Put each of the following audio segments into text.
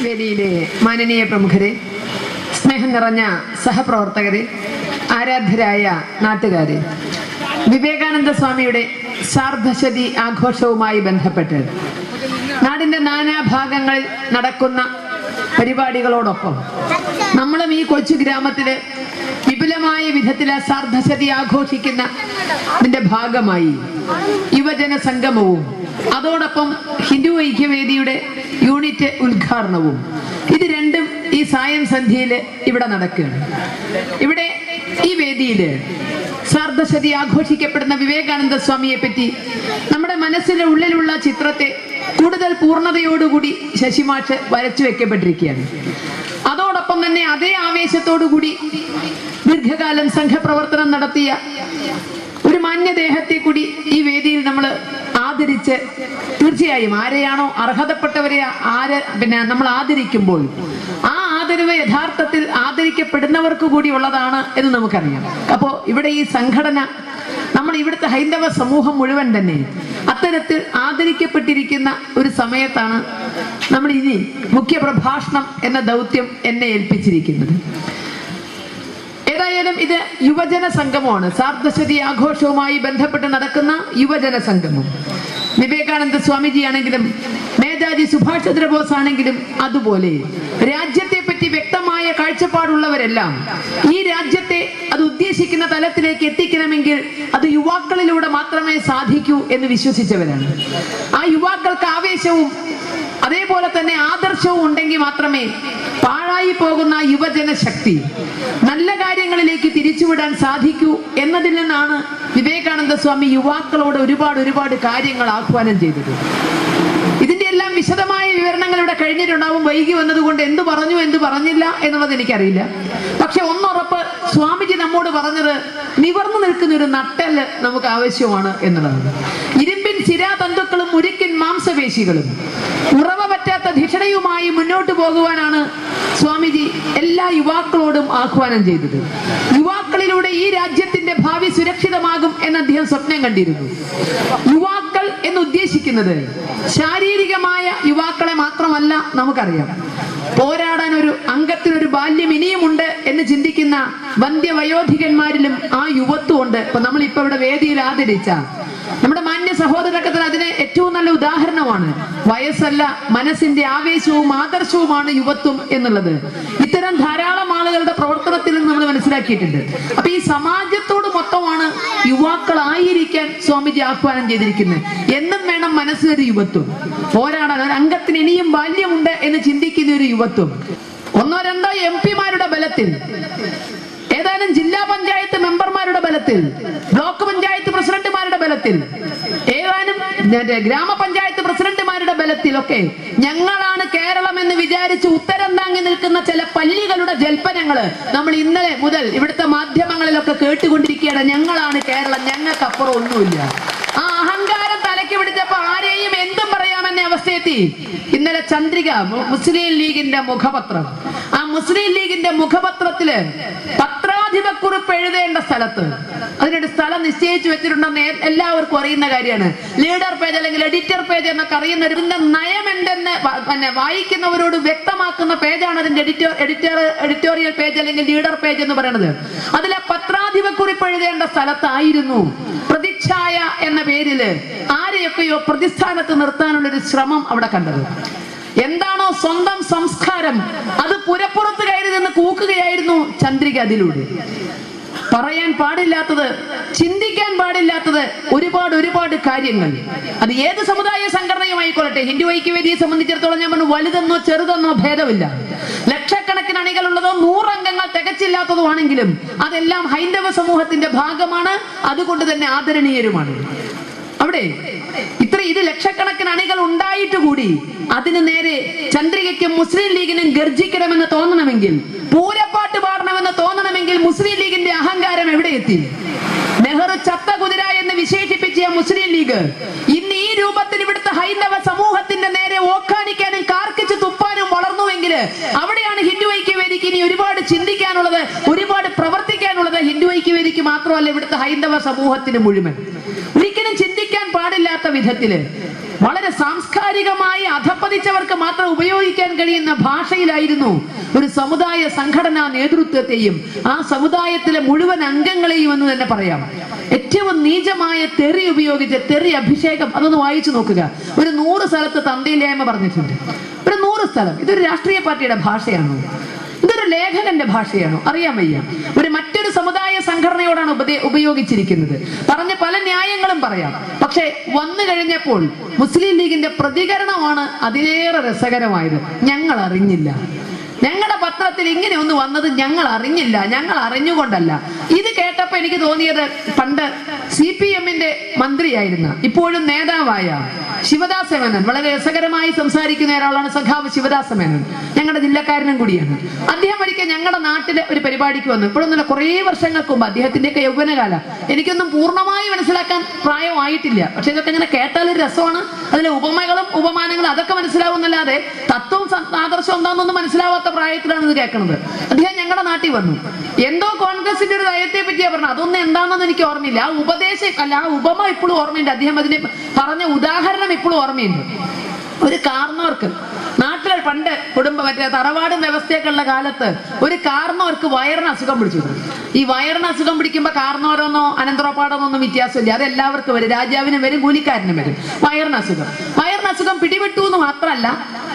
വേദിയിലെ മാനനീയ പ്രമുഖരെ സ്നേഹം നിറഞ്ഞ സഹപ്രവർത്തകരെ ആരാധ്യരായ നാട്ടുകാരെ വിവേകാനന്ദ സ്വാമിയുടെ സാർദ്ധശതി ആഘോഷവുമായി ബന്ധപ്പെട്ട് നാടിന്റെ നാനാഭാഗങ്ങളിൽ നടക്കുന്ന പരിപാടികളോടൊപ്പം നമ്മളും ഈ കൊച്ചു ഗ്രാമത്തില് വിപുലമായ വിധത്തിൽ ആ സാർദ്ധശതി ആഘോഷിക്കുന്ന ഇതിന്റെ ഭാഗമായി യുവജന സംഗമവും അതോടൊപ്പം ഹിന്ദു ഐക്യവേദിയുടെ യൂണിറ്റ് ഉദ്ഘാടനവും ഇത് രണ്ടും ഈ സായം സന്ധ്യയില് ഇവിടെ നടക്കുകയാണ് ഇവിടെ ഈ വേദിയില് സാർദ്ധശതി ആഘോഷിക്കപ്പെടുന്ന വിവേകാനന്ദ സ്വാമിയെ പറ്റി നമ്മുടെ മനസ്സിന്റെ ഉള്ളിലുള്ള ചിത്രത്തെ കൂടുതൽ പൂർണ്ണതയോടുകൂടി ശശിമാഷ് വരച്ചു വെക്കപ്പെട്ടിരിക്കുകയാണ് അതോടൊപ്പം തന്നെ അതേ ആവേശത്തോടുകൂടി ദീർഘകാലം സംഘപ്രവർത്തനം നടത്തിയ ഒരു മാന്യദേഹത്തെ കൂടി ഈ വേദിയിൽ നമ്മൾ ആദരിച്ച് തീർച്ചയായും ആരെയാണോ അർഹതപ്പെട്ടവരെ ആര് പിന്നെ നമ്മൾ ആദരിക്കുമ്പോൾ ആ ആദരവ് യഥാർത്ഥത്തിൽ ആദരിക്കപ്പെടുന്നവർക്ക് കൂടി ഉള്ളതാണ് എന്ന് നമുക്കറിയാം അപ്പോ ഇവിടെ ഈ സംഘടന നമ്മൾ ഇവിടുത്തെ ഹൈന്ദവ സമൂഹം മുഴുവൻ തന്നെ അത്തരത്തിൽ ആദരിക്കപ്പെട്ടിരിക്കുന്ന ഒരു സമയത്താണ് നമ്മൾ ഇനി മുഖ്യ പ്രഭാഷണം എന്ന ദൗത്യം എന്നെ ഏൽപ്പിച്ചിരിക്കുന്നത് ഏതായാലും ഇത് യുവജന സംഗമമാണ് സാർദ്ധശതി ആഘോഷവുമായി ബന്ധപ്പെട്ട് നടക്കുന്ന യുവജന സംഗമം വിവേകാനന്ദ സ്വാമിജി ആണെങ്കിലും നേതാജി സുഭാഷ് ചന്ദ്രബോസ് ആണെങ്കിലും അതുപോലെ രാജ്യത്തെ പറ്റി വ്യക്തമായ കാഴ്ചപ്പാടുള്ളവരെല്ലാം ഈ രാജ്യത്തെ അത് ഉദ്ദേശിക്കുന്ന തലത്തിലേക്ക് എത്തിക്കണമെങ്കിൽ അത് യുവാക്കളിലൂടെ മാത്രമേ സാധിക്കൂ എന്ന് വിശ്വസിച്ചവരാണ് ആ യുവാക്കൾക്ക് ആവേശവും അതേപോലെ തന്നെ ആദർശവും ഉണ്ടെങ്കിൽ മാത്രമേ പാഴായി പോകുന്ന ആ യുവജന ശക്തി നല്ല കാര്യങ്ങളിലേക്ക് തിരിച്ചുവിടാൻ സാധിക്കൂ എന്നതിൽ നിന്നാണ് വിവേകാനന്ദ സ്വാമി യുവാക്കളോട് ഒരുപാട് ഒരുപാട് കാര്യങ്ങൾ ആഹ്വാനം ചെയ്തത് ഇതിന്റെ എല്ലാം വിശദമായ വിവരണങ്ങൾ ഇവിടെ കഴിഞ്ഞിട്ടുണ്ടാവും വൈകി വന്നതുകൊണ്ട് എന്ത് പറഞ്ഞു എന്ത് പറഞ്ഞില്ല എന്നുള്ളത് എനിക്കറിയില്ല പക്ഷെ ഒന്നുറപ്പ് സ്വാമിജി നമ്മോട് പറഞ്ഞത് നിവർന്നു നിൽക്കുന്ന ഒരു നട്ടല് നമുക്ക് ആവശ്യമാണ് എന്നുള്ളതാണ് ഇരുമ്പിൻ ശിരാതന്തുക്കളും മുരുക്കിൻ മാംസപേശികളും ഉറവ പറ്റാത്ത ധിഷണയുമായി മുന്നോട്ട് പോകുവാനാണ് സ്വാമിജി എല്ലാ യുവാക്കളോടും ആഹ്വാനം ചെയ്തത് യുവാക്കളിലൂടെ ഈ രാജ്യത്തിന്റെ ഭാവി സുരക്ഷിതമാകും എന്ന് അദ്ദേഹം സ്വപ്നം കണ്ടിരുന്നു യുവാക്കൾ എന്ന് ഉദ്ദേശിക്കുന്നത് ശാരീരികമായ യുവാക്കളെ മാത്രമല്ല നമുക്കറിയാം പോരാടാൻ ഒരു അംഗത്തിനൊരു ബാല്യം ഇനിയുമുണ്ട് എന്ന് ചിന്തിക്കുന്ന വന്ധ്യവയോധികന്മാരിലും ആ യുവത്വം ഉണ്ട് ഇപ്പൊ നമ്മൾ ഇപ്പൊ ഇവിടെ വേദിയിൽ ആദരിച്ച നമ്മുടെ മാന്യ സഹോദരക്കത്തിന് അതിന് ഏറ്റവും നല്ല ഉദാഹരണമാണ് വയസ്സല്ല മനസ്സിന്റെ ആവേശവും ആദർശവുമാണ് യുവത്വം എന്നുള്ളത് ഇത്തരം ധാരാളം ആളുകളുടെ പ്രവർത്തനത്തിൽ നിന്ന് നമ്മൾ മനസ്സിലാക്കിയിട്ടുണ്ട് അപ്പൊ ഈ സമാജത്തോട് മൊത്തമാണ് യുവാക്കളായിരിക്കാൻ സ്വാമിജി ആഹ്വാനം ചെയ്തിരിക്കുന്നത് എന്നും വേണം മനസ്സിലൊരു യുവത്വം പോരാടാൻ ഒരു അംഗത്തിന് ഇനിയും ബാല്യമുണ്ട് എന്ന് ചിന്തിക്കുന്ന ഒരു യുവത്വം ഒന്നോ രണ്ടോ എം പിമാരുടെ ബലത്തിൽ ഏതാനും ജില്ലാ പഞ്ചായത്ത് മെമ്പർമാരുടെ ബലത്തിൽ ബ്ലോക്ക് പഞ്ചായത്ത് പ്രസിഡന്റുമാരുടെ ബലത്തിൽ ഏതാനും മറ്റേ ഗ്രാമപഞ്ചായത്ത് പ്രസിഡന്റുമാരുടെ ബലത്തിലൊക്കെ ഞങ്ങളാണ് കേരളം എന്ന് വിചാരിച്ച് ഉത്തരം താങ്ങി നിൽക്കുന്ന ചില പല്ലികളുടെ ജൽപ്പനങ്ങള് നമ്മൾ ഇന്നലെ മുതൽ ഇവിടുത്തെ മാധ്യമങ്ങളിലൊക്കെ കേട്ടുകൊണ്ടിരിക്കുകയാണ് ഞങ്ങളാണ് കേരളം ഞങ്ങൾക്കപ്പുറം ഒന്നുമില്ല ആ അഹങ്കാരം തലയ്ക്ക് പിടിച്ചപ്പോ ആരെയും എന്തും പറയാമെന്ന അവസ്ഥയെത്തി ഇന്നലെ ചന്ദ്രിക മു- മുസ്ലിം ലീഗിന്റെ മുഖപത്രം ആ മുസ്ലിം ലീഗിന്റെ മുഖപത്രത്തില് പത്രാധിപക്കുറിപ്പ് എഴുതേണ്ട സ്ഥലത്ത് അതിനൊരു സ്ഥലം നിശ്ചയിച്ചു വെച്ചിട്ടുണ്ടെന്ന് എ- എല്ലാവർക്കും അറിയുന്ന കാര്യമാണ് ലീഡർ പേജ് അല്ലെങ്കിൽ എഡിറ്റർ പേജ് എന്നൊക്കെ അറിയുന്ന ഇതിന്റെ നയം എന്തെന്ന് വ- പിന്നെ വായിക്കുന്നവരോട് വ്യക്തമാക്കുന്ന പേജാണ് അതിന്റെ എഡിറ്റർ എഡിറ്റർ എഡിറ്റോറിയൽ പേജ് അല്ലെങ്കിൽ ലീഡർ പേജ് എന്ന് പറയുന്നത് അതിലെ പത്രാധിപക്കുറിപ്പ് എഴുതേണ്ട സ്ഥലത്തായിരുന്നു പ്രതിച്ഛായ എന്ന പേരില് ആരെയൊക്കെയോ പ്രതിസ്ഥാനത്ത് നിർത്താനുള്ള ഒരു ശ്രമം അവിടെ കണ്ടത് എന്താണോ സ്വന്തം സംസ്കാരം അത് പുരപ്പുറത്ത് കയറി നിന്ന് കൂക്കുകയായിരുന്നു ചന്ദ്രിക അതിലൂടെ പറയാൻ പാടില്ലാത്തത് ചിന്തിക്കാൻ പാടില്ലാത്തത് ഒരുപാട് ഒരുപാട് കാര്യങ്ങൾ അത് ഏത് സമുദായ സംഘടനയുമായിക്കൊള്ളട്ടെ ഹിന്ദു ഐക്യവേദിയെ സംബന്ധിച്ചിടത്തോളം ഞാൻ പറഞ്ഞു വലുതെന്നോ ചെറുതെന്നോ ഭേദമില്ല ലക്ഷക്കണക്കിന് അണികളുള്ളതോ നൂറംഗങ്ങൾ തികച്ചില്ലാത്തതുമാണെങ്കിലും അതെല്ലാം ഹൈന്ദവ സമൂഹത്തിന്റെ ഭാഗമാണ് അതുകൊണ്ട് തന്നെ ആദരണീയരുമാണ് അവിടെ ഇത്ര ഇത് ലക്ഷക്കണക്കിന് അണികൾ ഉണ്ടായിട്ട് കൂടി അതിന് നേരെ ചന്ദ്രികയ്ക്കും മുസ്ലിം ലീഗിനും ഗർജിക്കണമെന്ന് തോന്നണമെങ്കിൽ പൂരപ്പാട്ട് പാടണമെന്ന് തോന്നണമെങ്കിൽ മുസ്ലിം ലീഗിന്റെ അഹങ്കാരം എവിടെ എത്തി നെഹ്റു ചത്ത കുതിര എന്ന് വിശേഷിപ്പിച്ച ആ മുസ്ലിം ലീഗ് ഇന്ന് ഈ രൂപത്തിൽ ഇവിടുത്തെ ഹൈന്ദവ സമൂഹത്തിന്റെ നേരെ ഓക്കാനിക്കാനും കാർക്കിച്ച് തുപ്പാനും വളർന്നുവെങ്കിൽ അവിടെയാണ് ഹിന്ദു ഐക്യവേദിക്ക് ഇനി ഒരുപാട് ചിന്തിക്കാനുള്ളത് ഒരുപാട് പ്രവർത്തിക്കാനുള്ളത് ഹിന്ദു ഐക്യവേദിക്ക് മാത്രമല്ല ഇവിടുത്തെ ഹൈന്ദവ സമൂഹത്തിന് മുഴുവൻ ഒരിക്കലും ചിന്തിക്കാൻ പാടില്ലാത്ത വിധത്തില് വളരെ സാംസ്കാരികമായി അധപ്പതിച്ചവർക്ക് മാത്രം ഉപയോഗിക്കാൻ കഴിയുന്ന ഭാഷയിലായിരുന്നു ഒരു സമുദായ സംഘടനാ നേതൃത്വത്തെയും ആ സമുദായത്തിലെ മുഴുവൻ അംഗങ്ങളെയും എന്ന് തന്നെ പറയാം ഏറ്റവും നീചമായ തെറി ഉപയോഗിച്ച് തെറി അഭിഷേകം അതൊന്ന് വായിച്ചു നോക്കുക ഒരു നൂറ് സ്ഥലത്ത് തന്തയില്ലായ്മ പറഞ്ഞിട്ടുണ്ട് ഒരു നൂറ് സ്ഥലം ഇതൊരു രാഷ്ട്രീയ പാർട്ടിയുടെ ഭാഷയാണോ ഇതൊരു ലേഖകന്റെ ഭാഷയാണോ അറിയാൻ വയ്യ ഒരു മറ്റൊരു സമുദായ സംഘടനയോടാണ് ഉപദേ ഉപയോഗിച്ചിരിക്കുന്നത് പറഞ്ഞ പല ന്യായങ്ങളും പറയാം പക്ഷേ വന്നു കഴിഞ്ഞപ്പോൾ മുസ്ലിം ലീഗിന്റെ പ്രതികരണമാണ് അതിലേറെ രസകരമായത് ഞങ്ങൾ അറിഞ്ഞില്ല ഞങ്ങളുടെ പത്രത്തിൽ ഇങ്ങനെ ഒന്ന് വന്നത് ഞങ്ങൾ അറിഞ്ഞില്ല ഞങ്ങൾ അറിഞ്ഞുകൊണ്ടല്ല ഇത് കേട്ടപ്പോ എനിക്ക് തോന്നിയത് പണ്ട് സി പി എമ്മിന്റെ മന്ത്രിയായിരുന്ന ഇപ്പോഴും നേതാവായ ശിവദാസ മേനോൻ വളരെ രസകരമായി സംസാരിക്കുന്ന ഒരാളാണ് സഖാവ് ശിവദാസ മേനോൻ ഞങ്ങളുടെ ജില്ലക്കാരനും കൂടിയാണ് അദ്ദേഹം ഒരിക്കൽ ഞങ്ങളുടെ നാട്ടിലെ ഒരു പരിപാടിക്ക് വന്നു ഇപ്പോഴൊന്നുമില്ല കുറേ വർഷങ്ങൾക്ക് മുമ്പ് അദ്ദേഹത്തിന്റെയൊക്കെ യൗവനകാല എനിക്കൊന്നും പൂർണ്ണമായി മനസ്സിലാക്കാൻ പ്രായമായിട്ടില്ല പക്ഷെ ഇതൊക്കെ ഇങ്ങനെ കേട്ടാൽ ഒരു രസമാണ് അതിലെ ഉപമകളും ഉപമാനങ്ങളും അതൊക്കെ മനസ്സിലാവുന്നല്ലാതെ തത്വവും സ- ആദർശവും എന്താണെന്നൊന്നും മനസ്സിലാവാത്ത പ്രായത്തിലാണ് ഇത് കേൾക്കുന്നത് അദ്ദേഹം ഞങ്ങളുടെ നാട്ടിൽ വന്നു എന്തോ കോൺഗ്രസിന്റെ ഒരു നയത്തെ പറ്റിയാ പറഞ്ഞത് അതൊന്നും എന്താണെന്ന് എനിക്ക് ഓർമ്മയില്ല ആ ഉപദേശം അല്ല ആ ഉപമ ഇപ്പോഴും ഓർമ്മയുണ്ട് അദ്ദേഹം അതിന് പറഞ്ഞ ഉദാഹരണം ഇപ്പോഴും ഓർമ്മയുണ്ട് ഒരു കാർന്നവർക്ക് നാട്ടിലെ പണ്ട് കുടുംബ മറ്റേ തറവാടും വ്യവസ്ഥയൊക്കെ ഉള്ള കാലത്ത് ഒരു കാർന്നവർക്ക് വയറിന് അസുഖം പിടിച്ചു ഈ വയറിന് അസുഖം പിടിക്കുമ്പോ കാർന്നവരെന്നോ അനന്തരപ്പാടെന്നോ ഒന്നും വ്യത്യാസമില്ല അത് എല്ലാവർക്കും വരും രാജാവിനും വരും കൂലിക്കാരനും വരും വയറിന് അസുഖം വയറിന് അസുഖം പിടിപെട്ടു എന്ന് മാത്രമല്ല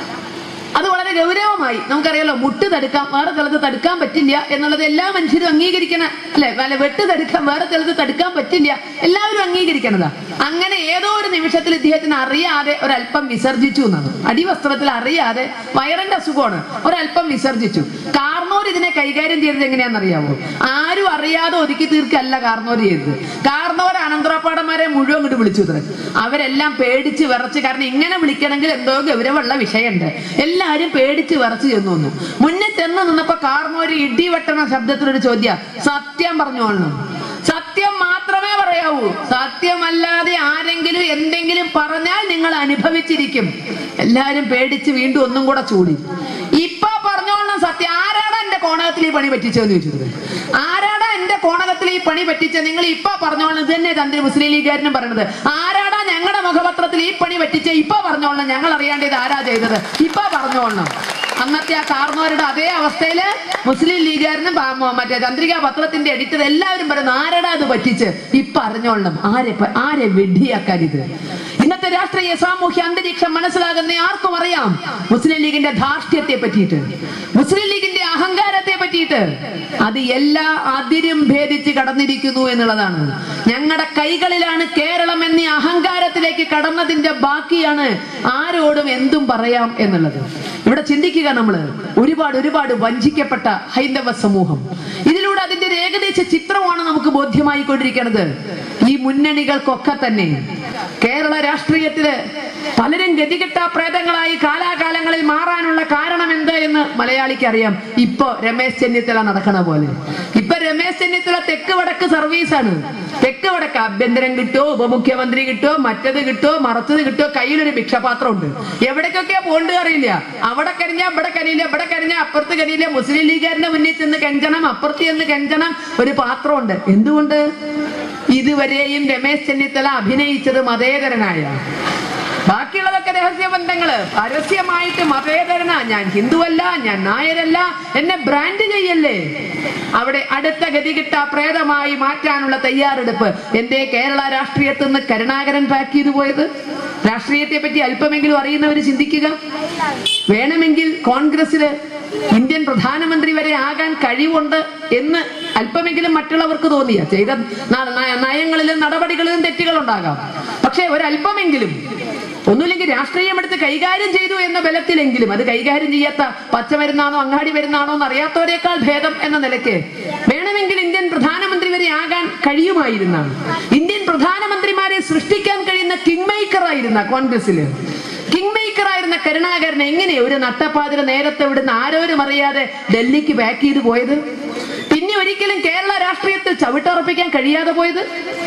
അത് വളരെ ഗൗരവമായി നമുക്കറിയാലോ മുട്ട് തടുക്കാം വേറെ ചിലത് തടുക്കാൻ പറ്റില്ല എന്നുള്ളത് എല്ലാ മനുഷ്യരും അംഗീകരിക്കണ അല്ലെ അല്ല വെട്ട് തടുക്കാൻ വേറെ ചിലത് തടുക്കാൻ പറ്റില്ല എല്ലാവരും അംഗീകരിക്കണതാ അങ്ങനെ ഏതോ ഒരു നിമിഷത്തിൽ ഇദ്ദേഹത്തിന് അറിയാതെ ഒരല്പം വിസർജിച്ചു എന്നാണ് അടിവസ്ത്രത്തിൽ അറിയാതെ വയറിന്റെ അസുഖമാണ് ഒരല്പം വിസർജിച്ചു കാർന്നോർ ഇതിനെ കൈകാര്യം ചെയ്തത് എങ്ങനെയാണെന്നറിയാവോ ആരും അറിയാതെ ഒതുക്കി തീർക്കല്ല കാർന്നോർ ചെയ്തത് കാർന്നോർ അനന്തരപ്പാടന്മാരെ മുഴുവൻ ഇങ്ങോട്ട് വിളിച്ചു ഇത്രേ അവരെല്ലാം പേടിച്ച് വിറച്ച് കാരണം ഇങ്ങനെ വിളിക്കണമെങ്കിൽ എന്തോ ഗൗരവമുള്ള വിഷയമുണ്ട് എല്ലാരും പേടിച്ച് വിറച്ച് ചെന്നു വന്നു മുന്നേ ചെന്ന് നിന്നപ്പോ കാർന്നോര് ഇടി വെട്ടണ ശബ്ദത്തിലൊരു ചോദ്യ സത്യം പറഞ്ഞോളണം സത്യം മാത്രമേ പറയാവൂ സത്യമല്ലാതെ ആരെങ്കിലും എന്തെങ്കിലും പറഞ്ഞാൽ നിങ്ങൾ അനുഭവിച്ചിരിക്കും എല്ലാരും പേടിച്ച് വീണ്ടും ഒന്നും കൂടെ ചൂടി ഇപ്പൊ പറഞ്ഞോളണം സത്യം ആരാടാ എന്റെ കോണകത്തിൽ ഈ പണി പറ്റിച്ചതെന്ന് ചോദിച്ചത് ആരാടാ എന്റെ കോണകത്തിൽ ഈ പണി പറ്റിച്ച നിങ്ങൾ ഇപ്പൊ പറഞ്ഞോളണം ഇത് തന്നെ തന്ത്രി മുസ്ലിം ലീഗുകാരനും പറയണത് ആരാടാ ഞങ്ങളുടെ മുഖപത്രത്തിൽ ഈ പണി പറ്റിച്ച ഇപ്പൊ പറഞ്ഞോളണം ഞങ്ങൾ അറിയാണ്ട് ഇത് ആരാ ചെയ്തത് ഇപ്പൊ പറഞ്ഞോളണം അന്നത്തെ ആ കാർന്നവരുടെ അതേ അവസ്ഥയില് മുസ്ലിം ലീഗുകാരനും പാ- മ- മറ്റേ ചന്ദ്രിക പത്രത്തിന്റെ എഡിറ്റർ എല്ലാവരും പറയുന്നു ആരടാ അത് പറ്റിച്ച് ഇപ്പൊ അറിഞ്ഞോളണം ആരെ പ- ആരെ വെഡിയാക്കാൻ ഇത് ഇന്നത്തെ രാഷ്ട്രീയ സാമൂഹ്യ അന്തരീക്ഷം മനസ്സിലാകുന്ന ആർക്കും അറിയാം മുസ്ലിം ലീഗിന്റെ ധാർഷ്ട്യത്തെ പറ്റിയിട്ട് മുസ്ലിം ലീഗിന്റെ അഹങ്കാരത്തെ പറ്റിയിട്ട് അത് എല്ലാ അതിരും ഭേദിച്ച് കടന്നിരിക്കുന്നു എന്നുള്ളതാണ് ഞങ്ങളുടെ കൈകളിലാണ് കേരളം എന്നീ അഹങ്കാരത്തിലേക്ക് കടന്നതിന്റെ ബാക്കിയാണ് ആരോടും എന്തും പറയാം എന്നുള്ളത് ഇവിടെ ചിന്തിക്കുക നമ്മള് ഒരുപാട് ഒരുപാട് വഞ്ചിക്കപ്പെട്ട ഹൈന്ദവ സമൂഹം ഇതിലൂടെ അതിന്റെ ഒരു ഏകദേശ ചിത്രമാണ് നമുക്ക് ബോധ്യമായിക്കൊണ്ടിരിക്കുന്നത് ഈ മുന്നണികൾക്കൊക്കെ തന്നെ കേരള രാഷ്ട്രീയത്തില് പലരും ഗതികെട്ട പ്രേതങ്ങളായി കാലാകാലങ്ങളിൽ മാറാനുള്ള കാരണം എന്ത് എന്ന് മലയാളിക്ക് അറിയാം ഇപ്പൊ രമേശ് ചെന്നിത്തല നടക്കണ പോലെ ഇപ്പൊ രമേശ് ചെന്നിത്തല തെക്ക് വടക്ക് സർവീസാണ് തെക്ക് വടക്ക് ആഭ്യന്തരം കിട്ടുമോ ഉപമുഖ്യമന്ത്രി കിട്ടുമോ മറ്റത് കിട്ടുമോ മറച്ചത് കിട്ടുമോ കയ്യിലൊരു ഭിക്ഷപാത്രം ഉണ്ട് എവിടേക്കൊക്കെയാ പോണ്ട് അറിയില്ല അവിടെ കരിഞ്ഞ ഇവിടെ കരിയില്ല ഇവിടെ കരിഞ്ഞ അപ്പുറത്ത് കരിയില്ല മുസ്ലിം ലീഗുകാരന്റെ മുന്നിൽ ചെന്ന് കെഞ്ചണം അപ്പുറത്ത് ചെന്ന് കെഞ്ചണം ഒരു പാത്രമുണ്ട് എന്തുകൊണ്ട് ഇതുവരെയും രമേശ് ചെന്നിത്തല അഭിനയിച്ചത് മതേതരനായ ബാക്കിയുള്ളതൊക്കെ രഹസ്യബന്ധങ്ങള് പരസ്യമായിട്ട് മതേതരനാ ഞാൻ ഹിന്ദുവല്ല ഞാൻ നായരല്ല എന്നെ ബ്രാൻഡ് ചെയ്യല്ലേ അവിടെ അടുത്ത ഗതികിട്ട പ്രേതമായി മാറ്റാനുള്ള തയ്യാറെടുപ്പ് എന്തേ കേരള രാഷ്ട്രീയത്തിൽ നിന്ന് കരുണാകരൻ പാക്ക് ചെയ്തു പോയത് രാഷ്ട്രീയത്തെ പറ്റി അല്പമെങ്കിലും അറിയുന്നവർ ചിന്തിക്കുക വേണമെങ്കിൽ കോൺഗ്രസില് ഇന്ത്യൻ പ്രധാനമന്ത്രി വരെ ആകാൻ കഴിവുണ്ട് എന്ന് അല്പമെങ്കിലും മറ്റുള്ളവർക്ക് തോന്നിയ ചെയ്ത ന- ന- നയങ്ങളിലും നടപടികളിലും തെറ്റുകളുണ്ടാകാം പക്ഷേ ഒരല്പമെങ്കിലും ഒന്നുമില്ലെങ്കിൽ രാഷ്ട്രീയം എടുത്ത് കൈകാര്യം ചെയ്തു എന്ന ബലത്തിലെങ്കിലും അത് കൈകാര്യം ചെയ്യാത്ത പച്ചമരുന്നാണോ അങ്ങാടി മരുന്നാണോ എന്ന് അറിയാത്തവരെക്കാൾ ഭേദം എന്ന നിലയ്ക്ക് വേണമെങ്കിൽ ഇന്ത്യൻ പ്രധാനമന്ത്രി വരെ ആകാൻ കഴിയുമായിരുന്നാണ് ഇന്ത്യൻ പ്രധാനമന്ത്രിമാരെ സൃഷ്ടിക്കാൻ കഴിയുന്ന കിങ് മേക്കർ ആയിരുന്ന കോൺഗ്രസില് കിങ് മേക്കർ ആയിരുന്ന കരുണാകരൻ എങ്ങനെ ഒരു നട്ടപ്പാതിര നേരത്തെ ഇവിടുന്ന് ആരോരും അറിയാതെ ഡൽഹിക്ക് ബാക്ക് ചെയ്ത് പോയത് പിന്നെ ഒരിക്കലും കേരള രാഷ്ട്രീയത്തിൽ ചവിട്ടുറപ്പിക്കാൻ കഴിയാതെ പോയത്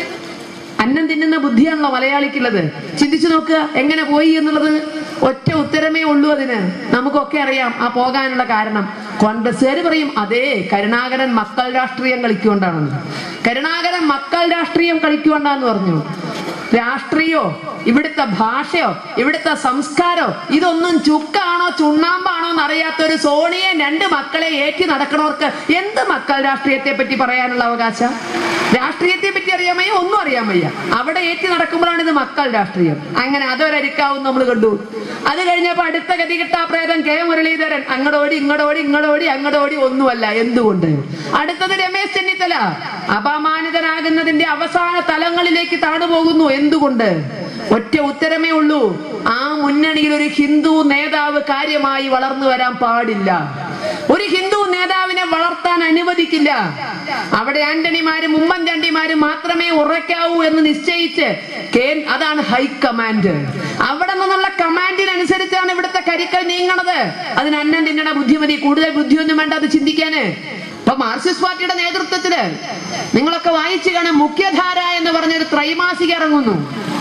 അന്നം തിന്നുന്ന ബുദ്ധിയാണല്ലോ മലയാളിക്കുള്ളത് ചിന്തിച്ചു നോക്കുക എങ്ങനെ പോയി എന്നുള്ളത് ഒറ്റ ഉത്തരമേ ഉള്ളൂ അതിന് നമുക്കൊക്കെ അറിയാം ആ പോകാനുള്ള കാരണം കോൺഗ്രസ്സുകാർ പറയും അതേ കരുണാകരൻ മക്കൾ രാഷ്ട്രീയം കളിക്കൊണ്ടാണെന്ന് കരുണാകരൻ മക്കൾ രാഷ്ട്രീയം കളിക്കൊണ്ടാന്ന് പറഞ്ഞു രാഷ്ട്രീയോ ഇവിടുത്തെ ഭാഷയോ ഇവിടുത്തെ സംസ്കാരോ ഇതൊന്നും ചുക്കാണോ ചുണ്ണാമ്പാണോ എന്നറിയാത്ത ഒരു സോണിയെ രണ്ട് മക്കളെ ഏറ്റി നടക്കണവർക്ക് എന്ത് മക്കൾ രാഷ്ട്രീയത്തെ പറ്റി പറയാനുള്ള അവകാശം രാഷ്ട്രീയത്തെ പറ്റി അറിയാൻ വയ്യ ഒന്നും അറിയാൻ വയ്യ അവിടെ ഏറ്റി നടക്കുമ്പോഴാണ് ഇത് മക്കൾ രാഷ്ട്രീയം അങ്ങനെ അതൊരരിക്കാവും നമ്മൾ കണ്ടു അത് കഴിഞ്ഞപ്പോ അടുത്ത ഗതികിട്ട പ്രേതം കെ മുരളീധരൻ അങ്ങടോടി ഇങ്ങടോടി ഇങ്ങടോടി അങ്ങടോടി ഒന്നുമല്ല എന്തുകൊണ്ട് അടുത്തത് രമേശ് ചെന്നിത്തല അപമാനിതനാകുന്നതിന്റെ അവസാന തലങ്ങളിലേക്ക് താണുപോകുന്നു എന്തുകൊണ്ട് ഒറ്റ ഉത്തരമേ ഉള്ളൂ ആ മുന്നണിയിൽ ഒരു ഹിന്ദു നേതാവ് കാര്യമായി വളർന്നു വരാൻ പാടില്ല ഒരു ഹിന്ദു നേതാവിനെ വളർത്താൻ അനുവദിക്കില്ല അവിടെ ആന്റണിമാരും ഉമ്മൻചാണ്ടിമാരും മാത്രമേ ഉറയ്ക്കാവൂ എന്ന് നിശ്ചയിച്ച് കേ- അതാണ് ഹൈക്കമാൻഡ് അവിടെ നിന്നുള്ള കമാൻഡിനനുസരിച്ചാണ് ഇവിടുത്തെ കരിക്കൽ നീങ്ങണത് അതിന് അന്നം തിന്നണ ബുദ്ധിമതി കൂടുതൽ ബുദ്ധിയൊന്നും വേണ്ട അത് ചിന്തിക്കാന് ഇപ്പൊ മാർക്സിസ്റ്റ് പാർട്ടിയുടെ നേതൃത്വത്തില് നിങ്ങളൊക്കെ വായിച്ചു കാണാൻ മുഖ്യധാര എന്ന് പറഞ്ഞൊരു ത്രൈമാസിക ഇറങ്ങുന്നു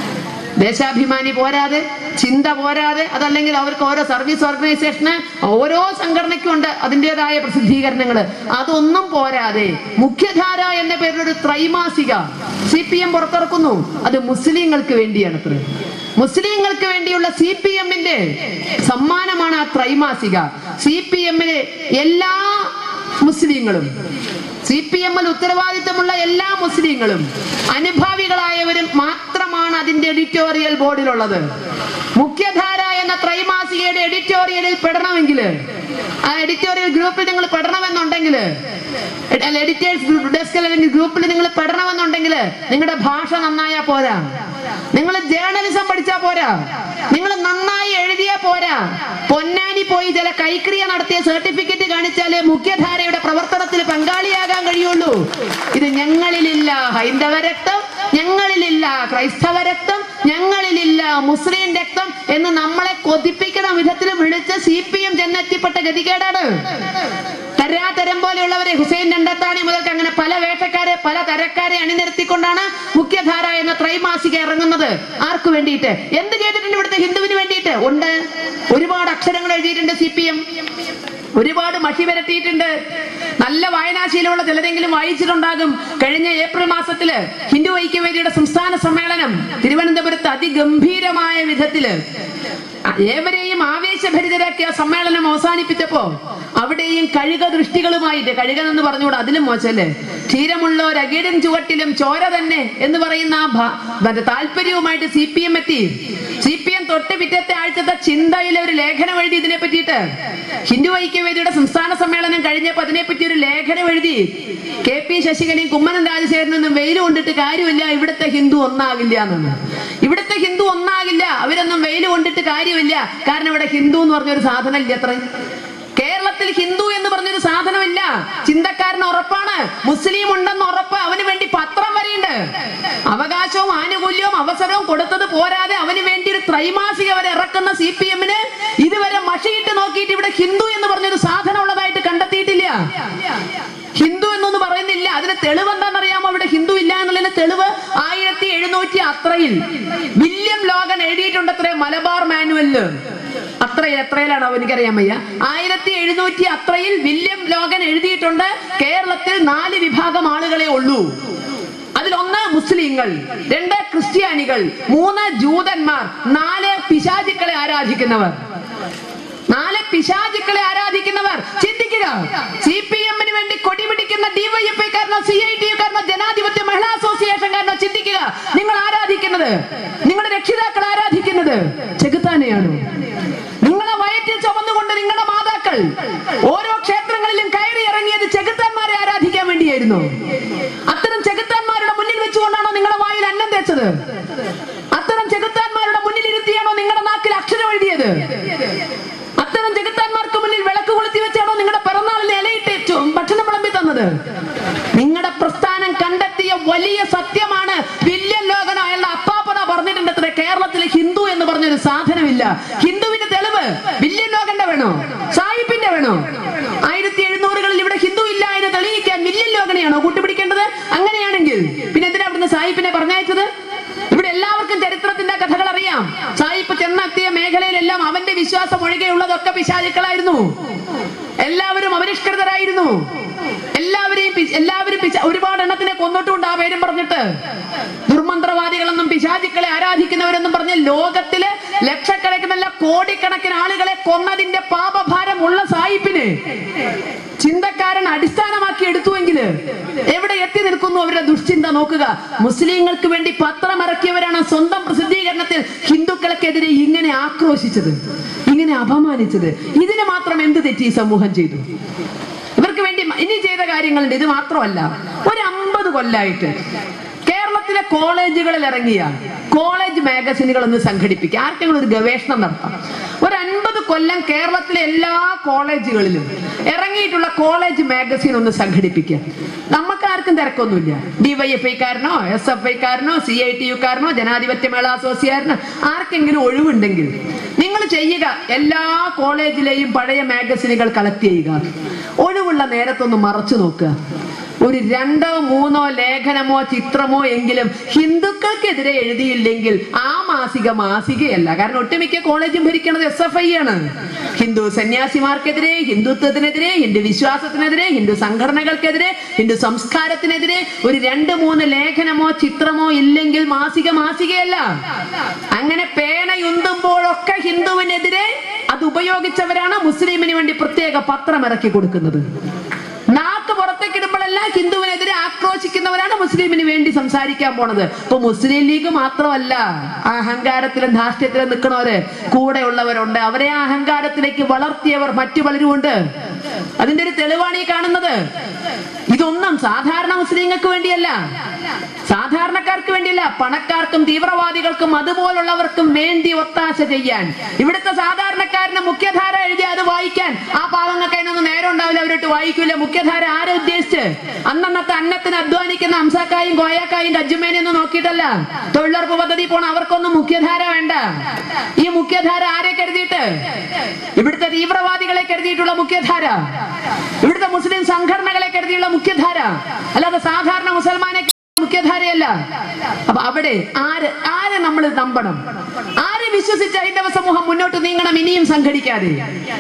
ദേശാഭിമാനി പോരാതെ ചിന്ത പോരാതെ അതല്ലെങ്കിൽ അവർക്ക് ഓരോ സർവീസ് ഓർഗനൈസേഷന് ഓരോ സംഘടനയ്ക്കും ഉണ്ട് അതിൻ്റെതായ പ്രസിദ്ധീകരണങ്ങൾ അതൊന്നും പോരാതെ മുഖ്യധാര എന്ന പേരിലൊരു ത്രൈമാസിക സി പി എം പുറത്തിറക്കുന്നു അത് മുസ്ലിങ്ങൾക്ക് വേണ്ടിയാണ് അത്ര മുസ്ലിങ്ങൾക്ക് വേണ്ടിയുള്ള സി പി എമ്മിന്റെ സമ്മാനമാണ് ആ ത്രൈമാസിക സി പി എമ്മിലെ എല്ലാ മുസ്ലിങ്ങളും സി പി എമ്മിൽ ഉത്തരവാദിത്തമുള്ള എല്ലാ മുസ്ലിങ്ങളും അനുഭാവികളായവരും മാത്രമാണ് അതിന്റെ എഡിറ്റോറിയൽ ബോർഡിലുള്ളത് മുഖ്യധാര എന്ന ത്രൈമാസികയുടെ എഡിറ്റോറിയലിൽ പെടണമെങ്കിൽ ആ എഡിറ്റോറിയൽ ഗ്രൂപ്പിൽ നിങ്ങൾ പെടണമെന്നുണ്ടെങ്കിൽ എഡിറ്റേഴ്സ് ഡെസ്കിൽ അല്ലെങ്കിൽ ഗ്രൂപ്പിൽ നിങ്ങൾ പെടണമെന്നുണ്ടെങ്കിൽ നിങ്ങളുടെ ഭാഷ നന്നായാ പോരാ നിങ്ങൾ ജേർണലിസം പഠിച്ചാ പോരാ നിങ്ങൾ നന്നായി എഴുതിയാ പോരാ പൊന്നാനി പോയി ചില കൈക്രിയ നടത്തിയ സർട്ടിഫിക്കറ്റ് കാണിച്ചാലേ മുഖ്യധാരയുടെ പ്രവർത്തനത്തിൽ പങ്കാളിയാകാൻ കഴിയുള്ളൂ ഇത് ഞങ്ങളിലില്ല ഹൈന്ദവ രക്തം ഞങ്ങളിലില്ല ക്രൈസ്തവ രക്തം ഞങ്ങളിലില്ല മുസ്ലിം രക്തം എന്ന് നമ്മളെ കൊതിപ്പിക്കുന്ന വിധത്തിൽ വിളിച്ച് സി പി എം ചെന്നെത്തിപ്പെട്ട ഗതികേടാണ് തരാതരം പോലെയുള്ളവരെ ഹുസൈൻ രണ്ടത്താണി മുതൽക്ക് അങ്ങനെ പല വേഷക്കാരെ പല തരക്കാരെ അണിനിരത്തിക്കൊണ്ടാണ് മുഖ്യധാര എന്ന ത്രൈമാസിക ഇറങ്ങുന്നത് ആർക്ക് വേണ്ടിയിട്ട് എന്ത് ചെയ്തിട്ടുണ്ട് ഇവിടുത്തെ ഹിന്ദുവിന് വേണ്ടിയിട്ട് ഉണ്ട് ഒരുപാട് അക്ഷരങ്ങൾ എഴുതിയിട്ടുണ്ട് സി പി എം ഒരുപാട് മഷി വരട്ടിയിട്ടുണ്ട് നല്ല വായനാശീലമുള്ള ചിലരെങ്കിലും വായിച്ചിട്ടുണ്ടാകും കഴിഞ്ഞ ഏപ്രിൽ മാസത്തില് ഹിന്ദു ഐക്യവേദിയുടെ സംസ്ഥാന സമ്മേളനം തിരുവനന്തപുരത്ത് അതിഗംഭീരമായ വിധത്തില് ഏവരെയും ആവേശഭരിതരാക്കിയ സമ്മേളനം അവസാനിപ്പിച്ചപ്പോ അവിടെയും കഴുക ദൃഷ്ടികളുമായിട്ട് കഴുകൻ എന്ന് പറഞ്ഞുകൂടാ അതിലും മോശമല്ലേ ക്ഷീരമുള്ള ഒരു അകിടൻ ചുവട്ടിലും ചോര തന്നെ എന്ന് പറയുന്ന ആ ഭ- മറ്റേ താല്പര്യവുമായിട്ട് സി പി എം എത്തി സി പി എം തൊട്ട് പിറ്റത്തെ ആഴ്ചത്തെ ചിന്തയിലെ ഒരു ലേഖനം എഴുതി ഇതിനെ പറ്റിയിട്ട് ഹിന്ദു ഐക്യവേദിയുടെ സംസ്ഥാന സമ്മേളനം കഴിഞ്ഞപ്പോ അതിനെപ്പറ്റി ഒരു ലേഖനം എഴുതി കെ പി ശശികലയും കുമ്മനം രാജശേഖരനൊന്നും വെയിൽ കൊണ്ടിട്ട് കാര്യമില്ല ഇവിടുത്തെ ഹിന്ദു ഒന്നാകില്ല എന്നാണ് ഇവിടുത്തെ ഹിന്ദു ഒന്നാകില്ല അവരൊന്നും വെയിൽ കൊണ്ടിട്ട് കാര്യമില്ല കാരണം ഇവിടെ ഹിന്ദു എന്ന് പറഞ്ഞൊരു സാധനം ഇല്ല അത്ര കേരളത്തിൽ ഹിന്ദു എന്ന് പറഞ്ഞൊരു സാധനമില്ല ചിന്തക്കാരന് ഉറപ്പാണ് മുസ്ലിം ഉണ്ടെന്ന് ഉറപ്പ് അവന് വേണ്ടി പത്രം വരെയുണ്ട് അവകാശവും ആനുകൂല്യവും അവസരവും കൊടുത്തത് പോരാതെ അവന് വേണ്ടി ഒരു ത്രൈമാസിക വരെ ഇറക്കുന്ന സി പി എമ്മിന് ഇതുവരെ മഷിയിട്ട് നോക്കിയിട്ട് ഇവിടെ ഹിന്ദു എന്ന് പറഞ്ഞൊരു സാധനം ഉള്ളതായിട്ട് കണ്ടെത്തിയിട്ടില്ല ഹിന്ദു എന്നൊന്നും പറയുന്നില്ല അതിന് തെളിവ് എന്താണെന്നറിയാമോ അവിടെ ഹിന്ദു ഇല്ല എന്നുള്ളതിന് തെളിവ് ആയിരത്തി എഴുന്നൂറ്റി അത്രയിൽ വില്യം ലോഗൻ എഴുതിയിട്ടുണ്ട് അത്രേ മലബാർ മാനുവലില് അത്രയിൽ എത്രയിലാണ് എനിക്കറിയാൻ വയ്യ ആയിരത്തി എഴുന്നൂറ്റി അത്രയിൽ വില്യം ലോഗൻ എഴുതിയിട്ടുണ്ട് കേരളത്തിൽ നാല് വിഭാഗം ആളുകളെ ഉള്ളൂ അതിലൊന്ന് മുസ്ലിങ്ങൾ രണ്ട് ക്രിസ്ത്യാനികൾ മൂന്ന് ജൂതന്മാർ നാല് പിശാചുക്കളെ ആരാധിക്കുന്നവർ നാല് പിശാചുക്കളെ ആരാധിക്കുന്നവർ ചിന്തിക്കുക സി പി എമ്മിന് വേണ്ടി കൊടി പിടിക്കുന്ന ഡിവൈഎഫ്ഐ കാരനോ സി ഐ ടി കാരനോ ജനാധിപത്യ മഹിളാ അസോസിയേഷൻ കാരനോ ചിന്തിക്കുക നിങ്ങൾ ആരാധിക്കുന്നത് നിങ്ങളുടെ രക്ഷിതാക്കൾ ആരാധിക്കുന്നത് ചെകുത്താനെയാണോ നിങ്ങളെ വയറ്റിൽ ചുമന്നുകൊണ്ട് നിങ്ങളുടെ മാതാക്കൾ ഓരോ ക്ഷേത്രങ്ങളിലും കയറി ഇറങ്ങിയത് ചെകുത്താന്മാരെ ആരാധിക്കാൻ വേണ്ടിയായിരുന്നു അത്തരം ചെകുത്താന്മാരുടെ മുന്നിൽ വെച്ചുകൊണ്ടാണോ നിങ്ങളുടെ വായിൽ അന്നം തേച്ചത് അത്തരം ചെകുത്താന്മാരുടെ മുന്നിൽ ഇരുത്തിയാണോ നിങ്ങളുടെ നാക്കിൽ അക്ഷരം എഴുതിയത് അത്തരം ജഗത്താന്മാർക്ക് മുന്നിൽ വിളക്ക് കൊളുത്തി വെച്ചാണോ നിങ്ങളുടെ പിറന്നാളിന് ഇലയിട്ട് ചു- ഭക്ഷണം വിളമ്പി തന്നത് നിങ്ങളുടെ പ്രസ്ഥാനം കണ്ടെത്തിയ വലിയ സത്യമാണ് വില്യം ലോകന അയാളുടെ അപ്പാപ്പന പറഞ്ഞിട്ടുണ്ട് അത്ര കേരളത്തിൽ ഹിന്ദു എന്ന് പറഞ്ഞൊരു സാധനമില്ല ഹിന്ദുവിന്റെ തെളിവ് വില്യം ലോകന്റെ വേണോ സാഹിബിന്റെ വേണോ ആയിരത്തി എഴുന്നൂറുകളിൽ ഇവിടെ ഹിന്ദു ഇല്ല എന്ന് തെളിയിക്കാൻ വില്യം ലോകനെയാണോ കൂട്ടുപിടിക്കേണ്ടത് അങ്ങനെയാണെങ്കിൽ പിന്നെ എന്തിനാ അവിടുന്ന് സാഹിബിനെ പറഞ്ഞയച്ചത് ഇവിടെ എല്ലാവർക്കും ചരിത്രത്തിന്റെ കഥകൾ അറിയാം സായിപ്പ് ചെന്നെത്തിയ മേഖലയിലെല്ലാം അവന്റെ വിശ്വാസം ഒഴികെയുള്ളതൊക്കെ പിശാചുക്കളായിരുന്നു എല്ലാവരും പരിഷ്കൃതരായിരുന്നു എല്ലാവരെയും പി- എല്ലാവരും പിശ- ഒരുപാട് എണ്ണത്തിനെ കൊന്നിട്ടുണ്ട് ആ പേരും പറഞ്ഞിട്ട് ദുർമന്ത്രവാദികളെന്നും പിശാചുക്കളെ ആരാധിക്കുന്നവരെന്നും പറഞ്ഞ് ലോകത്തിലെ ലക്ഷക്കണക്കിനല്ല കോടിക്കണക്കിന് ആളുകളെ കൊന്നതിന്റെ പാപഭാരം ഉള്ള സായിപ്പിന് ചിന്തക്കാരൻ അടിസ്ഥാനമാക്കി എടുത്തുവെങ്കിൽ എവിടെ എത്തി നിൽക്കുന്നു അവരുടെ ദുഷ്ചിന്ത നോക്കുക മുസ്ലിങ്ങൾക്ക് വേണ്ടി പത്രം ഇറക്കിയവരാണ് സ്വന്തം പ്രസിദ്ധീകരണത്തിൽ ഹിന്ദുക്കൾക്കെതിരെ ഇങ്ങനെ ആക്രോശിച്ചത് ഇങ്ങനെ അപമാനിച്ചത് ഇതിന് മാത്രം എന്ത് തെറ്റി ഈ സമൂഹം ചെയ്തു ഇവർക്ക് വേണ്ടി മ- ഇനി ചെയ്ത കാര്യങ്ങളുണ്ട് ഇത് മാത്രമല്ല ഒരു അമ്പത് കൊല്ലായിട്ട് കേരളത്തിലെ കോളേജുകളിൽ ഇറങ്ങിയ കോളേജ് മാഗസിനുകൾ ഒന്ന് സംഘടിപ്പിക്കുക ആർക്കെങ്കിലും ഒരു ഗവേഷണം നടത്താം ഒരു അൻപത് കൊല്ലം കേരളത്തിലെ എല്ലാ കോളേജുകളിലും ഇറങ്ങിയിട്ടുള്ള കോളേജ് മാഗസിൻ ഒന്ന് സംഘടിപ്പിക്കുക നമുക്ക് ആർക്കും തിരക്കൊന്നുമില്ല ഡിവൈഎഫ്ഐക്കാരനോ എസ് എഫ് ഐക്കാരനോ സി ഐ ടി യുക്കാരനോ ജനാധിപത്യ മേള അസോസിയേഷനോ ആർക്കെങ്കിലും ഒഴിവുണ്ടെങ്കിൽ നിങ്ങൾ ചെയ്യുക എല്ലാ കോളേജിലെയും പഴയ മാഗസിനുകൾ കളക്ട് ചെയ്യുക ഒഴിവുള്ള നേരത്തൊന്ന് മറച്ചു നോക്കുക ഒരു രണ്ടോ മൂന്നോ ലേഖനമോ ചിത്രമോ എങ്കിലും ഹിന്ദുക്കൾക്കെതിരെ എഴുതിയില്ലെങ്കിൽ ആ മാസിക മാസികയല്ല കാരണം ഒട്ടുമിക്ക കോളേജും ഭരിക്കുന്നത് എസ് എഫ് ഐ ആണ് ഹിന്ദു സന്യാസിമാർക്കെതിരെ ഹിന്ദുത്വത്തിനെതിരെ ഹിന്ദു വിശ്വാസത്തിനെതിരെ ഹിന്ദു സംഘടനകൾക്കെതിരെ ഹിന്ദു സംസ്കാരത്തിനെതിരെ ഒരു രണ്ട് മൂന്ന് ലേഖനമോ ചിത്രമോ ഇല്ലെങ്കിൽ മാസിക മാസികയല്ല അങ്ങനെ പേനയുന്തുമ്പോഴൊക്കെ ഹിന്ദുവിനെതിരെ അത് ഉപയോഗിച്ചവരാണ് മുസ്ലിമിന് വേണ്ടി പ്രത്യേക പത്രം ഇറക്കി കൊടുക്കുന്നത് നാക്ക് പുറത്തേക്ക് ഇടുമ്പോഴെല്ലാം ഹിന്ദുവിനെതിരെ ആക്രോശിക്കുന്നവരാണ് മുസ്ലിമിന് വേണ്ടി സംസാരിക്കാൻ പോണത് ഇപ്പൊ മുസ്ലിം ലീഗ് മാത്രമല്ല ആ അഹങ്കാരത്തിലും ധാർഷ്ട്യത്തിലും നിൽക്കണവര് കൂടെയുള്ളവരുണ്ട് അവരെ ആ അഹങ്കാരത്തിലേക്ക് വളർത്തിയവർ മറ്റു പലരും ഉണ്ട് അതിന്റെ ഒരു തെളിവാണ് ഈ കാണുന്നത് ഇതൊന്നും സാധാരണ മുസ്ലിങ്ങൾക്ക് വേണ്ടിയല്ല സാധാരണക്കാർക്ക് വേണ്ടിയല്ല പണക്കാർക്കും തീവ്രവാദികൾക്കും അതുപോലുള്ളവർക്കും വേണ്ടി ഒത്താശ ചെയ്യാൻ ഇവിടുത്തെ സാധാരണക്കാരന് മുഖ്യധാര എഴുതി അത് വായിക്കാൻ ആ പാവങ്ങൾക്ക് അതിനൊന്നും നേരം ഉണ്ടാവില്ല അവരോട്ട് വായിക്കൂല മുഖ്യധാര ആരെ ഉദ്ദേശിച്ച് അന്നന്നത്തെ അന്നത്തിന് അധ്വാനിക്കുന്ന അംസാക്കായും കോയാക്കായും കജ്ജുമേനെയൊന്നും നോക്കിയിട്ടല്ല തൊഴിലുറപ്പ് പദ്ധതി പോണ അവർക്കൊന്നും മുഖ്യധാര വേണ്ട ഈ മുഖ്യധാര ആരെ കരുതിയിട്ട് ഇവിടുത്തെ തീവ്രവാദികളെ കരുതിയിട്ടുള്ള മുഖ്യധാര ഇവിടുത്തെ മുസ്ലിം സംഘടനകളെ കരുതിയുള്ള മുഖ്യധാര അല്ലാതെ സാധാരണ മുസൽമാനെ മുഖ്യധാരയല്ല അപ്പൊ അവിടെ ആര് ആരെ നമ്മൾ നമ്പണം ആരെ വിശ്വസിച്ച് ഹൈന്ദവ സമൂഹം മുന്നോട്ട് നീങ്ങണം ഇനിയും സംഘടിക്കാതെ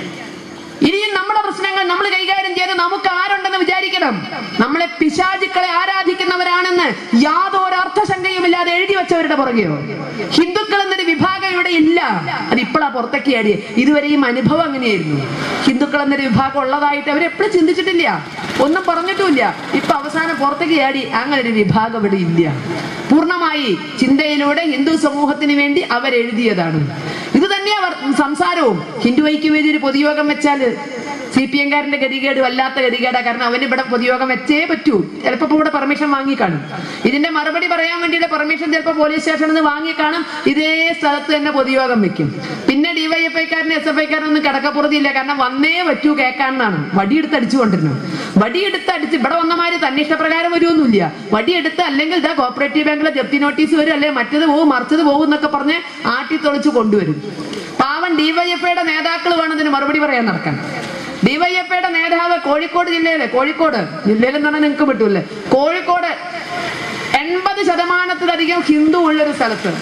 ഇനിയും നമ്മുടെ പ്രശ്നങ്ങൾ നമ്മൾ കൈകാര്യം ചെയ്ത് നമുക്ക് ആരുണ്ടെന്ന് വിചാരിക്കണം നമ്മളെ പിശാചുക്കളെ ആരാധിക്കുന്നവരാണെന്ന് യാതൊരു അർത്ഥശങ്കയുമില്ലാതെ എഴുതി വെച്ചവരുടെ പുറകെയോ ഹിന്ദുക്കൾ എന്നൊരു വിഭാഗം ഇവിടെ ഇല്ല അത് ഇപ്പോഴാ പുറത്തേക്ക് ചാടിയെ ഇതുവരെയും അനുഭവം അങ്ങനെയായിരുന്നു ഹിന്ദുക്കൾ എന്നൊരു വിഭാഗം ഉള്ളതായിട്ട് അവരെപ്പോഴും ചിന്തിച്ചിട്ടില്ല ഒന്നും പറഞ്ഞിട്ടുമില്ല ഇപ്പൊ അവസാനം പുറത്തേക്ക് ചാടി അങ്ങനെ ഒരു വിഭാഗം ഇവിടെ ഇല്ല പൂർണ്ണമായി ചിന്തയിലൂടെ ഹിന്ദു സമൂഹത്തിന് വേണ്ടി അവരെഴുതിയതാണ് ഇത് തന്നെയാ അവർ സംസാരവും ഹിന്ദു ഐക്യവേദി ഒരു പൊതുയോഗം വെച്ചാൽ സി പി എംകാരന്റെ ഗതികേട് വല്ലാത്ത ഗതികേടാ കാരണം അവന് ഇവിടെ പൊതുയോഗം വെച്ചേ പറ്റൂ ചിലപ്പോ ഇപ്പൊ ഇവിടെ പെർമിഷൻ വാങ്ങിക്കാണും ഇതിന്റെ മറുപടി പറയാൻ വേണ്ടിയിട്ട് പെർമിഷൻ ചിലപ്പോൾ പോലീസ് സ്റ്റേഷനിൽ നിന്ന് വാങ്ങിക്കാണും ഇതേ സ്ഥലത്ത് തന്നെ പൊതുയോഗം വെക്കും പിന്നെ ഡിവൈഎഫ്ഐക്കാരനും എസ് എഫ് ഐക്കാരനൊന്നും കിടക്കപ്പുറത്തില്ല കാരണം വന്നേ പറ്റൂ കേൾക്കാനാണ് വടിയെടുത്ത് അടിച്ചുകൊണ്ടിരുന്നു വടിയെടുത്ത് അടിച്ച് ഇവിടെ വന്നമാര് തന്നെ ഇഷ്ടപ്രകാരം വരുമൊന്നുമില്ല വടിയെടുത്ത് അല്ലെങ്കിൽ ഇതാ കോപ്പറേറ്റീവ് ബാങ്കിലെ ജപ്തി നോട്ടീസ് വരും അല്ലെങ്കിൽ മറ്റത് പോകും മറിച്ചത് പോകും എന്നൊക്കെ പറഞ്ഞ് ആട്ടിത്തൊളിച്ച് കൊണ്ടുവരും പാവൻ ഡിവൈഎഫ്ഐയുടെ നേതാക്കൾ വേണം ഇതിന് മറുപടി പറയാൻ നടക്കാൻ ഡിവൈഎഫ്ഐയുടെ നേതാവ് കോഴിക്കോട് ജില്ലയിലെ കോഴിക്കോട് ജില്ലയിലെന്ന് പറഞ്ഞാൽ നിങ്ങൾക്ക് പറ്റൂല്ലേ കോഴിക്കോട് എൺപത് ശതമാനത്തിലധികം ഹിന്ദു ഉള്ളൊരു സ്ഥലത്ത്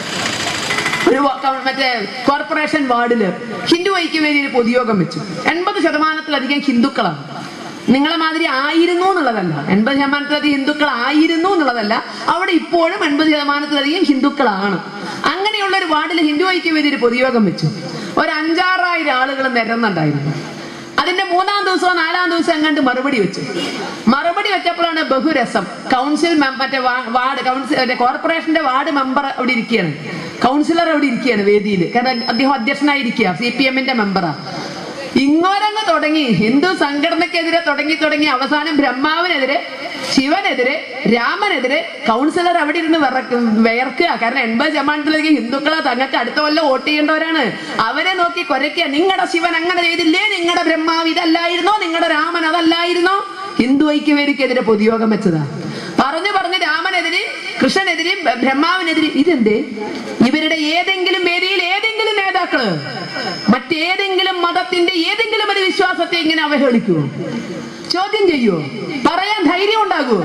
ഒരു വ- ക- മറ്റേ കോർപ്പറേഷൻ വാർഡില് ഹിന്ദു ഐക്യവേദിയിൽ പൊതുയോഗം വെച്ചു എൺപത് ശതമാനത്തിലധികം ഹിന്ദുക്കളാണ് നിങ്ങളെ മാതിരി ആയിരുന്നു എന്നുള്ളതല്ല എൺപത് ശതമാനത്തിലധികം ഹിന്ദുക്കൾ ആയിരുന്നു എന്നുള്ളതല്ല അവിടെ ഇപ്പോഴും എൺപത് ശതമാനത്തിലധികം ഹിന്ദുക്കളാണ് അങ്ങനെയുള്ള ഒരു വാർഡിൽ ഹിന്ദു ഐക്യവേദിയിൽ പൊതുയോഗം വെച്ചു ഒരു അഞ്ചാറായിരം ആളുകൾ നിരന്നുണ്ടായിരുന്നു അതിന്റെ മൂന്നാം ദിവസമോ നാലാം ദിവസം എങ്ങാണ്ട് മറുപടി വെച്ചു മറുപടി വെച്ചപ്പോഴാണ് ബഹുരസം കൗൺസിൽ മെ- മറ്റേ വാ- വാർഡ് കൗൺസിൽ മറ്റേ കോർപ്പറേഷന്റെ വാർഡ് മെമ്പർ അവിടെ ഇരിക്കുകയാണ് കൗൺസിലർ അവിടെ ഇരിക്കുകയാണ് വേദിയിൽ കാരണം അദ്ദേഹം അധ്യക്ഷനായിരിക്കുക സി പി എമ്മിന്റെ മെമ്പറാ ഇങ്ങോരങ്ങ് തുടങ്ങി ഹിന്ദു സംഘടനക്കെതിരെ തുടങ്ങി തുടങ്ങി അവസാനം ബ്രഹ്മാവിനെതിരെ ശിവനെതിരെ രാമനെതിരെ കൗൺസിലർ അവിടെ ഇരുന്ന് വിറക്കും വിയർക്കുക കാരണം എൺപത് ശതമാനത്തിലേക്ക് ഹിന്ദുക്കളെ തങ്ങൾക്ക് അടുത്ത കൊല്ലം വോട്ട് ചെയ്യേണ്ടവരാണ് അവരെ നോക്കി കുരയ്ക്കുക നിങ്ങളുടെ ശിവൻ അങ്ങനെ ചെയ്തില്ലേ നിങ്ങളുടെ ബ്രഹ്മാവ് ഇതല്ലായിരുന്നോ നിങ്ങളുടെ രാമൻ അതല്ലായിരുന്നോ ഹിന്ദു ഐക്യവേദിക്കെതിരെ പൊതുയോഗം വെച്ചതാ പറഞ്ഞു പറഞ്ഞ് രാമനെതിരെ കൃഷ്ണനെതിരെ ബ- ബ്രഹ്മാവിനെതിരെ ഇതെന്തേ ഇവരുടെ ഏതെങ്കിലും വേദിയിൽ ഏതെങ്കിലും നേതാക്കള് മറ്റേതെങ്കിലും മതത്തിന്റെ ഏതെങ്കിലും ഒരു വിശ്വാസത്തെ ഇങ്ങനെ അവഹേളിക്കുവോ ചോദ്യം ചെയ്യുവോ പറയാൻ ധൈര്യം ഉണ്ടാകുവോ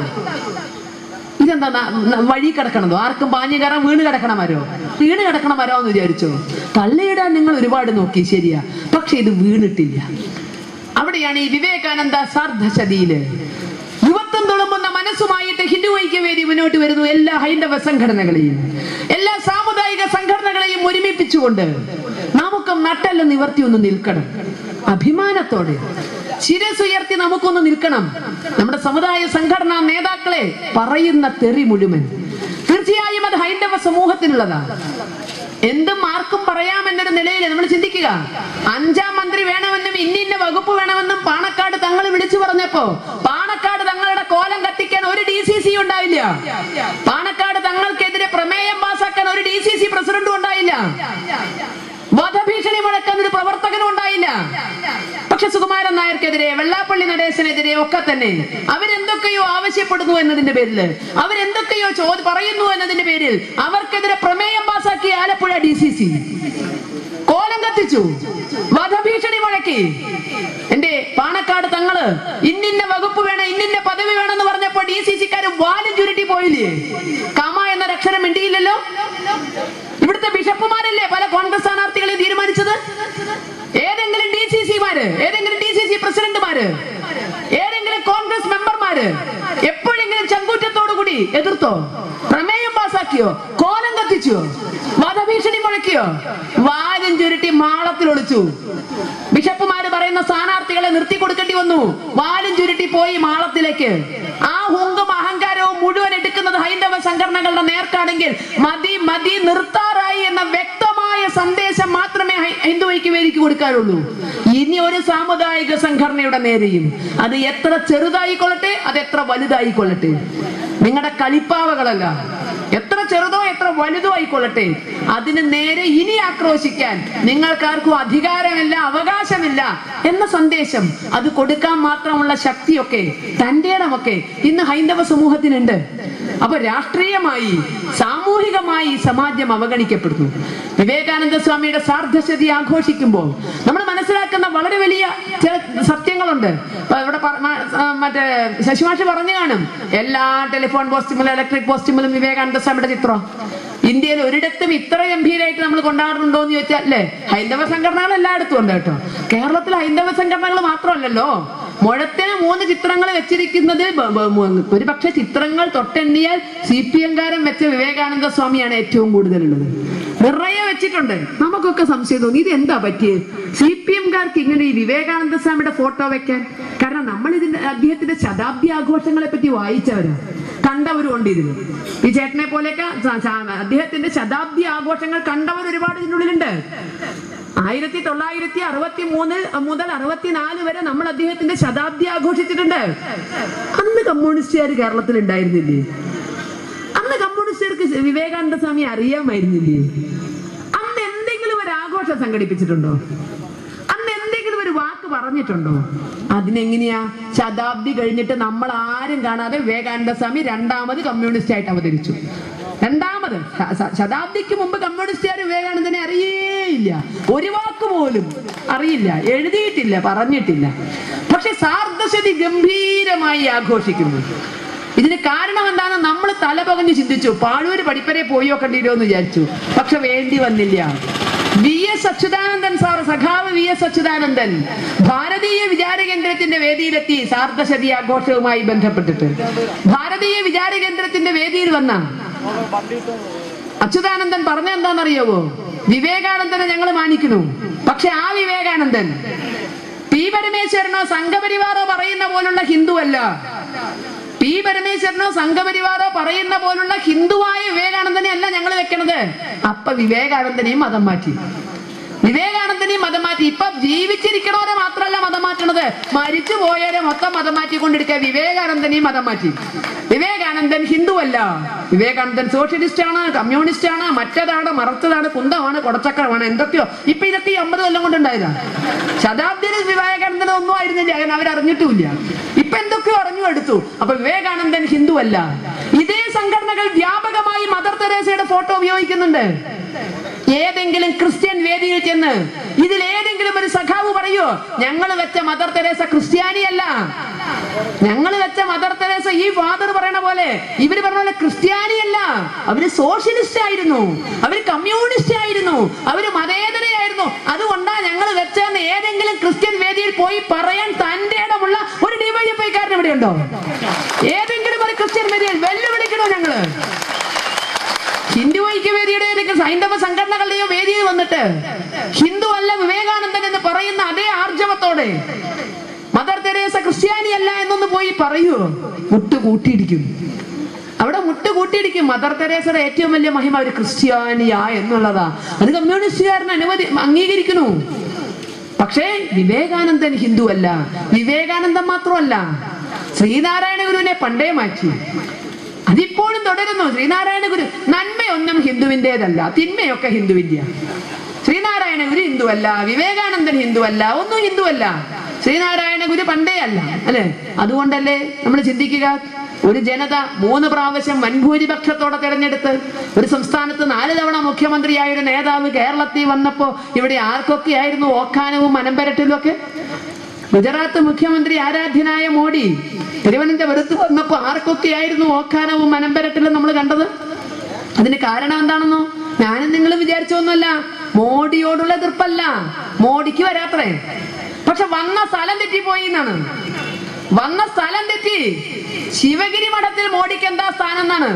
ഇതെന്താ ന- ന- വഴി കിടക്കണതോ ആർക്കും പാഞ്ഞു കയറാൻ വീണ് കിടക്കണമരോ വീണ് കിടക്കണമരോ എന്ന് വിചാരിച്ചോ തള്ളിയിടാൻ നിങ്ങൾ ഒരുപാട് നോക്കി ശരിയാ പക്ഷെ ഇത് വീണിട്ടില്ല അവിടെയാണ് ഈ വിവേകാനന്ദ സാർദ്ധശതിയില് യുവത്വം തുളുമ്പുന്ന മനസ്സുമായിട്ട് ഹിന്ദു ഐക്യവേദി മുന്നോട്ട് വരുന്നു എല്ലാ ഹൈന്ദവ സംഘടനകളെയും എല്ലാ സാമുദായിക സംഘടനകളെയും ഒരുമിപ്പിച്ചുകൊണ്ട് നമുക്ക് നട്ടല്ല നിവർത്തി ഒന്ന് നിൽക്കണം അഭിമാനത്തോടെ ശിരസുയർത്തി നമുക്കൊന്ന് നിൽക്കണം നമ്മുടെ സമുദായ സംഘടനാ നേതാക്കളെ പറയുന്ന തെറി മുഴുവൻ തീർച്ചയായും അത് ഹൈന്ദവ സമൂഹത്തിനുള്ളതാണ് എന്തും ആർക്കും പറയാമെന്നൊരു നിലയിൽ നമ്മൾ ചിന്തിക്കുക അഞ്ചാം മന്ത്രി വേണമെന്നും ഇന്ന ഇന്ന വകുപ്പ് വേണമെന്നും പാണക്കാട് തങ്ങൾ വിളിച്ചു പറഞ്ഞപ്പോ പാണക്കാട് തങ്ങളുടെ കോലം കത്തിക്കാൻ ഒരു ഡി സി സി ഉണ്ടായില്ല പാണക്കാട് തങ്ങൾക്കെതിരെ പ്രമേയം പാസാക്കാൻ ഒരു ഡി സി സി പ്രസിഡന്റും ഉണ്ടായില്ല വധഭീഷണി മുഴക്കാൻ ഒരു പ്രവർത്തകനും ഉണ്ടായില്ല പക്ഷെ സുകുമാരൻ നായർക്കെതിരെ വെള്ളാപ്പള്ളി നടേശനെതിരെ ഒക്കെ തന്നെ അവരെന്തൊക്കെയോ ആവശ്യപ്പെടുന്നു എന്നതിന്റെ പേരിൽ അവരെന്തൊക്കെയോ ചോദ്യ പറയുന്നു എന്നതിന്റെ പേരിൽ അവർക്കെതിരെ പ്രമേയം പാസാക്കിയ ആലപ്പുഴ ഡി സി സി കോലം കത്തിച്ചു വധഭീഷണി മുഴക്കി എന്റെ പാണക്കാട് തങ്ങള് ഇന്നിന്ന വകുപ്പ് വേണം ഇന്നിന്ന പദവി വേണമെന്ന് പറഞ്ഞപ്പോ ഡി സി സിക്കാര് വാലും ചുരുട്ടി പോയില്ലേ കമ എന്നൊരക്ഷരം മിണ്ടിയില്ലല്ലോ ഇവിടുത്തെ ബിഷപ്പുമാരല്ലേ പല കോൺഗ്രസ് സ്ഥാനാർത്ഥികളെ തീരുമാനിച്ചത് ഏതെങ്കിലും ഡി സി സിമാര് ഏതെങ്കിലും ഡി സി സി പ്രസിഡന്റുമാര് ഏതെങ്കിലും കോൺഗ്രസ് മെമ്പർമാര് എപ്പോഴെങ്കിലും ചങ്കൂറ്റത്തോടു കൂടി എതിർത്തോ പ്രമേയം പാസാക്കിയോ കോലം കത്തിച്ചോ വധഭീഷണി മുഴക്കിയോ വാലും ചുരുട്ടി മാളത്തിൽ ഒളിച്ചു ബിഷപ്പുമാര് പറയുന്ന സ്ഥാനാർത്ഥികളെ നിർത്തി കൊടുക്കേണ്ടി വന്നു വാലും ചുരുട്ടി പോയി മാളത്തിലേക്ക് ആ ഹുങ്കും അഹങ്കാരവും മുഴുവൻ എടുക്കുന്നത് ഹൈന്ദവ സംഘടനകളുടെ നേർക്കാണെങ്കിൽ മതി മതി നിർത്താറായി എന്ന വ്യക്തമായ സന്ദേശം മാത്രമേ ഹൈ- ഹിന്ദു ഐക്യവേദിക്ക് കൊടുക്കാറുള്ളൂ ഇനി ഒരു സാമുദായിക സംഘടനയുടെ നേരെയും അത് എത്ര ചെറുതായിക്കൊള്ളട്ടെ അത് എത്ര വലുതായിക്കൊള്ളട്ടെ നിങ്ങളുടെ കളിപ്പാവകളല്ല എത്ര ചെറുതോ എത്ര വലുതോ ആയിക്കൊള്ളട്ടെ അതിന് നേരെ ഇനി ആക്രോശിക്കാൻ നിങ്ങൾക്കാർക്കും അധികാരമില്ല അവകാശമില്ല എന്ന സന്ദേശം അത് കൊടുക്കാൻ മാത്രമുള്ള ശക്തിയൊക്കെ തന്റെ ഇടമൊക്കെ ഇന്ന് ഹൈന്ദവ സമൂഹത്തിനുണ്ട് അപ്പൊ രാഷ്ട്രീയമായി സാമൂഹികമായി സമാജം അവഗണിക്കപ്പെടുന്നു വിവേകാനന്ദ സ്വാമിയുടെ സാർദ്ധശതി ആഘോഷിക്കുമ്പോൾ നമ്മൾ മനസ്സിലാക്കുന്ന വളരെ വലിയ ചില സത്യങ്ങളുണ്ട് ഇപ്പൊ ഇവിടെ പറ- മ- ആ, മറ്റേ ശശിമാഷ് പറഞ്ഞു കാണും എല്ലാ ടെലിഫോൺ പോസ്റ്റുമിലും ഇലക്ട്രിക് പോസ്റ്റുമിലും വിവേകാനന്ദ സ്വാമിയുടെ ചിത്രം ഇന്ത്യയിൽ ഒരിടത്തും ഇത്ര ഗംഭീരമായിട്ട് നമ്മൾ കൊണ്ടാടുന്നുണ്ടോ എന്ന് ചോദിച്ചാൽ അല്ലേ ഹൈന്ദവ സംഘടനകൾ എല്ലായിടത്തും ഉണ്ട് കേട്ടോ കേരളത്തിൽ ഹൈന്ദവ സംഘടനകൾ മാത്രമല്ലല്ലോ മുഴത്തിന് മൂന്ന് ചിത്രങ്ങൾ വെച്ചിരിക്കുന്നത് ബ- ബ- മു- ഒരു പക്ഷെ ചിത്രങ്ങൾ തൊട്ടെണ്ണിയാൽ സി പി എംകാരൻ വെച്ച വിവേകാനന്ദ സ്വാമിയാണ് ഏറ്റവും കൂടുതലുള്ളത് നിറയെ വെച്ചിട്ടുണ്ട് നമുക്കൊക്കെ സംശയം തോന്നി ഇത് എന്താ പറ്റിയത് സി പി എംകാർക്ക് ഇങ്ങനെ ഈ വിവേകാനന്ദ സ്വാമിയുടെ ഫോട്ടോ വെക്കാൻ കാരണം നമ്മൾ ഇതിന്റെ അദ്ദേഹത്തിന്റെ ശതാബ്ദി ആഘോഷങ്ങളെ പറ്റി വായിച്ചവരാ കണ്ടവരും ഉണ്ട് ഇതിന് ഈ ചേട്ടനെ പോലെയൊക്കെ സ- സ- അദ്ദേഹത്തിന്റെ ശതാബ്ദി ആഘോഷങ്ങൾ കണ്ടവർ ഒരുപാട് ഇതിനുള്ളിലുണ്ട് ആയിരത്തി തൊള്ളായിരത്തി അറുപത്തി മൂന്നിൽ മുതൽ അറുപത്തിനാല് വരെ നമ്മൾ അദ്ദേഹത്തിന്റെ ശതാബ്ദി ആഘോഷിച്ചിട്ടുണ്ട് അന്ന് കമ്മ്യൂണിസ്റ്റുകാർ കേരളത്തിൽ ഉണ്ടായിരുന്നില്ലേ അന്ന് കമ്മ്യൂണിസ്റ്റുകാർക്ക് വിവേകാനന്ദ സ്വാമി അറിയാമായിരുന്നില്ലേ അന്ന് എന്തെങ്കിലും ഒരു ആഘോഷം സംഘടിപ്പിച്ചിട്ടുണ്ടോ അന്ന് എന്തെങ്കിലും ഒരു വാക്ക് പറഞ്ഞിട്ടുണ്ടോ അതിനെങ്ങനെയാ ശതാബ്ദി കഴിഞ്ഞിട്ട് നമ്മൾ ആരും കാണാതെ വിവേകാനന്ദ സ്വാമി രണ്ടാമത് കമ്മ്യൂണിസ്റ്റ് ആയിട്ട് അവതരിച്ചു രണ്ടാമത് ശ- ശ- ശതാബ്ദിക്ക് മുമ്പ് കമ്മ്യൂണിസ്റ്റുകാർ വിവേകാനന്ദനെ അറിയേയില്ല ഒരു വാക്ക് പോലും അറിയില്ല എഴുതിയിട്ടില്ല പറഞ്ഞിട്ടില്ല പക്ഷെ സാർദ്ധശതി ഗംഭീരമായി ആഘോഷിക്കുന്നു ഇതിന് കാരണം എന്താണ് നമ്മൾ തലപകഞ്ഞ് ചിന്തിച്ചു പാഴൂര് പഠിപ്പരെ പോയി നോക്കേണ്ടിരോ എന്ന് വിചാരിച്ചു പക്ഷെ വേണ്ടി വന്നില്ല വി എസ് അച്യുതാനന്ദൻ സാർ സഖാവ് വി എസ് അച്യുതാനന്ദൻ ഭാരതീയ വിചാര കേന്ദ്രത്തിന്റെ വേദിയിലെത്തി സാർദ്ധശതി ആഘോഷവുമായി ബന്ധപ്പെട്ടിട്ട് ഭാരതീയ വിചാര കേന്ദ്രത്തിന്റെ വേദിയിൽ വന്ന അച്യുതാനന്ദൻ പറഞ്ഞ എന്താണെന്നറിയാവോ വിവേകാനന്ദനെ ഞങ്ങൾ മാനിക്കുന്നു പക്ഷെ ആ വിവേകാനന്ദൻ പി പരമേശ്വരനോ സംഘപരിവാറോ പറയുന്ന പോലുള്ള ഹിന്ദു അല്ല പി പരമേശ്വരനോ സംഘപരിവാറോ പറയുന്ന പോലുള്ള ഹിന്ദുവായ വിവേകാനന്ദനെ അല്ല ഞങ്ങൾ വെക്കണത് അപ്പൊ വിവേകാനന്ദനെയും മതം മാറ്റി വിവേകാനന്ദനെയും മതം മാറ്റി ഇപ്പൊ ജീവിച്ചിരിക്കണവരെ മാത്രമല്ല മതം മാറ്റണത് മരിച്ചു പോയവരെ മൊത്തം മതം മാറ്റിക്കൊണ്ടിരിക്കുക വിവേകാനന്ദനെയും മതം മാറ്റി വിവേകാനന്ദൻ ഹിന്ദു അല്ല വിവേകാനന്ദൻ സോഷ്യലിസ്റ്റ് ആണ് കമ്മ്യൂണിസ്റ്റ് ആണ് മറ്റേതാണ് മറച്ചതാണ് കുന്തമാണ് കൊടച്ചക്രമാണ് എന്തൊക്കെയോ ഇപ്പൊ ഇതൊക്കെ ഈ അമ്പത് കൊല്ലം കൊണ്ടുണ്ടായതാണ് ശതാബ്ദിയിൽ വിവേകാനന്ദൻ ഒന്നും ആയിരുന്നില്ല അങ്ങനെ അവരറിഞ്ഞിട്ടുമില്ല ഇപ്പൊ എന്തൊക്കെയോ അറിഞ്ഞു എടുത്തു അപ്പൊ വിവേകാനന്ദൻ ഹിന്ദു അല്ല ഇതേ സംഘടനകൾ വ്യാപകമായി മദർ തെരേസയുടെ ഫോട്ടോ ഉപയോഗിക്കുന്നുണ്ട് ഏതെങ്കിലും ക്രിസ്ത്യൻ വേദിയിൽ ചെന്ന് ഇതിൽ ഏതെങ്കിലും ഒരു സഖാവ് പറയോ ഞങ്ങൾ വെച്ച മദർ തെരേസ ക്രിസ്ത്യാനിയല്ല ഞങ്ങൾ വെച്ച മദർ തെരേസ ഈ ഫാദർ പറയണ പോലെ ഇവര് പറഞ്ഞ പോലെ ക്രിസ്ത്യാനിയല്ല അവര് സോഷ്യലിസ്റ്റ് ആയിരുന്നു അവര് കമ്മ്യൂണിസ്റ്റ് ആയിരുന്നു അവര് മതേതരയായിരുന്നു അതുകൊണ്ടാ ഞങ്ങൾ വെച്ചെന്ന് ഏതെങ്കിലും ഏതെങ്കിലും ക്രിസ്ത്യൻ വേദിയിൽ പോയി പറയാൻ തന്റെ ഇടമുള്ള ഒരു ഡിവൈഎഫ്ഐക്കാരൻ ഇവിടെ ഉണ്ടോ ഏതെങ്കിലും ഒരു ക്രിസ്ത്യൻ വേദിയിൽ വെല്ലുവിളിക്കണോ ഞങ്ങള് ഹിന്ദു ഐക്യവേദിയുടെ ഏതെങ്കിലും സൈന്ധവ സംഘടനകളുടെയോ വേദിയിൽ വന്നിട്ട് ഹിന്ദു അല്ല വിവേകാനന്ദൻ എന്ന് പറയുന്ന അതേ ആർജവത്തോടെ മദർ തെരേസ ക്രിസ്ത്യാനി അല്ല എന്നൊന്ന് പോയി പറയൂ മുട്ട് കൂട്ടിയിടിക്കും അവിടെ മുട്ട് കൂട്ടിയിടിക്കും മദർ തെരേസയുടെ ഏറ്റവും വലിയ മഹിമ ഒരു ക്രിസ്ത്യാനിയാ എന്നുള്ളതാ അത് കമ്മ്യൂണിസ്റ്റുകാരൻ അനുമതി അംഗീകരിക്കുന്നു പക്ഷേ വിവേകാനന്ദൻ ഹിന്ദു അല്ല വിവേകാനന്ദൻ മാത്രമല്ല ശ്രീനാരായണ ഗുരുവിനെ പണ്ടേ മാറ്റി അതിപ്പോഴും തുടരുന്നു ശ്രീനാരായണ ഗുരു നന്മയൊന്നും ഹിന്ദുവിൻ്റെതല്ല തിന്മയൊക്കെ ഹിന്ദുവിന്റെ ശ്രീനാരായണ ഗുരു ഹിന്ദുവല്ല വിവേകാനന്ദൻ ഹിന്ദുവല്ല ഒന്നും ഹിന്ദുവല്ല ശ്രീനാരായണ ഗുരു പണ്ടേ അല്ല അല്ലെ അതുകൊണ്ടല്ലേ നമ്മൾ ചിന്തിക്കുക ഒരു ജനത മൂന്ന് പ്രാവശ്യം വൻഭൂരിപക്ഷത്തോടെ തെരഞ്ഞെടുത്ത് ഒരു സംസ്ഥാനത്ത് നാല് തവണ മുഖ്യമന്ത്രിയായ ഒരു നേതാവ് കേരളത്തിൽ വന്നപ്പോ ഇവിടെ ആർക്കൊക്കെയായിരുന്നു ഓക്കാനവും മനംപരട്ടിലും ഒക്കെ ഗുജറാത്ത് മുഖ്യമന്ത്രി ആരാധ്യനായ മോഡി തിരുവനന്തപുരത്ത് വന്നപ്പോ ആർക്കൊക്കെയായിരുന്നു ഓക്കാനവും മനംപരട്ടിലും നമ്മൾ കണ്ടത് അതിന് കാരണം എന്താണെന്നോ ഞാനും നിങ്ങൾ വിചാരിച്ചൊന്നുമല്ല മോഡിയോടുള്ള എതിർപ്പല്ല മോഡിക്ക് വരാത്രേ പക്ഷെ വന്ന സ്ഥലം തെറ്റിപ്പോയി എന്നാണ് വന്ന സ്ഥലം തെറ്റി ശിവഗിരി മഠത്തിൽ മോഡിക്ക് എന്താ സ്ഥാനം എന്നാണ്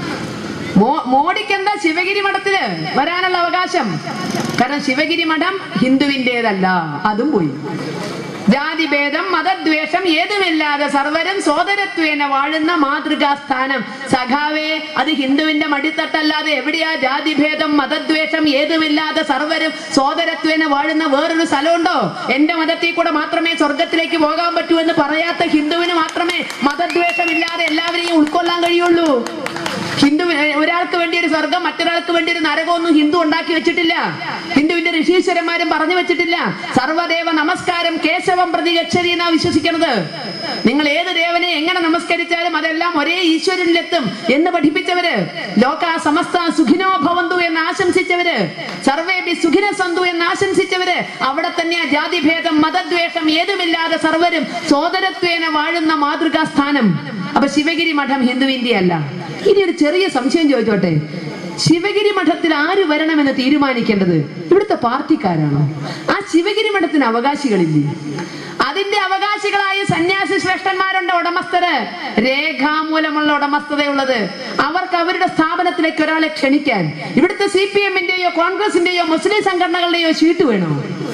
മോ- മോഡിക്ക് എന്താ ശിവഗിരി മഠത്തില് വരാനുള്ള അവകാശം കാരണം ശിവഗിരി മഠം ഹിന്ദുവിൻ്റെതല്ല അതും പോയി ജാതിഭേദം മതദ്വേഷം ഏതുമില്ലാതെ സർവരും സോദരത്വേന വാഴുന്ന മാതൃകാ സ്ഥാനം സഖാവേ അത് ഹിന്ദുവിന്റെ മടിത്തട്ടല്ലാതെ എവിടെയാ ജാതിഭേദം മതദ്വേഷം ഏതുമില്ലാതെ സർവരും സോദരത്വേന വാഴുന്ന വേറൊരു സ്ഥലമുണ്ടോ എന്റെ മതത്തിൽ കൂടെ മാത്രമേ സ്വർഗത്തിലേക്ക് പോകാൻ പറ്റൂ എന്ന് പറയാത്ത ഹിന്ദുവിന് മാത്രമേ മതദ്വേഷമില്ലാതെ എല്ലാവരെയും ഉൾക്കൊള്ളാൻ കഴിയുള്ളൂ ഹിന്ദു ഒരാൾക്ക് വേണ്ടി ഒരു സ്വർഗം മറ്റൊരാൾക്ക് വേണ്ടി ഒരു നരകമൊന്നും ഹിന്ദു ഉണ്ടാക്കി വെച്ചിട്ടില്ല ഹിന്ദുവിന്റെ ഋഷീശ്വരന്മാരും പറഞ്ഞു വെച്ചിട്ടില്ല സർവദേവ നമസ്കാരം കേശവം പ്രതി ഗച്ഛതി എന്നാ വിശ്വസിക്കുന്നത് നിങ്ങൾ ഏത് ദേവനെ എങ്ങനെ നമസ്കരിച്ചാലും അതെല്ലാം ഒരേ ഈശ്വരനിലെത്തും എന്ന് പഠിപ്പിച്ചവര് ലോക സമസ്ത സുഖിനോ ഭവന്തു എന്ന് ആശംസിച്ചവര് സർവേബി സുഖിന സന്തു എന്ന് ആശംസിച്ചവര് അവിടെ തന്നെ ജാതിഭേദം മതദ്വേഷം ഏതുമില്ലാതെ സർവരും സോദരത്വേന വാഴുന്ന മാതൃകാ സ്ഥാനം അപ്പൊ ശിവഗിരി മഠം ഹിന്ദുവിന്റെ അല്ല ഇനി ഒരു ചെറിയ സംശയം ചോദിച്ചോട്ടെ ശിവഗിരി മഠത്തിൽ ആര് വരണമെന്ന് തീരുമാനിക്കേണ്ടത് ഇവിടുത്തെ പാർട്ടിക്കാരാണോ ആ ശിവഗിരി മഠത്തിന് അവകാശികളില്ലേ അതിന്റെ അവകാശികളായ സന്യാസി ശ്രേഷ്ഠന്മാരുണ്ട് ഉടമസ്ഥര് രേഖാമൂലമുള്ള ഉടമസ്ഥതയുള്ളത് അവർക്ക് അവരുടെ സ്ഥാപനത്തിലേക്ക് ഒരാളെ ക്ഷണിക്കാൻ ഇവിടുത്തെ സി പി എമ്മിന്റെയോ കോൺഗ്രസിന്റെയോ മുസ്ലിം സംഘടനകളുടെയോ ഷീട്ട് വേണോ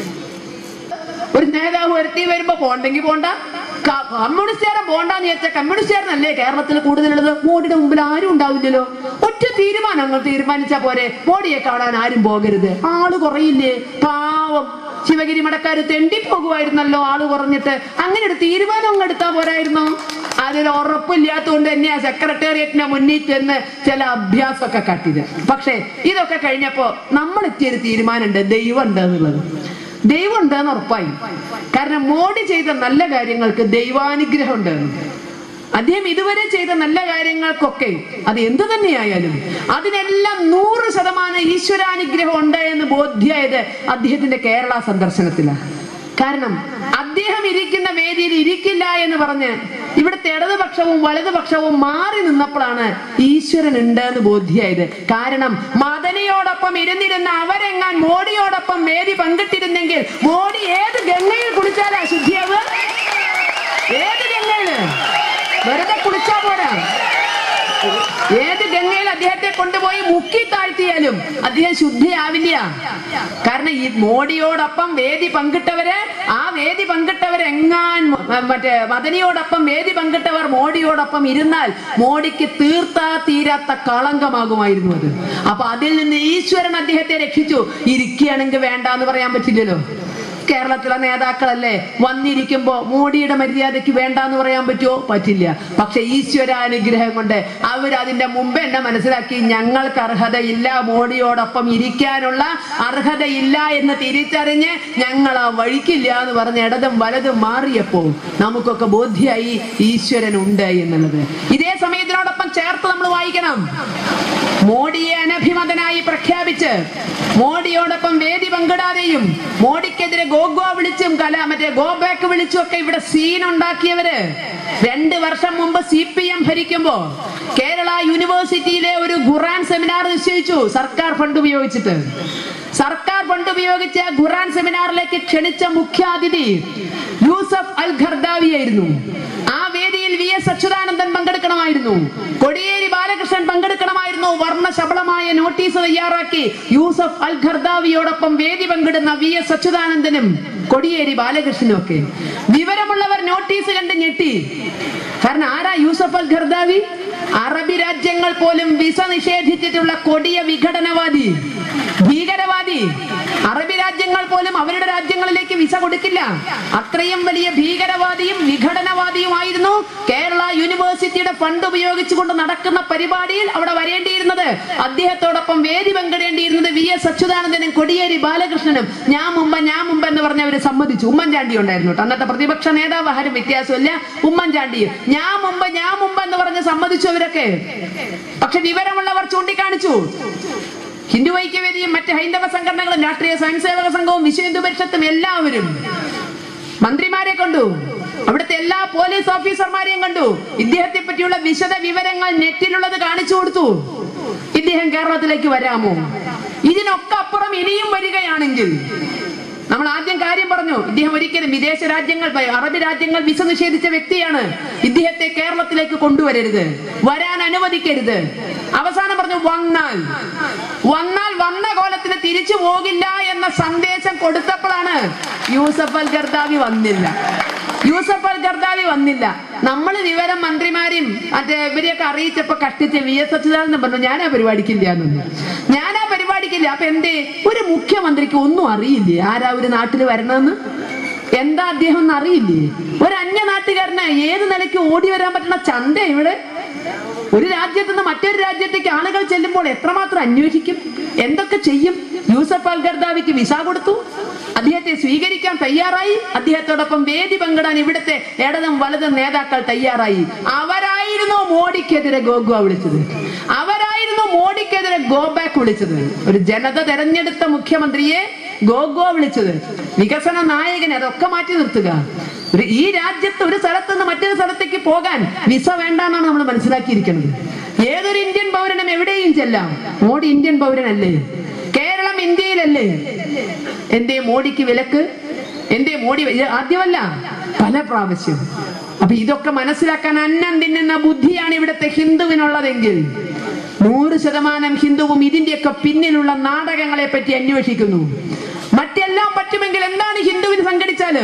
ഒരു നേതാവ് വരുത്തി വരുമ്പോ പോണ്ടെങ്കിൽ പോണ്ട ക- കമ്മ്യൂണിസ്റ്റുകാരൻ പോണ്ടെന്ന് ചോദിച്ചാൽ കമ്മ്യൂണിസ്റ്റുകാരനല്ലേ കേരളത്തിൽ കൂടുതലുള്ളത് മോഡിയുടെ മുമ്പിൽ ആരും ഉണ്ടാവില്ലല്ലോ ഒറ്റ തീരുമാനം അങ്ങ് തീരുമാനിച്ചാ പോരെ മോഡിയെ കാണാൻ ആരും പോകരുത് ആള് കുറയില്ലേ പാവം ശിവഗിരി മടക്കാര് തെണ്ടി പോകുമായിരുന്നല്ലോ ആള് കുറഞ്ഞിട്ട് അങ്ങനെ ഒരു തീരുമാനം അങ്ങ് എടുത്താ പോരായിരുന്നോ അതിന് ഉറപ്പില്ലാത്തതുകൊണ്ട് തന്നെയാ സെക്രട്ടേറിയറ്റിന്റെ മുന്നിൽ ചെന്ന് ചില അഭ്യാസമൊക്കെ കാട്ടിയത് പക്ഷേ ഇതൊക്കെ കഴിഞ്ഞപ്പോ നമ്മൾ എത്തിയൊരു തീരുമാനമുണ്ട് ദൈവം ഉണ്ട് എന്നുള്ളത് ദൈവം ഉണ്ടെന്ന് ഉറപ്പായി കാരണം മോഡി ചെയ്ത നല്ല കാര്യങ്ങൾക്ക് ദൈവാനുഗ്രഹം ഉണ്ട് അദ്ദേഹം ഇതുവരെ ചെയ്ത നല്ല കാര്യങ്ങൾക്കൊക്കെ അത് എന്തു തന്നെയായാലും അതിനെല്ലാം നൂറ് ശതമാനം ഈശ്വരാനുഗ്രഹം ഉണ്ട് എന്ന് ബോധ്യായത് അദ്ദേഹത്തിന്റെ കേരള സന്ദർശനത്തിലാണ് കാരണം അദ്ദേഹം ഇരിക്കുന്ന വേദിയിൽ ഇരിക്കില്ല എന്ന് പറഞ്ഞ് ഇവിടുത്തെ ഇടതുപക്ഷവും വലതുപക്ഷവും മാറി നിന്നപ്പോഴാണ് ഈശ്വരൻ ഉണ്ട് എന്ന് ബോധ്യായത് കാരണം മദനയോടൊപ്പം ഇരുന്നിരുന്ന അവരെങ്ങാൻ മോഡിയോടൊപ്പം വേദി പങ്കിട്ടിരുന്നെങ്കിൽ മോഡി ഏത് ഗംഗയിൽ കുളിച്ചാലാ ശുദ്ധിയാവുക ഏത് ഗംഗയില് വെറുതെ കുളിച്ചാ പോരാ ഏത് ഗംഗയിൽ അദ്ദേഹത്തെ കൊണ്ടുപോയി മുക്കി താഴ്ത്തിയാലും അദ്ദേഹം ശുദ്ധിയാവില്ല കാരണം ഈ മോഡിയോടൊപ്പം വേദി പങ്കിട്ടവര് ആ വേദി പങ്കിട്ടവർ എങ്ങാൻ മ- മറ്റേ മദനിയോടൊപ്പം വേദി പങ്കിട്ടവർ മോഡിയോടൊപ്പം ഇരുന്നാൽ മോഡിക്ക് തീർത്താ തീരാത്ത കളങ്കമാകുമായിരുന്നു അത് അപ്പൊ അതിൽ നിന്ന് ഈശ്വരൻ അദ്ദേഹത്തെ രക്ഷിച്ചു ഇരിക്കുകയാണെങ്കിൽ വേണ്ട എന്ന് പറയാൻ പറ്റില്ലല്ലോ കേരളത്തിലെ നേതാക്കളല്ലേ വന്നിരിക്കുമ്പോ മോഡിയുടെ മര്യാദയ്ക്ക് വേണ്ടാന്ന് പറയാൻ പറ്റുമോ പറ്റില്ല പക്ഷെ ഈശ്വരാനുഗ്രഹം കൊണ്ട് അവർ അതിന്റെ മുമ്പ് എന്നെ മനസ്സിലാക്കി ഞങ്ങൾക്ക് അർഹതയില്ല മോഡിയോടൊപ്പം ഇരിക്കാനുള്ള അർഹതയില്ല എന്ന് തിരിച്ചറിഞ്ഞ് ഞങ്ങൾ ആ വഴിക്കില്ല എന്ന് പറഞ്ഞ് ഇടതും വലതും മാറിയപ്പോ നമുക്കൊക്കെ ബോധ്യായി ഈശ്വരൻ ഉണ്ട് എന്നുള്ളത് ഇതേ സമയത്തിനോടൊപ്പം ചേർത്ത് നമ്മൾ വായിക്കണം മോഡിയെ അനഭിമതനായി പ്രഖ്യാപിച്ച് മോഡിയോടൊപ്പം വേദി പങ്കിടാതെയും മോഡിക്കെതിരെ ഗോഗോ വിളിച്ചും കല മറ്റേ ഗോ ബാക്ക് വിളിച്ചും ഒക്കെ ഇവിടെ സീൻ ഉണ്ടാക്കിയവര് രണ്ട് വർഷം മുമ്പ് സി പി എം ഭരിക്കുമ്പോ കേരള യൂണിവേഴ്സിറ്റിയിലെ ഒരു ഖുറാൻ സെമിനാർ നിശ്ചയിച്ചു സർക്കാർ ഫണ്ട് ഉപയോഗിച്ചിട്ട് സർക്കാർ ഫണ്ട് ഉപയോഗിച്ച് ഖുറാൻ സെമിനാറിലേക്ക് ക്ഷണിച്ച മുഖ്യാതിഥി യൂസഫ് അൽ ഖർദാവി ആയിരുന്നു ആ വേദിയിൽ വി എസ് അച്യുതാനന്ദൻ പങ്കെടുക്കണമായിരുന്നു കൊടിയേരി ബാലകൃഷ്ണൻ പങ്കെടുക്കണമായിരുന്നു വർണ്ണശബളമായ നോട്ടീസ് തയ്യാറാക്കി യൂസഫ് അൽ ഖർദാവിയോടൊപ്പം വേദി പങ്കിടുന്ന വി എസ് അച്യുതാനന്ദനും കൊടിയേരി ബാലകൃഷ്ണനും ഒക്കെ വിവരമുള്ളവർ നോട്ടീസ് കണ്ട് ഞെട്ടി കാരണം ആരാ യൂസഫ് അൽ ഖർദാവി അറബി രാജ്യങ്ങൾ പോലും വിസ നിഷേധിച്ചിട്ടുള്ള കൊടിയ വിഘടനവാദി ഭീകരവാദി അറബി രാജ്യങ്ങൾ പോലും അവരുടെ രാജ്യങ്ങളിലേക്ക് വിസ കൊടുക്കില്ല അത്രയും വലിയ ഭീകരവാദിയും വിഘടനവാദിയുമായിരുന്നു കേരള യൂണിവേഴ്സിറ്റിയുടെ ഫണ്ട് ഉപയോഗിച്ചുകൊണ്ട് നടക്കുന്ന പരിപാടിയിൽ അവിടെ വരേണ്ടിയിരുന്നത് അദ്ദേഹത്തോടൊപ്പം വേദി പങ്കിടേണ്ടിയിരുന്നത് വി എസ് അച്യുതാനന്ദനും കൊടിയേരി ബാലകൃഷ്ണനും ഞാൻ മുമ്പ് ഞാൻ മുമ്പ് എന്ന് പറഞ്ഞ് അവര് സമ്മതിച്ചു ഉമ്മൻചാണ്ടി ഉണ്ടായിരുന്നു കേട്ടോ അന്നത്തെ പ്രതിപക്ഷ നേതാവ് ആരും വ്യത്യാസമില്ല ഉമ്മൻചാണ്ടി ഞാൻ മുമ്പ് ഞാൻ മുമ്പ് എന്ന് പറഞ്ഞ് സമ്മതിച്ചു അവരൊക്കെ പക്ഷെ വിവരമുള്ളവർ ചൂണ്ടിക്കാണിച്ചു ഹിന്ദു ഐക്യവേദിയും മറ്റ് ഹൈന്ദവ സംഘടനകളും രാഷ്ട്രീയ സ്വയംസേവക സംഘവും വിശ്വ ഹിന്ദു പരിഷത്തും എല്ലാവരും മന്ത്രിമാരെ കണ്ടു അവിടുത്തെ എല്ലാ പോലീസ് ഓഫീസർമാരെയും കണ്ടു ഇദ്ദേഹത്തെ പറ്റിയുള്ള വിശദ വിവരങ്ങൾ നെറ്റിലുള്ളത് കാണിച്ചു കൊടുത്തു ഇദ്ദേഹം കേരളത്തിലേക്ക് വരാമോ ഇതിനൊക്കെ അപ്പുറം ഇനിയും വരികയാണെങ്കിൽ നമ്മൾ ആദ്യം കാര്യം പറഞ്ഞു ഇദ്ദേഹം ഒരിക്കലും വിദേശ രാജ്യങ്ങൾ അറബ് രാജ്യങ്ങൾ വിസ നിഷേധിച്ച വ്യക്തിയാണ് ഇദ്ദേഹത്തെ കേരളത്തിലേക്ക് കൊണ്ടുവരരുത് വരാൻ അനുവദിക്കരുത് അവസാനം പറഞ്ഞു വന്നാൽ വന്നാൽ വന്ന കോലത്തിന് തിരിച്ചു പോകില്ല എന്ന സന്ദേശം കൊടുത്തപ്പോഴാണ് യൂസഫ് അൽ ഗർദാവി വന്നില്ല യൂസഫ് അൽ ഗർദാവി വന്നില്ല നമ്മൾ വിവരം മന്ത്രിമാരെയും മറ്റേ ഇവരെയൊക്കെ അറിയിച്ചപ്പോ കഷ്ടിച്ച് വി എസ് അച്യുതാനന്ദൻ പറഞ്ഞു ഞാൻ ആ പരിപാടിക്കില്ല എന്നൊന്നും ഞാൻ ആ പരിപാടിക്കില്ല അപ്പൊ എന്തേ ഒരു മുഖ്യമന്ത്രിക്ക് ഒന്നും അറിയില്ലേ ആരാ ഒരു നാട്ടിൽ വരണമെന്ന് എന്താ അദ്ദേഹം ഒന്നും അറിയില്ലേ ഒരു അന്യ നാട്ടുകാരന് ഏത് നിലയ്ക്ക് ഓടി വരാൻ പറ്റുന്ന ചന്ത ഇവിടെ ഒരു രാജ്യത്ത് നിന്ന് മറ്റൊരു രാജ്യത്തേക്ക് ആളുകൾ ചെല്ലുമ്പോൾ എത്രമാത്രം അന്വേഷിക്കും എന്തൊക്കെ ചെയ്യും യൂസഫ് അൽ ഗർദാവിക്ക് വിസ കൊടുത്തു അദ്ദേഹത്തെ സ്വീകരിക്കാൻ തയ്യാറായി അദ്ദേഹത്തോടൊപ്പം വേദി പങ്കിടാൻ ഇവിടുത്തെ ഇടതും വലതും നേതാക്കൾ തയ്യാറായി അവരായിരുന്നു മോഡിക്കെതിരെ ഗോഗുവ വിളിച്ചത് അവരായിരുന്നു മോഡിക്കെതിരെ ഗോ ബാക്ക് വിളിച്ചത് ഒരു ജനത തെരഞ്ഞെടുത്ത മുഖ്യമന്ത്രിയെ ഗോഗോ വിളിച്ചത് വികസന നായകനെ അതൊക്കെ മാറ്റി നിർത്തുക ഒരു ഈ രാജ്യത്ത് ഒരു സ്ഥലത്ത് നിന്ന് മറ്റൊരു സ്ഥലത്തേക്ക് പോകാൻ വിസ വേണ്ടെന്നാണ് നമ്മൾ മനസ്സിലാക്കിയിരിക്കുന്നത് ഏതൊരു ഇന്ത്യൻ പൗരനും എവിടെയും ചെല്ലാം മോഡി ഇന്ത്യൻ പൗരനല്ലേ കേരളം ഇന്ത്യയിലല്ലേ എന്തേ മോഡിക്ക് വിലക്ക് എന്തേ മോഡി ഇത് ആദ്യമല്ല പല പ്രാവശ്യം അപ്പൊ ഇതൊക്കെ മനസ്സിലാക്കാൻ അന്നം തിന്നുന്ന ബുദ്ധിയാണ് ഇവിടുത്തെ ഹിന്ദുവിനുള്ളതെങ്കിൽ നൂറ് ശതമാനം ഹിന്ദുവും ഇതിന്റെയൊക്കെ പിന്നിലുള്ള നാടകങ്ങളെ പറ്റി അന്വേഷിക്കുന്നു മറ്റെല്ലാം പറ്റുമെങ്കിൽ എന്താണ് ഹിന്ദുവിന് സംഘടിച്ചാല്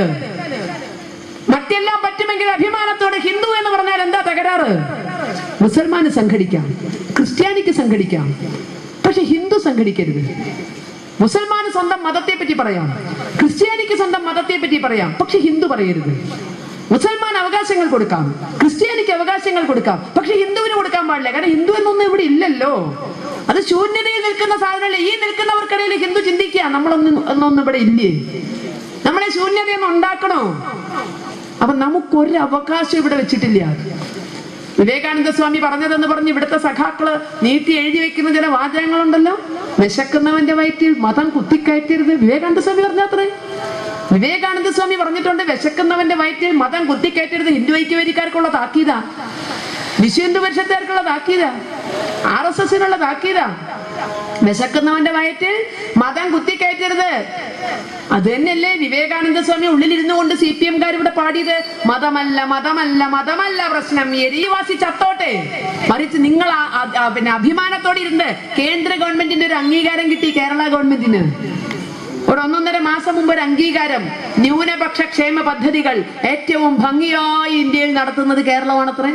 മറ്റെല്ലാം പറ്റുമെങ്കിൽ അഭിമാനത്തോടെ ഹിന്ദു എന്ന് പറഞ്ഞാൽ എന്താ തകരാറ് മുസൽമാന് സംഘടിക്കാം ക്രിസ്ത്യാനിക്ക് സംഘടിക്കാം പക്ഷെ ഹിന്ദു സംഘടിക്കരുത് മുസൽമാന് സ്വന്തം മതത്തെ പറ്റി പറയാം ക്രിസ്ത്യാനിക്ക് സ്വന്തം മതത്തെ പറ്റി പറയാം പക്ഷെ ഹിന്ദു പറയരുത് മുസൽമാൻ അവകാശങ്ങൾ കൊടുക്കാം ക്രിസ്ത്യാനിക്ക് അവകാശങ്ങൾ കൊടുക്കാം പക്ഷെ ഹിന്ദുവിന് കൊടുക്കാൻ പാടില്ല കാരണം ഹിന്ദു എന്നൊന്നും ഇവിടെ ഇല്ലല്ലോ അത് ശൂന്യതയിൽ നിൽക്കുന്ന സാധനമല്ലേ ഈ നിൽക്കുന്നവർക്കിടയിൽ ഹിന്ദു ചിന്തിക്കുക നമ്മളൊന്നും ഒന്നൊന്നും ഇവിടെ ഇല്ലേ നമ്മളെ ശൂന്യതയൊന്നും ഉണ്ടാക്കണോ അപ്പൊ നമുക്കൊരു അവകാശം ഇവിടെ വെച്ചിട്ടില്ല വിവേകാനന്ദ സ്വാമി പറഞ്ഞതെന്ന് പറഞ്ഞ് ഇവിടുത്തെ സഖാക്കള് നീട്ടി എഴുതി വെക്കുന്ന ചില വാചകങ്ങളുണ്ടല്ലോ വിശക്കുന്നവന്റെ വയറ്റിൽ മതം കുത്തിക്കയറ്റരുത് വിവേകാനന്ദ സ്വാമി പറഞ്ഞാത്രേ വിവേകാനന്ദ സ്വാമി പറഞ്ഞിട്ടുണ്ട് വിശക്കുന്നവന്റെ വയറ്റിൽ മതം കുത്തിക്കയറ്റരുത് ഹിന്ദു ഐക്യവേദിക്കാർക്കുള്ള താക്കീതാ വിശ്വ ഹിന്ദു പരിഷത്തുകാർക്കുള്ള താക്കീതാ ആർ എസ് എസിനുള്ള താക്കീതാ വിശക്കുന്നവന്റെ വയറ്റിൽ മതം കുത്തിക്കയറ്റരുത് അത് തന്നെയല്ലേ വിവേകാനന്ദ സ്വാമി ഉള്ളിലിരുന്നു കൊണ്ട് സി പി എംകാർ ഇവിടെ പാടിയത് മതമല്ല മതമല്ല മതമല്ല പ്രശ്നം എരിവാസി ചത്തോട്ടെ മറിച്ച് നിങ്ങൾ ആ- ആ- ആ പിന്നെ അഭിമാനത്തോടെ ഇരുന്ന് കേന്ദ്ര ഗവൺമെന്റിന്റെ ഒരു അംഗീകാരം കിട്ടി കേരള ഗവൺമെന്റിന് ഒരു ഒന്നൊന്നര മാസം മുമ്പ് ഒരു അംഗീകാരം ന്യൂനപക്ഷ ക്ഷേമ പദ്ധതികൾ ഏറ്റവും ഭംഗിയായി ഇന്ത്യയിൽ നടത്തുന്നത് കേരളമാണത്രേ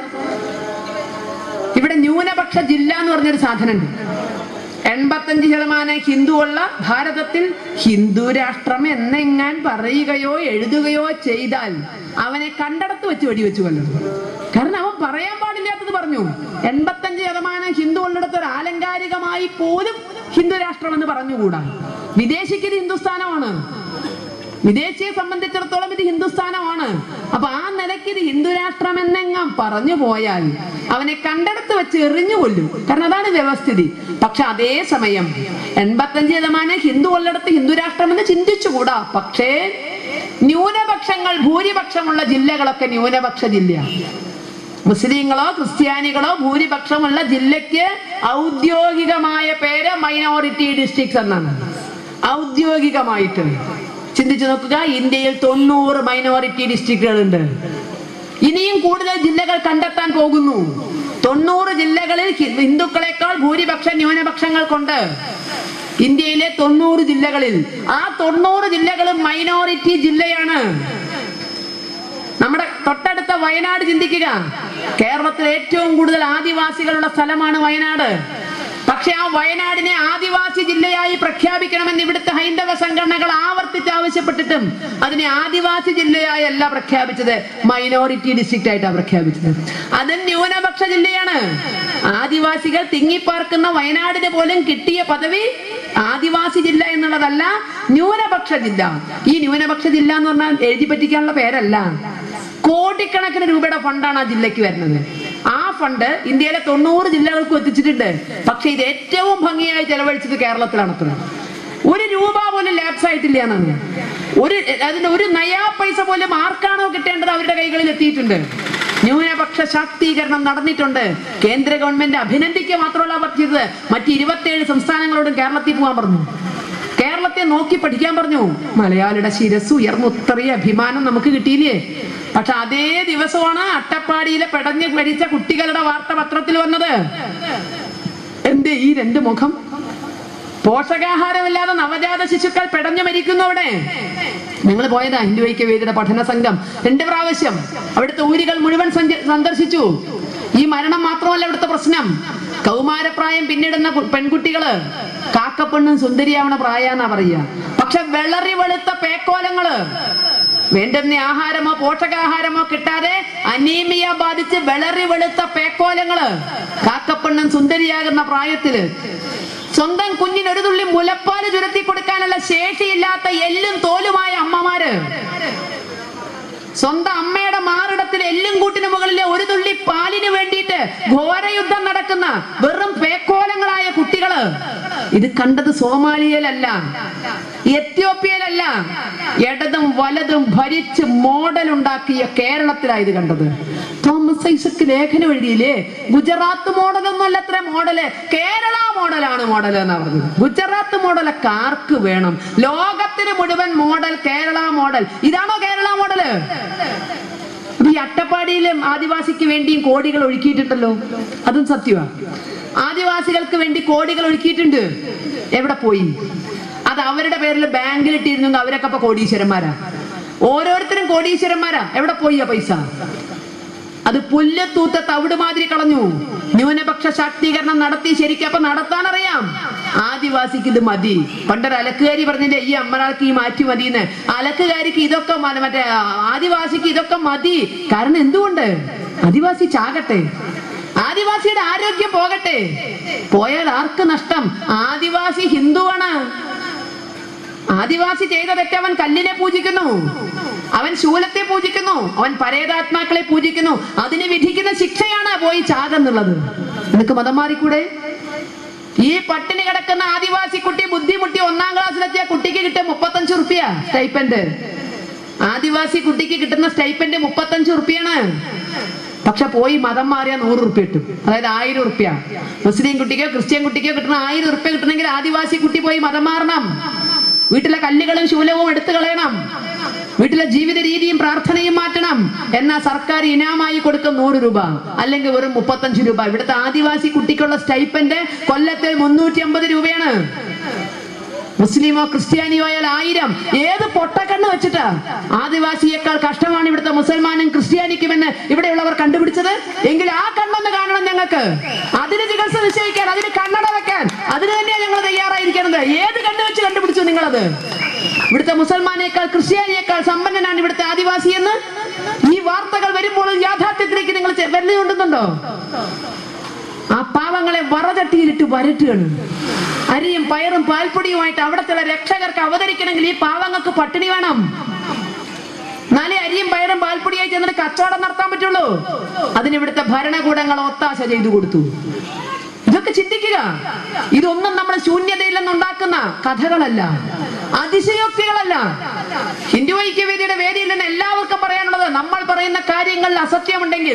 ഇവിടെ ന്യൂനപക്ഷ ജില്ല എന്ന് പറഞ്ഞൊരു സാധനമുണ്ട് എൺപത്തഞ്ച് ശതമാനം ഹിന്ദുവുള്ള ഭാരതത്തിൽ ഹിന്ദു രാഷ്ട്രം എന്നെങ്ങാൻ പറയുകയോ എഴുതുകയോ ചെയ്താൽ അവനെ കണ്ടടത്ത് വെച്ച് വെടിവെച്ച് കൊല്ലണം കാരണം അവൻ പറയാൻ പാടില്ലാത്തത് പറഞ്ഞു എൺപത്തഞ്ച് ശതമാനം ഹിന്ദു ഉള്ളിടത്ത് ഒരു ആലങ്കാരികമായി പോലും ഹിന്ദു രാഷ്ട്രം എന്ന് പറഞ്ഞുകൂടാ വിദേശിക്ക് ഇത് ഹിന്ദുസ്ഥാനമാണ് വിദേശിയെ സംബന്ധിച്ചിടത്തോളം ഇത് ഹിന്ദുസ്ഥാനമാണ് അപ്പൊ ആ നിലയ്ക്ക് ഇത് ഹിന്ദു രാഷ്ട്രം എന്നെങ്ങാം പറഞ്ഞു പോയാൽ അവനെ കണ്ടെടുത്ത് വെച്ച് എറിഞ്ഞു കൊല്ലും കാരണം അതാണ് വ്യവസ്ഥിതി പക്ഷെ അതേ സമയം എൺപത്തഞ്ച് ശതമാനം ഹിന്ദു ഉള്ളിടത്ത് ഹിന്ദു രാഷ്ട്രം എന്ന് ചിന്തിച്ചുകൂടാ പക്ഷേ ന്യൂനപക്ഷങ്ങൾ ഭൂരിപക്ഷമുള്ള ജില്ലകളൊക്കെ ന്യൂനപക്ഷ ജില്ലയാണ് മുസ്ലിങ്ങളോ ക്രിസ്ത്യാനികളോ ഭൂരിപക്ഷമുള്ള ജില്ലയ്ക്ക് ഔദ്യോഗികമായ പേര് മൈനോറിറ്റി ഡിസ്ട്രിക്ട്സ് എന്നാണ് ഔദ്യോഗികമായിട്ട് ചിന്തിച്ചു നോക്കുക ഇന്ത്യയിൽ തൊണ്ണൂറ് മൈനോറിറ്റി ഡിസ്ട്രിക്റ്റുകളുണ്ട് ഇനിയും കൂടുതൽ ജില്ലകൾ കണ്ടെത്താൻ പോകുന്നു തൊണ്ണൂറ് ജില്ലകളിൽ ഹി- ഹിന്ദുക്കളെക്കാൾ ഭൂരിപക്ഷം ന്യൂനപക്ഷങ്ങൾക്കുണ്ട് ഇന്ത്യയിലെ തൊണ്ണൂറ് ജില്ലകളിൽ ആ തൊണ്ണൂറ് ജില്ലകളും മൈനോറിറ്റി ജില്ലയാണ് നമ്മുടെ തൊട്ടടുത്ത വയനാട് ചിന്തിക്കുക കേരളത്തിൽ ഏറ്റവും കൂടുതൽ ആദിവാസികളുള്ള സ്ഥലമാണ് വയനാട് പക്ഷെ ആ വയനാടിനെ ആദിവാസി ജില്ലയായി പ്രഖ്യാപിക്കണമെന്ന് ഇവിടുത്തെ ഹൈന്ദവ സംഘടനകൾ ആവർത്തിച്ച് ആവശ്യപ്പെട്ടിട്ടും അതിനെ ആദിവാസി ജില്ലയായി അല്ല പ്രഖ്യാപിച്ചത് മൈനോറിറ്റി ഡിസ്ട്രിക്റ്റ് ആയിട്ടാണ് പ്രഖ്യാപിച്ചത് അത് ന്യൂനപക്ഷ ജില്ലയാണ് ആദിവാസികൾ തിങ്ങിപ്പാർക്കുന്ന വയനാടിന് പോലും കിട്ടിയ പദവി ആദിവാസി ജില്ല എന്നുള്ളതല്ല ന്യൂനപക്ഷ ജില്ല ഈ ന്യൂനപക്ഷ ജില്ല എന്ന് പറഞ്ഞാൽ എഴുതി പറ്റിക്കാനുള്ള പേരല്ല കോടിക്കണക്കിന് രൂപയുടെ ഫണ്ടാണ് ആ ജില്ലയ്ക്ക് വരുന്നത് ആ ഫണ്ട് ഇന്ത്യയിലെ തൊണ്ണൂറ് ജില്ലകൾക്കും എത്തിച്ചിട്ടുണ്ട് പക്ഷെ ഇത് ഏറ്റവും ഭംഗിയായി ചെലവഴിച്ചത് കേരളത്തിലാണ് അത്ര ഒരു രൂപ പോലും ലാപ്സ് ആയിട്ടില്ല എന്നാണ് ഒരു അതിന്റെ ഒരു നയാ പൈസ പോലും ആർക്കാണോ കിട്ടേണ്ടത് അവരുടെ കൈകളിൽ എത്തിയിട്ടുണ്ട് ന്യൂനപക്ഷ ശാക്തീകരണം നടന്നിട്ടുണ്ട് കേന്ദ്ര ഗവൺമെന്റ് അഭിനന്ദിക്കുക മാത്രമല്ല പറഞ്ഞത് മറ്റ് ഇരുപത്തിയേഴ് സംസ്ഥാനങ്ങളോടും കേരളത്തിൽ പോകാൻ പറഞ്ഞു കേരളത്തെ നോക്കി പഠിക്കാൻ പറഞ്ഞു മലയാളിയുടെ ശിരസ് ഉയർന്നു ഇത്രയും അഭിമാനം നമുക്ക് കിട്ടിയില്ലേ പക്ഷെ അതേ ദിവസമാണ് അട്ടപ്പാടിയിലെ പെടഞ്ഞ് മരിച്ച കുട്ടികളുടെ വാർത്ത പത്രത്തിൽ വന്നത് എന്തേ ഈ രണ്ട് മുഖം പോഷകാഹാരമില്ലാതെ നവജാത ശിശുക്കൾ പെടഞ്ഞു മരിക്കുന്നു അവിടെ നിങ്ങൾ പോയതാ ഹിന്ദു ഐക്യവേദിയുടെ പഠന സംഘം രണ്ട് പ്രാവശ്യം അവിടുത്തെ ഊരുകൾ മുഴുവൻ സഞ്ച- സന്ദർശിച്ചു ഈ മരണം മാത്രമല്ല ഇവിടുത്തെ പ്രശ്നം കൗമാരപ്രായം പിന്നിടുന്ന കു- പെൺകുട്ടികള് കാക്കപ്പെണ്ണും സുന്ദരിയാവണ പ്രായാന്നാ പറയുക പക്ഷെ വെളറി വെളുത്ത പേക്കോലങ്ങള് വേണ്ടുന്ന ആഹാരമോ പോഷകാഹാരമോ കിട്ടാതെ അനീമിയ ബാധിച്ച് വെളറി വെളുത്ത പേക്കോലങ്ങള് കാക്കപ്പെണ്ണും സുന്ദരിയാകുന്ന പ്രായത്തില് സ്വന്തം കുഞ്ഞിന് ഒരു തുള്ളി മുലപ്പാല് ചുരത്തി കൊടുക്കാനുള്ള ശേഷിയില്ലാത്ത എല്ലും തോലുമായ അമ്മമാര് സ്വന്തം അമ്മയുടെ മാറിടത്തിൽ എല്ലും കൂട്ടിന് മുകളിലെ ഒരു തുള്ളി പാലിന് വേണ്ടിയിട്ട് ഘോരയുദ്ധം നടക്കുന്ന വെറും പേക്കോലങ്ങളായ കുട്ടികള് ഇത് കണ്ടത് സോമാലിയയിലല്ല എത്യോപ്യയിലല്ല ഇടതും വലതും ഭരിച്ച് മോഡൽ ഉണ്ടാക്കിയ കേരളത്തിലാണ് ഇത് കണ്ടത് തോമസ് ഐസക്ക് ലേഖനം എഴുതിയില്ലേ ഗുജറാത്ത് മോഡലൊന്നും അല്ല അത്ര മോഡല് കേരള മോഡലാണ് മോഡൽ എന്നാ പറഞ്ഞത് ഗുജറാത്ത് മോഡലൊക്കെ ആർക്ക് വേണം ലോകത്തിന് മുഴുവൻ മോഡൽ കേരള മോഡൽ ഇതാണോ കേരള മോഡല് അപ്പൊ ഈ അട്ടപ്പാടിയിലും ആദിവാസിക്ക് വേണ്ടിയും കോടികൾ ഒഴുക്കിയിട്ടുണ്ടല്ലോ അതും സത്യമാ ആദിവാസികൾക്ക് വേണ്ടി കോടികൾ ഒഴുക്കിയിട്ടുണ്ട് എവിടെ പോയി അത് അവരുടെ പേരിൽ ബാങ്കിൽ ഇട്ടിരുന്നെങ്കിൽ അവരൊക്കെ ഇപ്പൊ കോടീശ്വരന്മാരാ ഓരോരുത്തരും കോടീശ്വരന്മാരാ എവിടെ പോയി ആ പൈസ അത് പുല്ലത്തൂത്ത തവിട് മാതിരി കളഞ്ഞു ന്യൂനപക്ഷ ശാക്തീകരണം നടത്തി ശരിക്കും അപ്പൊ നടത്താൻ അറിയാം ആദിവാസിക്ക് ഇത് മതി പണ്ടൊരു അലക്കുകാരി പറഞ്ഞില്ലേ ഈ അമ്മനാൾക്ക് ഈ മാറ്റി മതിന്ന് അലക്കുകാരിക്ക് ഇതൊക്കെ മ- മറ്റേ ആദിവാസിക്ക് ഇതൊക്കെ മതി കാരണം എന്തുകൊണ്ട് ആദിവാസി ചാകട്ടെ ആദിവാസിയുടെ ആരോഗ്യം പോകട്ടെ പോയാൽ ആർക്ക് നഷ്ടം ആദിവാസി ഹിന്ദുവാണ് ആദിവാസി ചെയ്ത തെറ്റ് അവൻ കല്ലിനെ പൂജിക്കുന്നു അവൻ ശൂലത്തെ പൂജിക്കുന്നു അവൻ പരേതാത്മാക്കളെ പൂജിക്കുന്നു അതിന് വിധിക്കുന്ന ശിക്ഷയാണ് പോയി ചാകുന്നുള്ളത് നിനക്ക് മതം മാറിക്കൂടെ ഈ പട്ടിണി കിടക്കുന്ന ആദിവാസി കുട്ടി ബുദ്ധിമുട്ടി ഒന്നാം ക്ലാസ്സിലെത്തിയ കുട്ടിക്ക് കിട്ടിയ മുപ്പത്തഞ്ച് റുപ്യ സ്റ്റൈപ്പൻഡ് ആദിവാസി കുട്ടിക്ക് കിട്ടുന്ന സ്റ്റൈപ്പൻഡ് മുപ്പത്തഞ്ച് റുപ്യാണ് പക്ഷെ പോയി മതം മാറിയ നൂറ് റുപ്യ കിട്ടും അതായത് ആയിരം റുപ്യ മുസ്ലിം കുട്ടിക്കോ ക്രിസ്ത്യൻ കുട്ടിക്കോ കിട്ടുന്ന ആയിരം റുപ്യ കിട്ടണമെങ്കിൽ ആദിവാസി കുട്ടി പോയി മതം മാറണം വീട്ടിലെ കല്ലുകളും ശൂലവും എടുത്തു കളയണം വീട്ടിലെ ജീവിത രീതിയും പ്രാർത്ഥനയും മാറ്റണം എന്നാ സർക്കാർ ഇനാമായി കൊടുക്കും നൂറ് രൂപ അല്ലെങ്കിൽ വെറും മുപ്പത്തഞ്ച് രൂപ ഇവിടുത്തെ ആദിവാസി കുട്ടിക്കുള്ള സ്റ്റൈപ്പൻഡ് കൊല്ലത്തിൽ മുന്നൂറ്റി അമ്പത് രൂപയാണ് മുസ്ലിമോ ക്രിസ്ത്യാനിയോ ആയാൽ ആയിരം ഏത് പൊട്ടക്കണ്ണ് വെച്ചിട്ടാ ആദിവാസിയേക്കാൾ കഷ്ടമാണ് ഇവിടുത്തെ മുസൽമാനും ക്രിസ്ത്യാനിക്കുമെന്ന് ഇവിടെയുള്ളവർ കണ്ടുപിടിച്ചത് എങ്കിൽ ആ കണ്ണൊന്ന് കാണണം ഞങ്ങൾക്ക് അതിന് ചികിത്സ നിശ്ചയിക്കാൻ അതിന് കണ്ണട വെക്കാൻ അതിന് തന്നെയാണ് ഞങ്ങൾ തയ്യാറായിരിക്കുന്നത് ഏത് കണ്ണ് വെച്ച് കണ്ടുപിടിച്ചു നിങ്ങളത് ഇവിടുത്തെ മുസൽമാനേക്കാൾ ക്രിസ്ത്യാനിയേക്കാൾ സമ്പന്നനാണ് ഇവിടുത്തെ ആദിവാസി എന്ന് ഈ വാർത്തകൾ വരുമ്പോൾ യാഥാർത്ഥ്യത്തിലേക്ക് നിങ്ങൾ ചെ- വരുന്നുണ്ടെന്നുണ്ടോ ആ പാവങ്ങളെ വറചട്ടിയിലിട്ട് വരട്ടുകയാണ് അരിയും പയറും പാൽപ്പൊടിയുമായിട്ട് അവിടത്തെ രക്ഷകർക്ക് അവതരിക്കണമെങ്കിൽ ഈ പാവങ്ങൾക്ക് പട്ടിണി വേണം എന്നാലേ അരിയും പയറും പാൽപ്പൊടിയായി ചെന്നിട്ട് കച്ചവടം നടത്താൻ പറ്റുള്ളൂ അതിന് ഇവിടുത്തെ ഭരണകൂടങ്ങൾ ഒത്താശ ചെയ്തു കൊടുത്തു ഇതൊക്കെ ചിന്തിക്കുക ഇതൊന്നും നമ്മൾ ശൂന്യതയിൽ നിന്നുണ്ടാക്കുന്ന കഥകളല്ല അതിശയോക്തികളല്ല ഹിന്ദു ഐക്യവേദിയുടെ വേദിയിൽ നിന്ന് എല്ലാവർക്കും പറയാനുള്ളത് നമ്മൾ പറയുന്ന കാര്യങ്ങളിൽ അസത്യമുണ്ടെങ്കിൽ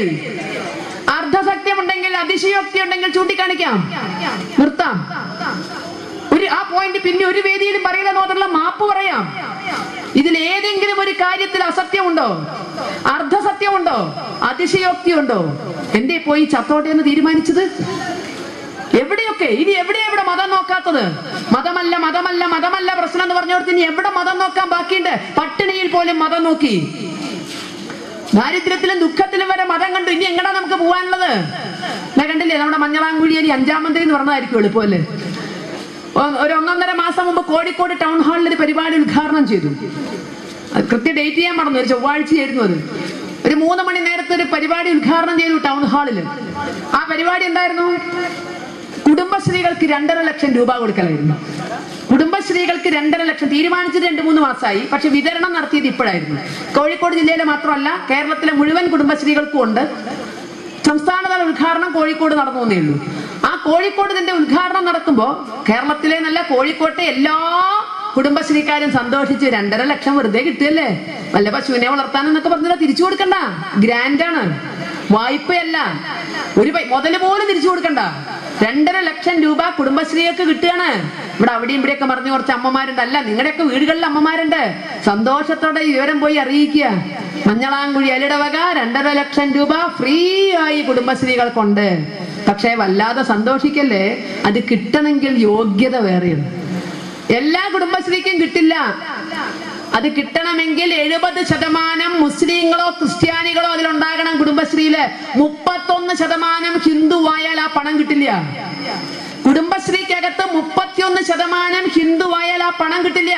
അർദ്ധസത്യമുണ്ടെങ്കിൽ അതിശയോക്തി ഉണ്ടെങ്കിൽ ചൂണ്ടിക്കാണിക്കാം നിർത്താം ഒരു ഒരു ആ പോയിന്റ് പിന്നെ ഒരു വേദിയിലും പറയില്ല എന്ന് മാത്രമല്ല മാപ്പ് പറയാം ഇതിൽ ഏതെങ്കിലും ഒരു കാര്യത്തിൽ അസത്യമുണ്ടോ അർദ്ധസത്യമുണ്ടോ അതിശയോക്തിയുണ്ടോ എന്തേ പോയി ചത്തോട്ടെ എന്ന് തീരുമാനിച്ചത് എവിടെയൊക്കെ ഇനി എവിടെ എവിടെ മതം നോക്കാത്തത് മതമല്ല മതമല്ല മതമല്ല പ്രശ്നം എന്ന് പറഞ്ഞോടത്ത് ഇനി എവിടെ മതം നോക്കാൻ ബാക്കിയുണ്ട് പട്ടിണിയിൽ പോലും മതം നോക്കി ദാരിദ്ര്യത്തിലും ദുഃഖത്തിലും വരെ മതം കണ്ടു ഇനി എങ്ങടാ നമുക്ക് പോകാനുള്ളത് ഞാൻ കണ്ടില്ലേ നമ്മുടെ മഞ്ഞളാങ്കുഴിയിൽ അഞ്ചാം മന്ത്രി എന്ന് പറഞ്ഞതായിരിക്കും എളുപ്പമല്ലേ ഒ- ഒരു ഒന്നൊന്നര മാസം മുമ്പ് കോഴിക്കോട് ടൗൺ ഹാളിൽ ഒരു പരിപാടി ഉദ്ഘാടനം ചെയ്തു അത് കൃത്യ ഡേറ്റ് ചെയ്യാൻ മറന്നു ഒരു ചൊവ്വാഴ്ചയായിരുന്നു അത് ഒരു മൂന്ന് മണി നേരത്തെ ഒരു പരിപാടി ഉദ്ഘാടനം ചെയ്തു ടൗൺ ഹാളിൽ ആ പരിപാടി എന്തായിരുന്നു കുടുംബശ്രീകൾക്ക് രണ്ടര ലക്ഷം രൂപ കൊടുക്കലായിരുന്നു കുടുംബശ്രീകൾക്ക് രണ്ടര ലക്ഷം തീരുമാനിച്ചത് രണ്ട് മൂന്ന് മാസമായി പക്ഷെ വിതരണം നടത്തിയത് ഇപ്പോഴായിരുന്നു കോഴിക്കോട് ജില്ലയിലെ മാത്രമല്ല കേരളത്തിലെ മുഴുവൻ കുടുംബശ്രീകൾക്കും ഉണ്ട് സംസ്ഥാനതല ഉദ്ഘാടനം കോഴിക്കോട് നടന്നു എന്നേ ഉള്ളൂ ആ കോഴിക്കോട് ഇതിന്റെ ഉദ്ഘാടനം നടക്കുമ്പോൾ കേരളത്തിലെ നല്ല കോഴിക്കോട്ടെ എല്ലാ കുടുംബശ്രീക്കാരും സന്തോഷിച്ച് രണ്ടര ലക്ഷം വെറുതെ കിട്ടിയല്ലേ വല്ല പശുവിനെ വളർത്താനെന്നൊക്കെ പറഞ്ഞാൽ തിരിച്ചു കൊടുക്കണ്ട ഗ്രാൻഡാണ് വായ്പയല്ല ഒരു പൈ- മുതല് പോലും തിരിച്ചു കൊടുക്കണ്ട രണ്ടര ലക്ഷം രൂപ കുടുംബശ്രീകൾക്ക് കിട്ടുകയാണ് ഇവിടെ അവിടെയും ഇവിടെയൊക്കെ മറിഞ്ഞു കുറച്ച് അമ്മമാരുണ്ട് അല്ല നിങ്ങളുടെയൊക്കെ വീടുകളിൽ അമ്മമാരുണ്ട് സന്തോഷത്തോടെ ഈ വിവരം പോയി അറിയിക്കുക മഞ്ഞളാങ്കുഴി അലിടവക രണ്ടര ലക്ഷം രൂപ ഫ്രീ ആയി കുടുംബശ്രീകൾക്കുണ്ട് പക്ഷേ വല്ലാതെ സന്തോഷിക്കല്ലേ അത് കിട്ടണമെങ്കിൽ യോഗ്യത വേറെയാണ് എല്ലാ കുടുംബശ്രീക്കും കിട്ടില്ല അത് കിട്ടണമെങ്കിൽ എഴുപത് ശതമാനം മുസ്ലിങ്ങളോ ക്രിസ്ത്യാനികളോ അതിലുണ്ടാകണം കുടുംബശ്രീയില് മുപ്പത്തൊന്ന് ശതമാനം ഹിന്ദുവായാൽ ആ പണം കിട്ടില്ല കുടുംബശ്രീക്കകത്ത് മുപ്പത്തിയൊന്ന് ശതമാനം ഹിന്ദുവായാൽ ആ പണം കിട്ടില്ല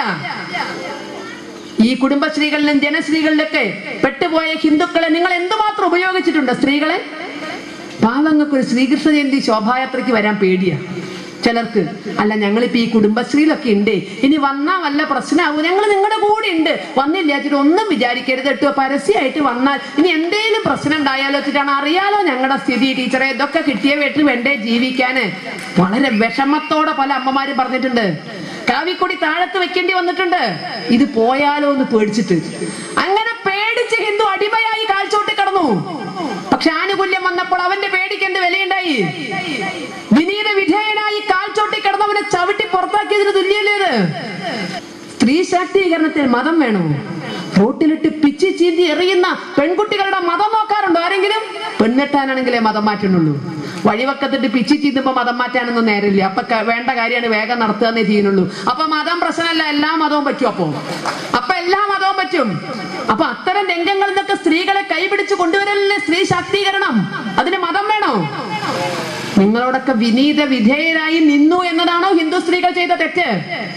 ഈ കുടുംബശ്രീകളിലും ജനശ്രീകളിലൊക്കെ പെട്ടുപോയ ഹിന്ദുക്കളെ നിങ്ങൾ എന്തുമാത്രം ഉപയോഗിച്ചിട്ടുണ്ട് സ്ത്രീകളെ പാവങ്ങൾക്ക് ഒരു ശ്രീകൃഷ്ണ ജയന്തി ശോഭായാത്രയ്ക്ക് വരാൻ പേടിയാ ചിലർക്ക് അല്ല ഞങ്ങളിപ്പോ ഈ കുടുംബശ്രീയിലൊക്കെ ഉണ്ട് ഇനി വന്നാ വല്ല പ്രശ്നമാവും ഞങ്ങൾ നിങ്ങളുടെ കൂടെ ഉണ്ട് വന്നില്ല വെച്ചിട്ട് ഒന്നും വിചാരിക്കരുത് കേട്ടോ പരസ്യമായിട്ട് വന്നാൽ ഇനി എന്തേലും പ്രശ്നം ഉണ്ടായാലോ വെച്ചിട്ടാണ് അറിയാലോ ഞങ്ങളുടെ സ്ഥിതി ടീച്ചറെ ഇതൊക്കെ കിട്ടിയ വീട്ടിൽ വേണ്ടേ ജീവിക്കാന് വളരെ വിഷമത്തോടെ പല അമ്മമാരും പറഞ്ഞിട്ടുണ്ട് കാവിക്കൊടി താഴത്ത് വെക്കേണ്ടി വന്നിട്ടുണ്ട് ഇത് പോയാലോ എന്ന് പേടിച്ചിട്ട് അങ്ങനെ പേടിച്ച് ഹിന്ദു അടിമയായി കാൽച്ചോട്ടി കടന്നു പക്ഷെ ആനുകൂല്യം വന്നപ്പോൾ അവന്റെ പേടിക്ക് എന്ത് വിലയുണ്ടായി വിനീത വിധേയനായി കാൽച്ചോട്ടി കിടന്നവനെ ചവിട്ടി പുറത്താക്കിയതിന് തുല്യല്ലേ ഇത് സ്ത്രീ ശാക്തീകരണത്തിൽ മതം വേണോ റോട്ടിലിട്ട് പിച്ചി ചീന്തി എറിയുന്ന പെൺകുട്ടികളുടെ മതം നോക്കാറുണ്ടോ ആരെങ്കിലും പെണ്ണെട്ടാനാണെങ്കിലേ മതം മാറ്റുന്നുള്ളൂ വഴിവക്കത്തിട്ട് പിച്ചി ചീന്തുമ്പോ മതം മാറ്റാനൊന്നും നേരില്ല അപ്പൊ ക- വേണ്ട കാര്യമാണ് വേഗം നടത്തുകയെന്നേ ചെയ്യുന്നുള്ളൂ അപ്പൊ മതം പ്രശ്നമല്ല എല്ലാ മതവും പറ്റും അപ്പോ അപ്പൊ എല്ലാ മതവും പറ്റും അപ്പൊ അത്തരം രംഗങ്ങളിൽ നിന്നൊക്കെ സ്ത്രീകളെ കൈപിടിച്ച് കൊണ്ടുവരലില്ലേ സ്ത്രീ ശാക്തീകരണം അതിന് മതം വേണോ നിങ്ങളോടൊക്കെ വിനീത വിധേയരായി നിന്നു എന്നതാണോ ഹിന്ദു സ്ത്രീകൾ ചെയ്ത തെറ്റ്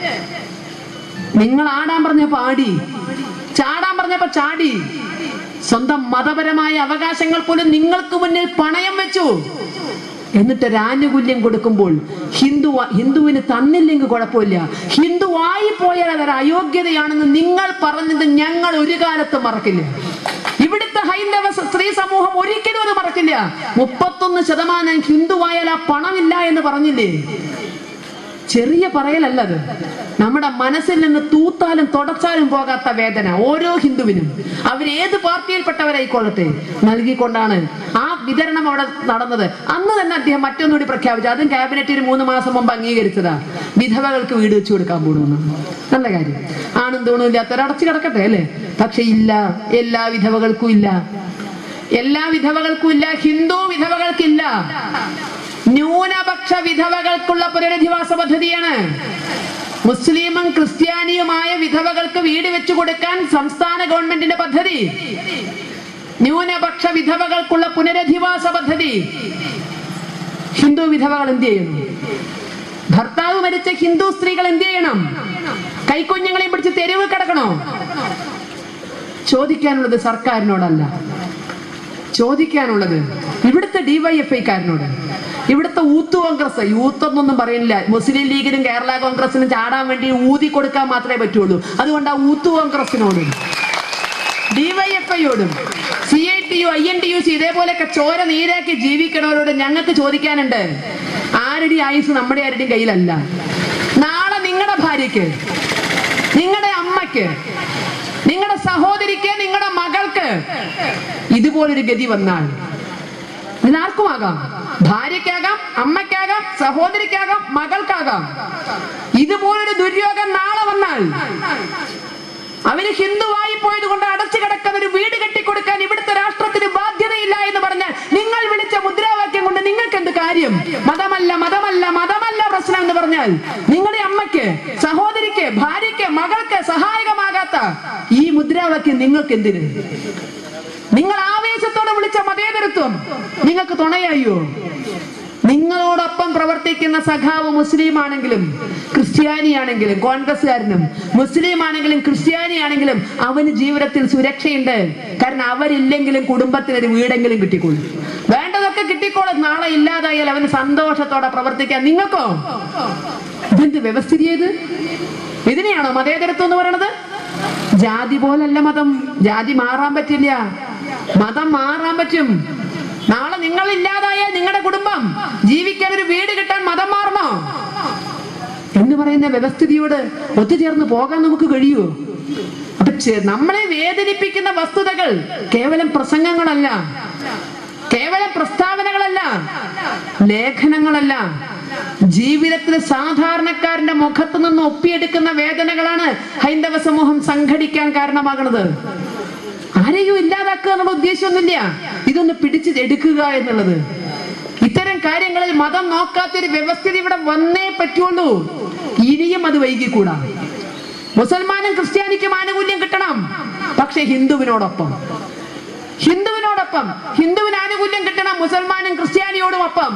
നിങ്ങൾ ആടാൻ പറഞ്ഞപ്പോ ആടി ചാടാൻ പറഞ്ഞപ്പോ ചാടി സ്വന്തം മതപരമായ അവകാശങ്ങൾ പോലും നിങ്ങൾക്ക് മുന്നിൽ പണയം വെച്ചു എന്നിട്ട് ഒരു ആനുകൂല്യം കൊടുക്കുമ്പോൾ ഹിന്ദു ഹിന്ദുവിന് തന്നില്ലെങ്കിൽ കുഴപ്പമില്ല ഹിന്ദു ആയി പോയാൽ അതൊരു അയോഗ്യതയാണെന്ന് നിങ്ങൾ പറഞ്ഞത് ഞങ്ങൾ ഒരു കാലത്തും മറക്കില്ല ഇവിടുത്തെ ഹൈന്ദവ സ- സ്ത്രീ സമൂഹം ഒരിക്കലും അത് മറക്കില്ല മുപ്പത്തൊന്ന് ശതമാനം ഹിന്ദുവായാൽ ആ പണമില്ല എന്ന് പറഞ്ഞില്ലേ ചെറിയ പറയലല്ലത് നമ്മുടെ മനസ്സിൽ നിന്ന് തൂത്താലും തുടച്ചാലും പോകാത്ത വേദന ഓരോ ഹിന്ദുവിനും അവരേത് പാർട്ടിയിൽപ്പെട്ടവരായിക്കൊള്ളട്ടെ നൽകിക്കൊണ്ടാണ് ആ വിതരണം അവിടെ നടന്നത് അന്ന് തന്നെ അദ്ദേഹം മറ്റൊന്നുകൂടി പ്രഖ്യാപിച്ചു അതും ക്യാബിനറ്റിൽ മൂന്ന് മാസം മുമ്പ് അംഗീകരിച്ചതാ വിധവകൾക്ക് വീട് വെച്ചു കൊടുക്കാൻ പോകുന്നു നല്ല കാര്യം ആണും തോണും ഇല്ലാത്തവർ അടച്ചു കിടക്കട്ടെ അല്ലേ പക്ഷെ ഇല്ല എല്ലാ വിധവകൾക്കും ഇല്ല എല്ലാ വിധവകൾക്കും ഇല്ല ഹിന്ദു വിധവകൾക്കില്ല ന്യൂനപക്ഷ വിധവകൾക്കുള്ള പുനരധിവാസ പദ്ധതിയാണ് മുസ്ലിമും ക്രിസ്ത്യാനിയുമായ വിധവകൾക്ക് വീട് വെച്ചു കൊടുക്കാൻ സംസ്ഥാന ഗവൺമെന്റിന്റെ പദ്ധതി ന്യൂനപക്ഷ വിധവകൾക്കുള്ള പുനരധിവാസ പദ്ധതി ഹിന്ദു വിധവകൾ എന്ത് ചെയ്യുന്നു ഭർത്താവ് മരിച്ച ഹിന്ദു സ്ത്രീകൾ എന്ത് ചെയ്യണം കൈക്കുഞ്ഞുങ്ങളെയും പിടിച്ച് തെരുവ് കിടക്കണോ ചോദിക്കാനുള്ളത് സർക്കാരിനോടല്ല ചോദിക്കാനുള്ളത് ഇവിടുത്തെ ഡിവൈഎഫ്ഐക്കാരനോട് ഇവിടുത്തെ യൂത്ത് കോൺഗ്രസ് യൂത്ത് എന്നൊന്നും പറയുന്നില്ല മുസ്ലിം ലീഗിനും കേരള കോൺഗ്രസിനും ചാടാൻ വേണ്ടി ഊതി കൊടുക്കാൻ മാത്രമേ പറ്റുള്ളൂ അതുകൊണ്ട് ആ യൂത്ത് കോൺഗ്രസിനോടും ഡിവൈഎഫ്ഐയോടും C I T U I N T U C ഇതേപോലെയൊക്കെ ചോര നീരാക്കി ജീവിക്കണവരോട് ഞങ്ങൾക്ക് ചോദിക്കാനുണ്ട് ആരുടെ ആയുസ് നമ്മുടെ ആരുടെയും കയ്യിലല്ല നാളെ നിങ്ങളുടെ ഭാര്യയ്ക്ക് നിങ്ങളുടെ അമ്മയ്ക്ക് നിങ്ങളുടെ സഹോദരിക്ക് നിങ്ങളുടെ മകൾക്ക് ഇതുപോലൊരു ഗതി വന്നാൽ ഇതാർക്കുമാകാം ഭാര്യയ്ക്കാകാം അമ്മയ്ക്കാകാം സഹോദരിക്കാകാം മകൾക്കാകാം ഇതുപോലൊരു ദുര്യോഗം നാളെ വന്നാൽ അവന് ഹിന്ദുവായി പോയത് കൊണ്ട് അടച്ചു കിടക്കുന്ന ഒരു വീട് കെട്ടിക്കൊടുക്കാൻ ഇവിടുത്തെ രാഷ്ട്രത്തിന് ബാധ്യതയില്ല എന്ന് പറഞ്ഞാൽ നിങ്ങൾ വിളിച്ച മുദ്രാവാക്യം കൊണ്ട് നിങ്ങൾക്ക് എന്ത് കാര്യം മതമല്ല മതമല്ല മതമല്ല പ്രശ്നം എന്ന് പറഞ്ഞാൽ നിങ്ങളുടെ അമ്മയ്ക്ക് സഹോദരിക്ക് ഭാര്യയ്ക്ക് മകൾക്ക് സഹായകമാകാത്ത ഈ മുദ്രാവാക്യം നിങ്ങൾക്ക് എന്തിന് നിങ്ങൾ ആവേശത്തോടെ വിളിച്ച മതേതരത്വം നിങ്ങൾക്ക് തുണയായോ നിങ്ങളോടൊപ്പം പ്രവർത്തിക്കുന്ന സഖാവ് മുസ്ലിം ആണെങ്കിലും ക്രിസ്ത്യാനിയാണെങ്കിലും കോൺഗ്രസ്സുകാരനും മുസ്ലിം ആണെങ്കിലും ക്രിസ്ത്യാനിയാണെങ്കിലും അവന് ജീവിതത്തിൽ സുരക്ഷയുണ്ട് കാരണം അവരില്ലെങ്കിലും കുടുംബത്തിന് ഒരു വീടെങ്കിലും കിട്ടിക്കോളും വേണ്ടതൊക്കെ കിട്ടിക്കോളും നാളെ ഇല്ലാതായാൽ അവന് സന്തോഷത്തോടെ പ്രവർത്തിക്കാൻ നിങ്ങൾക്കോ ഇതെന്ത് വ്യവസ്ഥിതി ഇത് ഇതിനെയാണോ മതേതരത്വം എന്ന് പറയണത് ജാതി പോലല്ല മതം ജാതി മാറാൻ പറ്റില്ല മതം മാറാൻ പറ്റും നാളെ നിങ്ങൾ ഇല്ലാതായാൽ നിങ്ങളുടെ കുടുംബം ജീവിക്കാൻ ഒരു വീട് കിട്ടാൻ മതം മാറണോ എന്ന് പറയുന്ന വ്യവസ്ഥിതിയോട് ഒത്തുചേർന്ന് പോകാൻ നമുക്ക് കഴിയുമോ അപ്പൊ ചെ- നമ്മളെ വേദനിപ്പിക്കുന്ന വസ്തുതകൾ കേവലം പ്രസംഗങ്ങളല്ല കേവലം പ്രസ്താവനകളല്ല ലേഖനങ്ങളല്ല ജീവിതത്തിൽ സാധാരണക്കാരന്റെ മുഖത്ത് നിന്ന് ഒപ്പിയെടുക്കുന്ന വേദനകളാണ് ഹൈന്ദവ സമൂഹം സംഘടിക്കാൻ കാരണമാകുന്നത് ആരെയും ഇല്ലാതാക്കുക എന്നുള്ള ഉദ്ദേശമൊന്നുമില്ല ഇതൊന്ന് പിടിച്ച് എടുക്കുക എന്നുള്ളത് ഇത്തരം കാര്യങ്ങളിൽ മതം നോക്കാത്തൊരു വ്യവസ്ഥിതി ഇവിടെ വന്നേ പറ്റുള്ളൂ ഇനിയും അത് വൈകിക്കൂടാ മുസൽമാനും ക്രിസ്ത്യാനിക്കും ആനുകൂല്യം കിട്ടണം പക്ഷെ ഹിന്ദുവിനോടൊപ്പം ഹിന്ദുവിനോടൊപ്പം ഹിന്ദുവിന് ആനുകൂല്യം കിട്ടണം മുസൽമാനും ക്രിസ്ത്യാനിയോടും ഒപ്പം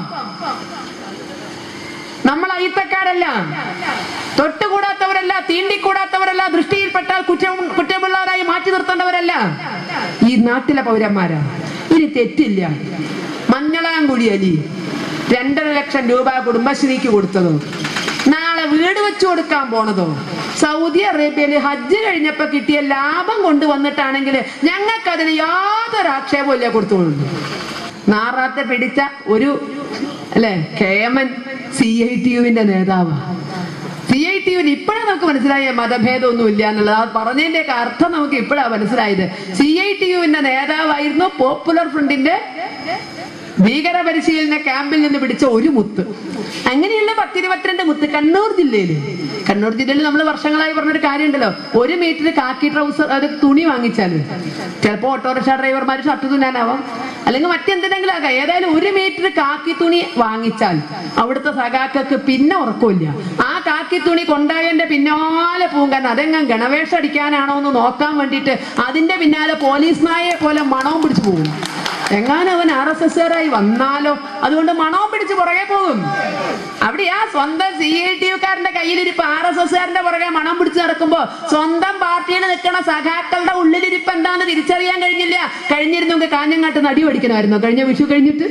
നമ്മൾ അയിത്തക്കാരല്ല തൊട്ടുകൂടാത്തവരല്ല തീണ്ടിക്കൂടാത്തവരല്ല ദൃഷ്ടിയിൽപ്പെട്ടാൽ കുറ്റം കുറ്റമുള്ളവരായി മാറ്റി നിർത്തേണ്ടവരല്ല ഈ നാട്ടിലെ പൗരന്മാരാ ഇനി തെറ്റില്ല മഞ്ഞളാംകുടി അലി രണ്ടര ലക്ഷം രൂപ കുടുംബശ്രീക്ക് കൊടുത്തതോ നാളെ വീട് വെച്ചു കൊടുക്കാൻ പോണതോ സൗദി അറേബ്യയില് ഹജ്ജ് കഴിഞ്ഞപ്പോ കിട്ടിയ ലാഭം കൊണ്ടുവന്നിട്ടാണെങ്കിൽ ഞങ്ങൾക്ക് അതിന് യാതൊരു ആക്ഷേപവും ഇല്ല കൊടുത്തോളൂ നാറാത്തെ പിടിച്ച ഒരു അല്ലെ K M N C I T യുവിന്റെ നേതാവ് സി ഐ ടി യുവിന് ഇപ്പോഴാണ് നമുക്ക് മനസ്സിലായ മതഭേദമൊന്നും ഇല്ല എന്നുള്ളത് ആ പറഞ്ഞതിന്റെ ഒക്കെ അർത്ഥം നമുക്ക് ഇപ്പോഴാണ് മനസ്സിലായത് സി ഐ ടി യുവിന്റെ നേതാവായിരുന്നു പോപ്പുലർ ഫ്രണ്ടിന്റെ ഭീകര പരിശീലന ക്യാമ്പിൽ നിന്ന് പിടിച്ച ഒരു മുത്ത് അങ്ങനെയുള്ള പത്തിരുപത്തിരണ്ട് മുത്ത് കണ്ണൂർ ജില്ലയില് കണ്ണൂർ ജില്ലയിൽ നമ്മൾ വർഷങ്ങളായി പറഞ്ഞൊരു കാര്യമുണ്ടല്ലോ ഒരു മീറ്റർ കാക്കി ട്രൗസർ ഒരു തുണി വാങ്ങിച്ചാല് ചിലപ്പോ ഓട്ടോറിക്ഷ ഡ്രൈവർമാർ ഷർട്ട് തുന്നാനാവാം അല്ലെങ്കിൽ മറ്റെന്തിനെങ്കിലും ആകാം ഏതായാലും ഒരു മീറ്റർ കാക്കി തുണി വാങ്ങിച്ചാൽ അവിടുത്തെ സഖാക്കൾക്ക് പിന്നെ ഉറക്കമില്ല ആ കാക്കി തുണി കൊണ്ടായന്റെ പിന്നാലെ പോകും കാരണം അതെങ്ങനെ ഗണവേഷം അടിക്കാനാണോ എന്ന് നോക്കാൻ വേണ്ടിയിട്ട് അതിന്റെ പിന്നാലെ പോലീസ് നായയെ പോലെ മണവും പിടിച്ചു പോകും എങ്ങാനും അവൻ ആർ എസ് എസ്കാരായി വന്നാലോ അതുകൊണ്ട് മണവും പിടിച്ച് പുറകെ പോകും അവിടെ ആ സ്വന്തം സി ഐ ടി യുക്കാരന്റെ കയ്യിലിരിപ്പ് ആർ എസ് എസ്കാരന്റെ പുറകെ മണം പിടിച്ച് നടക്കുമ്പോ സ്വന്തം പാർട്ടിയിൽ നിൽക്കുന്ന സഖാക്കളുടെ ഉള്ളിലിരിപ്പ് എന്താന്ന് തിരിച്ചറിയാൻ കഴിഞ്ഞില്ല കഴിഞ്ഞിരുന്നെങ്കിൽ കാഞ്ഞങ്ങാട്ട് നടി പഠിക്കണമായിരുന്നോ കഴിഞ്ഞ വിഷു കഴിഞ്ഞിട്ട്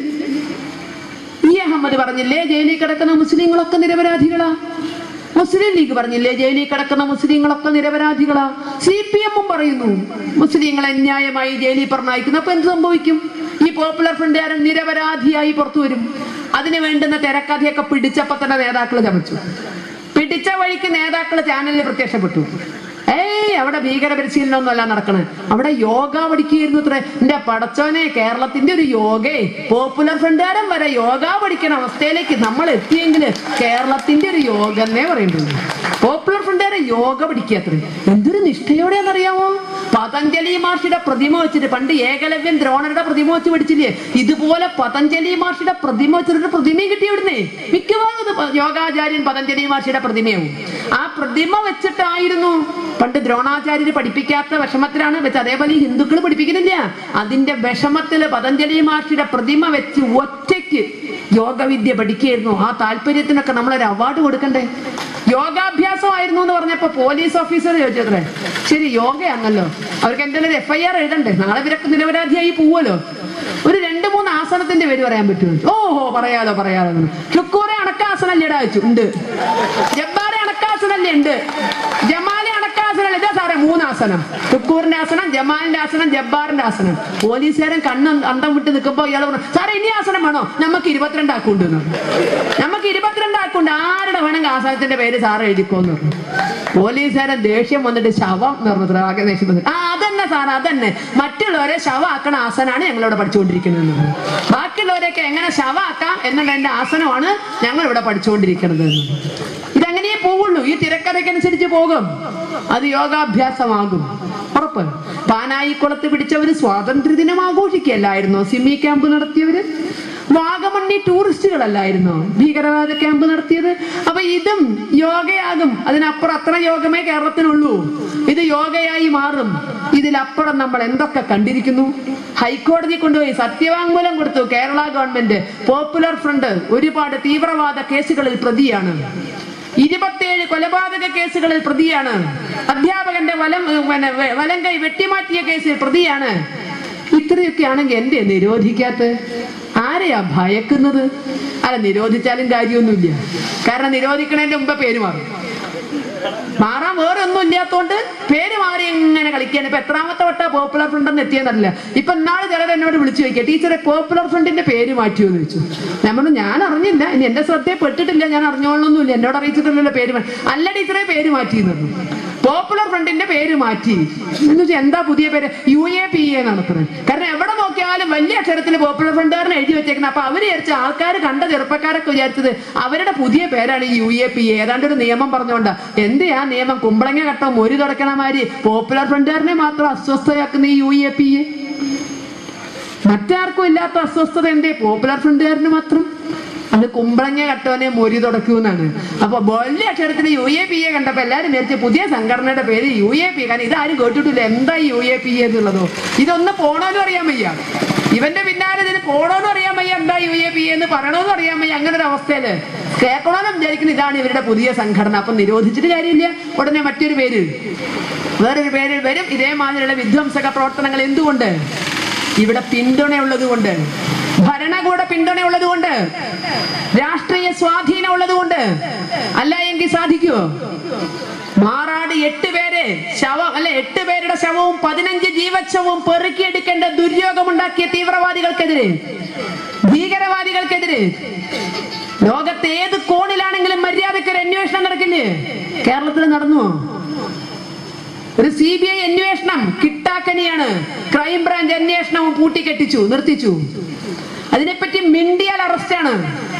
ഈ അഹമ്മദ് പറഞ്ഞില്ലേ ജയിലിൽ കിടക്കുന്ന മുസ്ലിങ്ങളൊക്കെ നിരപരാധികളാ മുസ്ലിം ലീഗ് പറഞ്ഞില്ലേ ജയിലിൽ കിടക്കുന്ന മുസ്ലിങ്ങളൊക്കെ നിരപരാധികളാ സി പി എമ്മും പറയുന്നു മുസ്ലിങ്ങളെ അന്യായമായി ജയിലിൽ പറഞ്ഞയക്കുന്നു അപ്പൊ എന്ത് സംഭവിക്കും ഈ പോപ്പുലർ ഫ്രണ്ടുകാരൻ നിരപരാധിയായി പുറത്തു വരും അതിന് വേണ്ടുന്ന തിരക്കഥയൊക്കെ പിടിച്ചപ്പോ തന്നെ നേതാക്കൾ ചമച്ചു പിടിച്ച വഴിക്ക് നേതാക്കൾ ചാനലിൽ പ്രത്യക്ഷപ്പെട്ടു ഏയ് അവിടെ ഭീകര പരിശീലനമൊന്നുമല്ല നടക്കണേ അവിടെ യോഗ പഠിക്കുകയായിരുന്നു ഇത്ര എന്റെ പടച്ചോനെ കേരളത്തിന്റെ ഒരു യോഗേ പോപ്പുലർ ഫ്രണ്ടുകാരൻ വരെ യോഗ പഠിക്കണ അവസ്ഥയിലേക്ക് നമ്മൾ എത്തിയെങ്കിൽ കേരളത്തിന്റെ ഒരു യോഗ എന്നേ പറയുന്നുള്ളൂ പോപ്പുലർ ഫ്രണ്ടുകാരെ യോഗ പഠിക്കുക അത്ര എന്തൊരു നിഷ്ഠയോടെയാണെന്നറിയാമോ പതഞ്ജലി മഹർഷിയുടെ പ്രതിമ വെച്ചിട്ട് പണ്ട് ഏകലവ്യൻ ദ്രോണരുടെ പ്രതിമ വെച്ച് പഠിച്ചില്ലേ ഇതുപോലെ പതഞ്ജലി മഹർഷിയുടെ പ്രതിമ വെച്ചിട്ട് പ്രതിമയും കിട്ടി ഇവിടുന്ന് മിക്കവാറും ഇത് പ- യോഗാചാര്യൻ പതഞ്ജലി മഹർഷിയുടെ പ്രതിമയാവും ആ പ്രതിമ വെച്ചിട്ടായിരുന്നു പണ്ട് ദ്രോണാചാര്യര് പഠിപ്പിക്കാത്ത വിഷമത്തിലാണ് വെച്ച് അതേപോലെ ഈ ഹിന്ദുക്കൾ പഠിപ്പിക്കുന്നില്ല അതിന്റെ വിഷമത്തില് പതഞ്ജലി മഹർഷിയുടെ പ്രതിമ വെച്ച് ഒറ്റയ്ക്ക് യോഗവിദ്യ പഠിക്കുകയായിരുന്നു ആ താല്പര്യത്തിനൊക്കെ നമ്മളൊരു അവാർഡ് കൊടുക്കണ്ടേ യോഗാഭ്യാസമായിരുന്നു എന്ന് പറഞ്ഞപ്പോ പോലീസ് ഓഫീസർ ചോദിച്ചത്രേ ശരി യോഗയാണല്ലോ അവർക്ക് എന്തെങ്കിലും ഒരു എഫ് ഐ ആർ എഴുതണ്ടേ നാളെ ഇവരൊക്കെ നിരപരാധിയായി പോവുമല്ലോ ഒരു രണ്ട് മൂന്ന് ആസനത്തിന്റെ പേര് പറയാൻ പറ്റുമോ ഓഹോ പറയാലോ പറയാലോ ഷുക്കൂറെ അണക്കാസനല്ലേ ഇടാ വെച്ചു ഉണ്ട് ജബ്ബാറെ അണക്കാസനല്ലേ ഉണ്ട് ജമാലെ അണക്കാസനല്ലേ ഇതാ സാറേ മൂന്നാസനം ഷുക്കൂറിന്റെ ആസനം ജമാലിന്റെ ആസനം ജബ്ബാറിന്റെ ആസനം പോലീസുകാരൻ കണ്ണ് അന്തം വിട്ട് നിൽക്കുമ്പോ ഇയാൾ പറഞ്ഞു സാറേ ഇനി ആസനം വേണോ നമുക്ക് ഇരുപത്തിരണ്ട് ആക്കുണ്ട് നമുക്ക് ഇരുപത്തിരണ്ട് വാക്കുണ്ട് ആരുടെ വേണമെങ്കിൽ ആസനത്തിന്റെ പേര് സാറ് എഴുതിക്കോന്ന് പറഞ്ഞു പോലീസുകാരൻ ദേഷ്യം വന്നിട്ട് ശവം എന്ന് പറഞ്ഞു ആകെ ദേഷ്യം വന്നിട്ട് ആ അതന്നെ സാർ അതന്നെ മറ്റുള്ളവരെ ശവമാക്കണ ആസനാണ് ഞങ്ങളിവിടെ പഠിച്ചുകൊണ്ടിരിക്കുന്നത് എന്ന് പറഞ്ഞു. ബാക്കിയുള്ളവരെയൊക്കെ എങ്ങനെ ശവമാക്കാം എന്നുള്ളതിന്റെ ആസനമാണ് ഞങ്ങൾ ഇവിടെ പഠിച്ചുകൊണ്ടിരിക്കുന്നത് എന്ന്. ഇതങ്ങനെയേ പോവുള്ളൂ ഈ തിരക്കഥയ്ക്കനുസരിച്ച് പോകും അത് യോഗാഭ്യാസമാകും ഉറപ്പ് പാനായിക്കുളത്ത് പിടിച്ചവര് സ്വാതന്ത്ര്യദിനം ആഘോഷിക്കല്ലായിരുന്നോ സിമി ക്യാമ്പ് നടത്തിയവര് വാഗമണ്ണി ടൂറിസ്റ്റുകളല്ലായിരുന്നോ ഭീകരവാദ ക്യാമ്പ് നടത്തിയത് അപ്പൊ ഇതും യോഗയാകും അതിനപ്പുറം അത്ര യോഗമേ കേരളത്തിനുള്ളൂ ഇത് യോഗയായി മാറും ഇതിലപ്പുറം നമ്മൾ എന്തൊക്കെ കണ്ടിരിക്കുന്നു ഹൈക്കോടതി കൊണ്ടുപോയി സത്യവാങ്മൂലം കൊടുത്തു കേരള ഗവൺമെന്റ് പോപ്പുലർ ഫ്രണ്ട് ഒരുപാട് തീവ്രവാദ കേസുകളിൽ പ്രതിയാണ് ഇരുപത്തിയേഴ് കൊലപാതക കേസുകളിൽ പ്രതിയാണ് അധ്യാപകന്റെ വലം പിന്നെ വെ- വലം കൈ വെട്ടിമാറ്റിയ കേസിൽ പ്രതിയാണ് ഇത്രയൊക്കെ ആണെങ്കിൽ എന്തേ നിരോധിക്കാത്ത ആരെയാ ഭയക്കുന്നത് അല്ല നിരോധിച്ചാലും കാര്യമൊന്നുമില്ല കാരണം നിരോധിക്കണതിന്റെ മുമ്പ് പേര് മാറും മാറാൻ വേറെ ഒന്നും ഇല്ലാത്തോണ്ട് പേര് മാറി ഇങ്ങനെ കളിക്കാൻ ഇപ്പൊ എത്രാമത്തെ വട്ട പോപ്പുലർ ഫ്രണ്ട് എന്ന് എത്തിയെന്നറിയില്ല ഇപ്പൊ നാളെ ചിലർ എന്നോട് വിളിച്ചു ചോദിക്കുക ടീച്ചറെ പോപ്പുലർ ഫ്രണ്ടിന്റെ പേര് മാറ്റിയോ എന്ന് ചോദിച്ചു ഞാൻ പറഞ്ഞു ഞാൻ അറിഞ്ഞില്ല ഇനി എന്റെ ശ്രദ്ധയിൽ പെട്ടിട്ടില്ല ഞാൻ അറിഞ്ഞോളൊന്നുമില്ല എന്നോട് അറിയിച്ചിട്ടില്ലല്ലോ പേര് മാ-" അല്ല ടീച്ചറെ പേര് മാറ്റി എന്ന് പറഞ്ഞു പോപ്പുലർ ഫ്രണ്ടിന്റെ പേര് മാറ്റി എന്ന് വെച്ചാൽ എന്താ പുതിയ പേര് യു എ പി എ നടത്തുന്നത് കാരണം എവിടെ നോക്കിയാലും വലിയ അക്ഷരത്തിൽ പോപ്പുലർ ഫ്രണ്ടുകാരനെ എഴുതി വെച്ചേക്കുന്നത് അപ്പൊ അവര് വിചാരിച്ച ആൾക്കാർ കണ്ട ചെറുപ്പക്കാരൊക്കെ വിചാരിച്ചത് അവരുടെ പുതിയ പേരാണ് ഈ യു എ പി എ ഏതാണ്ട് ഒരു നിയമം പറഞ്ഞുകൊണ്ടാ എന്ത് ആ നിയമം കുമ്പളങ്ങ കട്ട മൊരി തുടക്കണ മാതിരി പോപ്പുലർ ഫ്രണ്ടുകാരനെ മാത്രം അസ്വസ്ഥയാക്കുന്ന ഈ യു എ പി എ മറ്റാർക്കും ഇല്ലാത്ത അസ്വസ്ഥത എന്തേ പോപ്പുലർ ഫ്രണ്ടുകാരന് മാത്രം അത് കുമ്പളങ്ങ കട്ടവനെ മൊരി തുടക്കൂന്നാണ് അപ്പൊ വലിയ അക്ഷരത്തിൽ യു എ പി എ കണ്ടപ്പോ എല്ലാരും വിചാരിച്ചു പുതിയ സംഘടനയുടെ പേര് യു എ പി കാരണം ഇതാരും കേട്ടിട്ടില്ല എന്താ യു എ പി എന്നുള്ളതോ ഇതൊന്ന് പോണോന്നും അറിയാൻ വയ്യ ഇവന്റെ പിന്നാലെ ഇതിന് പോണോന്നും അറിയാൻ വയ്യ എന്താ യു എ പി എന്ന് പറയണോന്നും അറിയാൻ വയ്യ അങ്ങനെ ഒരു അവസ്ഥയില് കേൾക്കണമെന്ന് വിചാരിക്കുന്ന ഇതാണ് ഇവരുടെ പുതിയ സംഘടന അപ്പൊ നിരോധിച്ചിട്ട് കാര്യമില്ല ഉടനെ മറ്റൊരു പേര് വേറൊരു പേര് വരും ഇതേമാതിരിയുള്ള വിധ്വംസക പ്രവർത്തനങ്ങൾ എന്തുകൊണ്ട് ഇവിടെ പിന്തുണയുള്ളത് കൊണ്ട് ഭരണകൂട പിന്തുണയുള്ളത് കൊണ്ട് രാഷ്ട്രീയ സ്വാധീനം ഉള്ളത് കൊണ്ട് അല്ല എങ്കിൽ സാധിക്കുമോ മാറാട് എട്ട് പേര് ശവം അല്ലെ എട്ട് പേരുടെ ശവവും പതിനഞ്ച് ജീവച്ഛവും പെറുക്കിയെടുക്കേണ്ട ദുര്യോഗമുണ്ടാക്കിയ തീവ്രവാദികൾക്കെതിരെ ഭീകരവാദികൾക്കെതിരെ ലോകത്തെ ഏത് കോണിലാണെങ്കിലും മര്യാദയ്ക്ക് ഒരു അന്വേഷണം നടക്കില്ലേ കേരളത്തിൽ നടന്നു ഒരു സി ബി ഐ അന്വേഷണം കിട്ടാക്കനിയാണ് ക്രൈംബ്രാഞ്ച് അന്വേഷണവും പൂട്ടിക്കെട്ടിച്ചു നിർത്തിച്ചു അതിനെപ്പറ്റി മിണ്ടിയാൽ അറസ്റ്റാണ്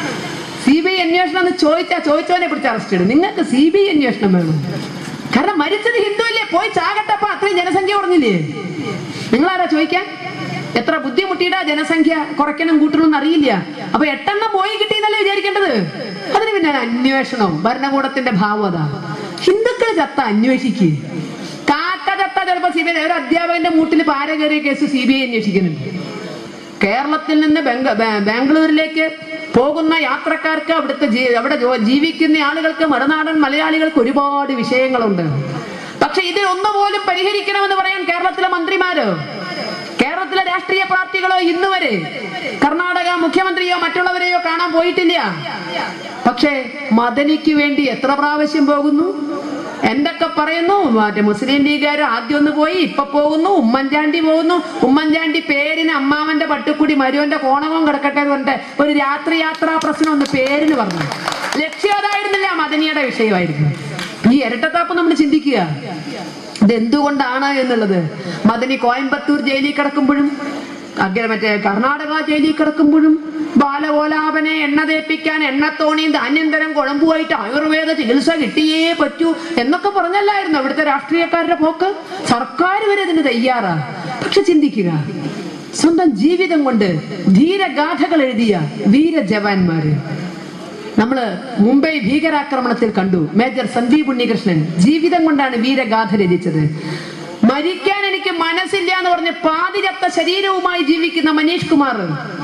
സി ബി ഐ അന്വേഷണം എന്ന് ചോദിച്ചാ ചോദിച്ചവനെ പിടിച്ച് അറസ്റ്റ് ഇടും നിങ്ങൾക്ക് സി ബി ഐ അന്വേഷണം വേണം കാരണം മരിച്ചത് ഹിന്ദു അല്ലേ പോയി ചാകട്ടപ്പ അത്രയും ജനസംഖ്യ കുറഞ്ഞില്ലേ നിങ്ങളാരാ ചോദിക്കാൻ എത്ര ബുദ്ധിമുട്ടിയിട്ടാ ജനസംഖ്യ കുറയ്ക്കണം കൂട്ടണം എന്ന് അറിയില്ല അപ്പൊ എട്ടെണ്ണം പോയി കിട്ടിയെന്നല്ലേ വിചാരിക്കേണ്ടത് അതിന് പിന്നെ ഒരു അന്വേഷണവും ഭരണകൂടത്തിന്റെ ഭാവത ഹിന്ദുക്കൾ ചത്ത അന്വേഷിക്കുക കാക്ക ചത്ത ചിലപ്പോ സി ബി ഐ ഒരു അധ്യാപകന്റെ മൂട്ടിൽ പാര കയറിയ കേസ് സി ബി ഐ അന്വേഷിക്കുന്നുണ്ട് കേരളത്തിൽ നിന്ന് ബംഗ- ബാ- ബാംഗ്ലൂരിലേക്ക് പോകുന്ന യാത്രക്കാർക്ക് അവിടുത്തെ ജീ- അവിടെ ജോ- ജീവിക്കുന്ന ആളുകൾക്ക് മറുനാടൻ മലയാളികൾക്ക് ഒരുപാട് വിഷയങ്ങളുണ്ട് പക്ഷെ ഇതിൽ ഒന്നുപോലും പരിഹരിക്കണമെന്ന് പറയാൻ കേരളത്തിലെ മന്ത്രിമാര് കേരളത്തിലെ രാഷ്ട്രീയ പാർട്ടികളോ ഇന്ന് വരെ കർണാടക മുഖ്യമന്ത്രിയോ മറ്റുള്ളവരെയോ കാണാൻ പോയിട്ടില്ല പക്ഷേ മദനിക്ക് വേണ്ടി എത്ര പ്രാവശ്യം പോകുന്നു എന്തൊക്കെ പറയുന്നു മറ്റേ മുസ്ലിം ലീഗുകാർ ആദ്യം ഒന്ന് പോയി ഇപ്പൊ പോകുന്നു ഉമ്മൻചാണ്ടി പോകുന്നു ഉമ്മൻചാണ്ടി പേരിന് അമ്മാവന്റെ പട്ടുക്കുടി മരുവന്റെ കോണകവും കിടക്കട്ടെ എന്ന് പറഞ്ഞിട്ട് ഒരു രാത്രി യാത്രാ പ്രശ്നം ഒന്ന് പേരിന് പറഞ്ഞു ലക്ഷ്യം അതായിരുന്നില്ല മദനിയുടെ വിഷയമായിരുന്നു ഈ ഇരട്ടത്താപ്പ് നമ്മൾ ചിന്തിക്കുക ഇതെന്തുകൊണ്ടാണ് എന്നുള്ളത് മദനി കോയമ്പത്തൂർ ജയിലിൽ കിടക്കുമ്പോഴും അങ്ങനെ മറ്റേ കർണാടക ജയിലിൽ കിടക്കുമ്പോഴും ബാലകോലാപനെ എണ്ണ തേപ്പിക്കാൻ എണ്ണത്തോണിയും ധാന്യം തരം കുഴമ്പുമായിട്ട് ആയുർവേദ ചികിത്സ കിട്ടിയേ പറ്റൂ എന്നൊക്കെ പറഞ്ഞല്ലായിരുന്നു അവിടുത്തെ രാഷ്ട്രീയക്കാരുടെ പോക്ക് സർക്കാർ വരെ ഇതിന് തയ്യാറാ പക്ഷെ ചിന്തിക്കുക സ്വന്തം ജീവിതം കൊണ്ട് ധീരഗാഥകൾ എഴുതിയ വീര ജവാന്മാര് നമ്മള് മുംബൈ ഭീകരാക്രമണത്തിൽ കണ്ടു മേജർ സന്ദീപ് ഉണ്ണികൃഷ്ണൻ ജീവിതം കൊണ്ടാണ് വീരഗാഥ രചിച്ചത് മരിക്കാൻ എനിക്ക് മനസ്സില്ല എന്ന് പറഞ്ഞ് പാതിരത്ത ശരീരവുമായി ജീവിക്കുന്ന മനീഷ് കുമാർ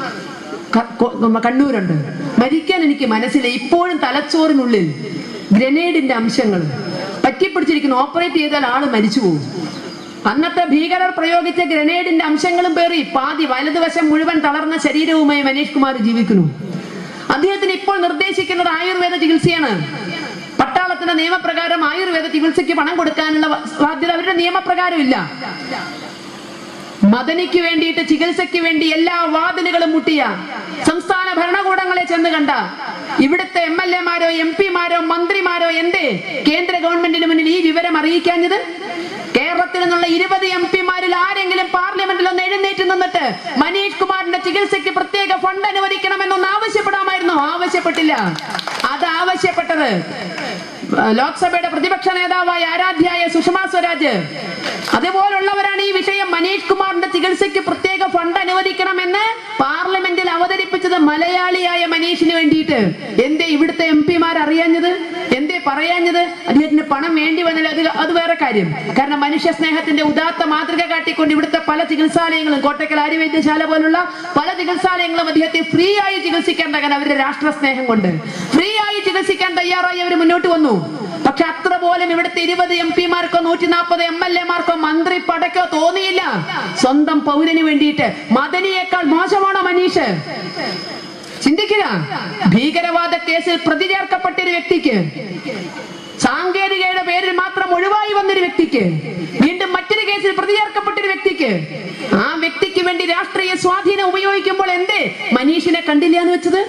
ക- കൊ- നമ്മ കണ്ണൂരുണ്ട് മരിക്കാൻ എനിക്ക് മനസ്സില്ല ഇപ്പോഴും തലച്ചോറിനുള്ളിൽ ഗ്രനേഡിന്റെ അംശങ്ങൾ പറ്റിപ്പിടിച്ചിരിക്കുന്നു ഓപ്പറേറ്റ് ചെയ്താൽ ആള് മരിച്ചു പോകും അന്നത്തെ ഭീകരർ പ്രയോഗിച്ച ഗ്രനേഡിന്റെ അംശങ്ങളും പേറി പാതി വലതുവശം മുഴുവൻ തളർന്ന ശരീരവുമായി മനീഷ് കുമാർ ജീവിക്കുന്നു അദ്ദേഹത്തിന് ഇപ്പോൾ നിർദ്ദേശിക്കുന്നത് ആയുർവേദ ചികിത്സയാണ് പട്ടാളത്തിന്റെ നിയമപ്രകാരം ആയുർവേദ ചികിത്സയ്ക്ക് പണം കൊടുക്കാനുള്ള വ- ബാധ്യത അവരുടെ നിയമപ്രകാരം ഇല്ല മദനിക്ക് വേണ്ടിയിട്ട് ചികിത്സയ്ക്ക് വേണ്ടി എല്ലാ വാതിലുകളും മുട്ടിയ സംസ്ഥാന ഭരണകൂടങ്ങളെ ചെന്ന് കണ്ട ഇവിടുത്തെ എം എൽ എമാരോ എം പിമാരോ മന്ത്രിമാരോ എന്തേ കേന്ദ്ര ഗവൺമെന്റിന് മുന്നിൽ ഈ വിവരം അറിയിക്കാഞ്ഞത് കേരളത്തിൽ നിന്നുള്ള ഇരുപത് എം പിമാരിൽ ആരെങ്കിലും പാർലമെന്റിൽ ഒന്ന് എഴുന്നേറ്റ് നിന്നിട്ട് മനീഷ് കുമാറിന്റെ ചികിത്സയ്ക്ക് പ്രത്യേക ഫണ്ട് അനുവദിക്കണമെന്നൊന്ന് ആവശ്യപ്പെടാമായിരുന്നു ആവശ്യപ്പെട്ടില്ല അത് ആവശ്യപ്പെട്ടത് ലോക്സഭയുടെ പ്രതിപക്ഷ നേതാവായ ആരാധ്യായ സുഷമാ സ്വരാജ് അതുപോലുള്ളവരാണ് ഈ വിഷയം മനീഷ് കുമാറിന്റെ ചികിത്സയ്ക്ക് പ്രത്യേക ഫണ്ട് അനുവദിക്കണമെന്ന് പാർലമെന്റിൽ അവതരിപ്പിച്ചത് മലയാളിയായ മനീഷിന് വേണ്ടിയിട്ട് എന്തേ ഇവിടുത്തെ എം പിമാർ അറിയാഞ്ഞത് എന്തേ പറയാഞ്ഞത് അദ്ദേഹത്തിന് പണം വേണ്ടി വന്നില്ല അത് അത് വേറെ കാര്യം കാരണം മനുഷ്യ സ്നേഹത്തിന്റെ ഉദാത്ത മാതൃക കാട്ടിക്കൊണ്ട് ഇവിടുത്തെ പല ചികിത്സാലയങ്ങളും കോട്ടക്കൽ ആര്യവൈദ്യശാല പോലുള്ള പല ചികിത്സാലയങ്ങളും അദ്ദേഹത്തെ ഫ്രീ ആയി ചികിത്സിക്കാൻ തകൻ അവരുടെ രാഷ്ട്ര സ്നേഹം കൊണ്ട് ഫ്രീ ആയി ചികിത്സിക്കാൻ തയ്യാറായി അവർ മുന്നോട്ട് വന്നു പക്ഷെ അത്ര പോലും ഇവിടുത്തെ ഇരുപത് എം പിമാർക്കോ നൂറ്റി നാൽപ്പത് എം എൽ എമാർക്കോ മന്ത്രി പടക്കോ തോന്നിയില്ല സ്വന്തം പൗരന് വേണ്ടിയിട്ട് മദനിയേക്കാൾ മോശമാണോ മനീഷ് ചിന്തിക്കുക ഭീകരവാദ കേസിൽ പ്രതി ചേർക്കപ്പെട്ട ഒരു വ്യക്തിക്ക് സാങ്കേതികയുടെ പേരിൽ മാത്രം ഒഴിവായി വന്നൊരു വ്യക്തിക്ക് വീണ്ടും മറ്റൊരു കേസിൽ പ്രതി ചേർക്കപ്പെട്ട ഒരു വ്യക്തിക്ക് ആ വ്യക്തിക്ക് വേണ്ടി രാഷ്ട്രീയ സ്വാധീനം ഉപയോഗിക്കുമ്പോൾ എന്തേ മനീഷിനെ കണ്ടില്ല എന്ന് വെച്ചത്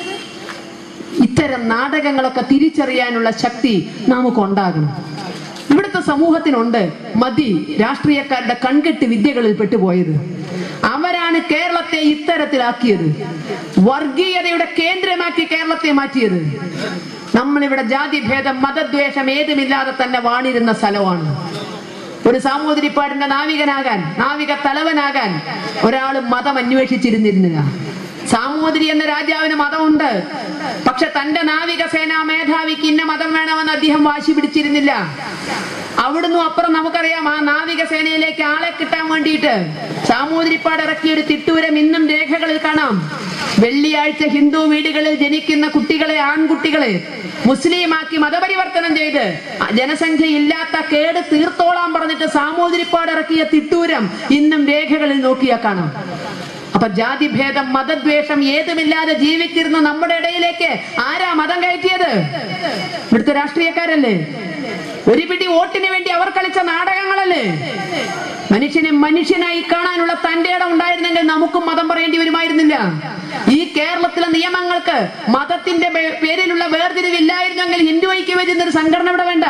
ഇത്തരം നാടകങ്ങളൊക്കെ തിരിച്ചറിയാനുള്ള ശക്തി നമുക്കുണ്ടാകണം ഇവിടുത്തെ സമൂഹത്തിനുണ്ട് മതി രാഷ്ട്രീയക്കാരുടെ കൺകെട്ട് വിദ്യകളിൽ പെട്ടുപോയത് അവരാണ് കേരളത്തെ ഇത്തരത്തിലാക്കിയത് വർഗീയതയുടെ കേന്ദ്രമാക്കി കേരളത്തെ മാറ്റിയത് നമ്മളിവിടെ ജാതിഭേദം മതദ്വേഷം ഏതുമില്ലാതെ തന്നെ വാണിരുന്ന സ്ഥലമാണ് ഒരു സാമൂതിരിപ്പാടിന്റെ നാവികനാകാൻ നാവിക തലവനാകാൻ ഒരാൾ മതം അന്വേഷിച്ചിരുന്നിരുന്നില്ല സാമൂതിരി എന്ന രാജാവിന് മതമുണ്ട് പക്ഷെ തന്റെ നാവിക സേനാ മേധാവിക്ക് ഇന്ന മതം വേണമെന്ന് അദ്ദേഹം വാശി പിടിച്ചിരുന്നില്ല അവിടുന്ന് അപ്പുറം നമുക്കറിയാം ആ നാവിക സേനയിലേക്ക് ആളെ കിട്ടാൻ വേണ്ടിയിട്ട് സാമൂതിരിപ്പാട് ഇറക്കിയ ഒരു തിട്ടൂരം ഇന്നും രേഖകളിൽ കാണാം വെള്ളിയാഴ്ച ഹിന്ദു വീടുകളിൽ ജനിക്കുന്ന കുട്ടികളെ ആൺകുട്ടികളെ മുസ്ലിമാക്കി മതപരിവർത്തനം ചെയ്ത് ജനസംഖ്യ ഇല്ലാത്ത കേട് തീർത്തോളാൻ പറഞ്ഞിട്ട് സാമൂതിരിപ്പാട് ഇറക്കിയ തിട്ടൂരം ഇന്നും രേഖകളിൽ നോക്കിയാൽ കാണാം അപ്പൊ ജാതിഭേദം മതദ്വേഷം ഏതുമില്ലാതെ ജീവിച്ചിരുന്ന നമ്മുടെ ഇടയിലേക്ക് ആരാ മതം കയറ്റിയത് ഇവിടുത്തെ രാഷ്ട്രീയക്കാരല്ലേ ഒരു പിടി വോട്ടിന് വേണ്ടി അവർ കളിച്ച നാടകങ്ങളല്ലേ മനുഷ്യനെ മനുഷ്യനായി കാണാനുള്ള തന്റെ ഇടം ഉണ്ടായിരുന്നെങ്കിൽ നമുക്കും മതം പറയേണ്ടി വരുമായിരുന്നില്ല ഈ കേരളത്തിലെ നിയമങ്ങൾക്ക് മതത്തിന്റെ പേ- പേരിലുള്ള വേർതിരിവില്ലായിരുന്നെങ്കിൽ ഹിന്ദു ഐക്യവേദി എന്നൊരു സംഘടന ഇവിടെ വേണ്ട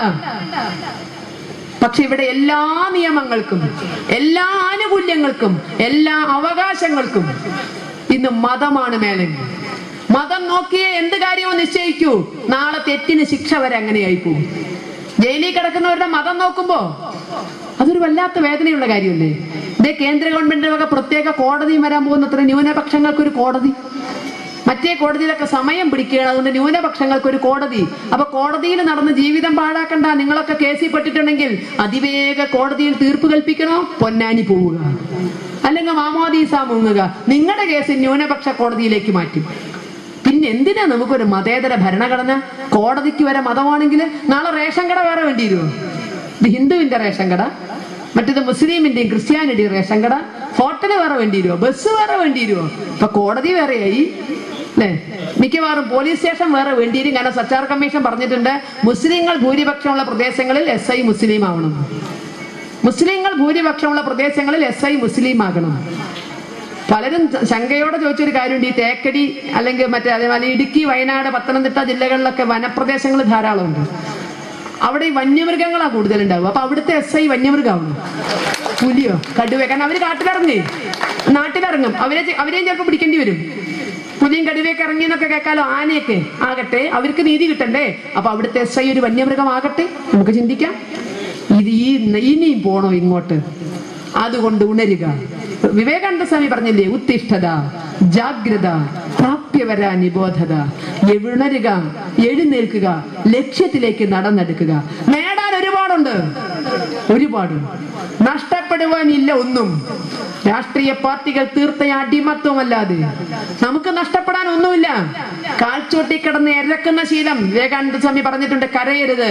പക്ഷെ ഇവിടെ എല്ലാ നിയമങ്ങൾക്കും എല്ലാ ആനുകൂല്യങ്ങൾക്കും എല്ലാ അവകാശങ്ങൾക്കും ഇന്ന് മതമാണ് മേലെ മതം നോക്കിയേ എന്ത് കാര്യവും നിശ്ചയിക്കൂ നാളെ തെറ്റിന് ശിക്ഷ വരെ അങ്ങനെയായി പോകും ജയിലിൽ കിടക്കുന്നവരുടെ മതം നോക്കുമ്പോ അതൊരു വല്ലാത്ത വേദനയുള്ള കാര്യമല്ലേ ഇതേ കേന്ദ്ര ഗവൺമെന്റിന്റെ വക പ്രത്യേക കോടതിയും വരാൻ പോകുന്ന അത്ര ന്യൂനപക്ഷങ്ങൾക്ക് ഒരു കോടതി മറ്റേ കോടതിയിലൊക്കെ സമയം പിടിക്കുകയാണ് അതുകൊണ്ട് ന്യൂനപക്ഷങ്ങൾക്ക് ഒരു കോടതി അപ്പൊ കോടതിയിൽ നടന്ന് ജീവിതം പാഴാക്കണ്ട നിങ്ങളൊക്കെ കേസിൽ പെട്ടിട്ടുണ്ടെങ്കിൽ അതിവേഗ കോടതിയിൽ തീർപ്പ് കൽപ്പിക്കണോ പൊന്നാനി പോവുക അല്ലെങ്കിൽ മാമോദീസ മുങ്ങുക നിങ്ങളുടെ കേസ് ന്യൂനപക്ഷ കോടതിയിലേക്ക് മാറ്റും പിന്നെ എന്തിനാ നമുക്കൊരു മതേതര ഭരണഘടന കോടതിക്ക് വരെ മതമാണെങ്കിൽ നാളെ റേഷൻ കട വേറെ വേണ്ടി വരുമോ ഇത് ഹിന്ദുവിന്റെ റേഷൻ കട മറ്റേത് മുസ്ലിമിന്റെയും ക്രിസ്ത്യാനിയുടെയും റേഷൻ കട ഹോട്ടല് വേറെ വേണ്ടി വരുമോ ബസ് വേറെ വേണ്ടി വരുമോ ഇപ്പൊ കോടതി വേറെയായി അല്ലേ മിക്കവാറും പോലീസ് സ്റ്റേഷൻ വേറെ വേണ്ടി വരും കാരണം സച്ചാർ കമ്മീഷൻ പറഞ്ഞിട്ടുണ്ട് മുസ്ലിങ്ങൾ ഭൂരിപക്ഷമുള്ള പ്രദേശങ്ങളിൽ എസ് ഐ മുസ്ലിം ആവണം മുസ്ലിങ്ങൾ ഭൂരിപക്ഷമുള്ള പ്രദേശങ്ങളിൽ എസ് ഐ മുസ്ലിം ആകണം പലരും ശങ്കയോടെ ചോദിച്ചൊരു കാര്യമുണ്ട് ഈ തേക്കടി അല്ലെങ്കിൽ മറ്റേ അതേപോലെ ഇടുക്കി വയനാട് പത്തനംതിട്ട ജില്ലകളിലൊക്കെ വനപ്രദേശങ്ങൾ ധാരാളമുണ്ട് അവിടെ ഈ വന്യമൃഗങ്ങളാ കൂടുതലുണ്ടാവുക അപ്പൊ അവിടുത്തെ എസ് ഐ വന്യമൃഗമാവണം പുലിയോ കടുവയോ കാരണം അവര് കാട്ടിലിറങ്ങി നാട്ടിലിറങ്ങും അവരെ ചെ- അവരെയും ചിലപ്പോൾ പിടിക്കേണ്ടി വരും പുലിയും കടുവയൊക്കെ ഇറങ്ങി എന്നൊക്കെ കേൾക്കാലോ ആനയൊക്കെ ആകട്ടെ അവർക്ക് നീതി കിട്ടണ്ടേ അപ്പൊ അവിടുത്തെ എസ് ഐ ഒരു വന്യമൃഗമാകട്ടെ നമുക്ക് ചിന്തിക്കാം ഇത് ഈ ഇനിയും പോണോ ഇങ്ങോട്ട് അതുകൊണ്ട് ഉണരുക വിവേകാനന്ദ സ്വാമി പറഞ്ഞില്ലേ ഉത്തിഷ്ഠത ജാഗ്രത പ്രാപ്യവര നിബോധത ഉണരുക എഴുന്നേൽക്കുക ലക്ഷ്യത്തിലേക്ക് നടന്നെടുക്കുക നേടാൻ ഒരുപാടുണ്ട് ഒരുപാട് നഷ്ടപ്പെടുവാനില്ല ഒന്നും രാഷ്ട്രീയ പാർട്ടികൾ തീർത്ത അടിമത്വമല്ലാതെ നമുക്ക് നഷ്ടപ്പെടാൻ ഒന്നുമില്ല കാൽച്ചോട്ടി കിടന്ന് ഇരക്കുന്ന ശീലം വിവേകാനന്ദ സ്വാമി പറഞ്ഞിട്ടുണ്ട് കരയരുത്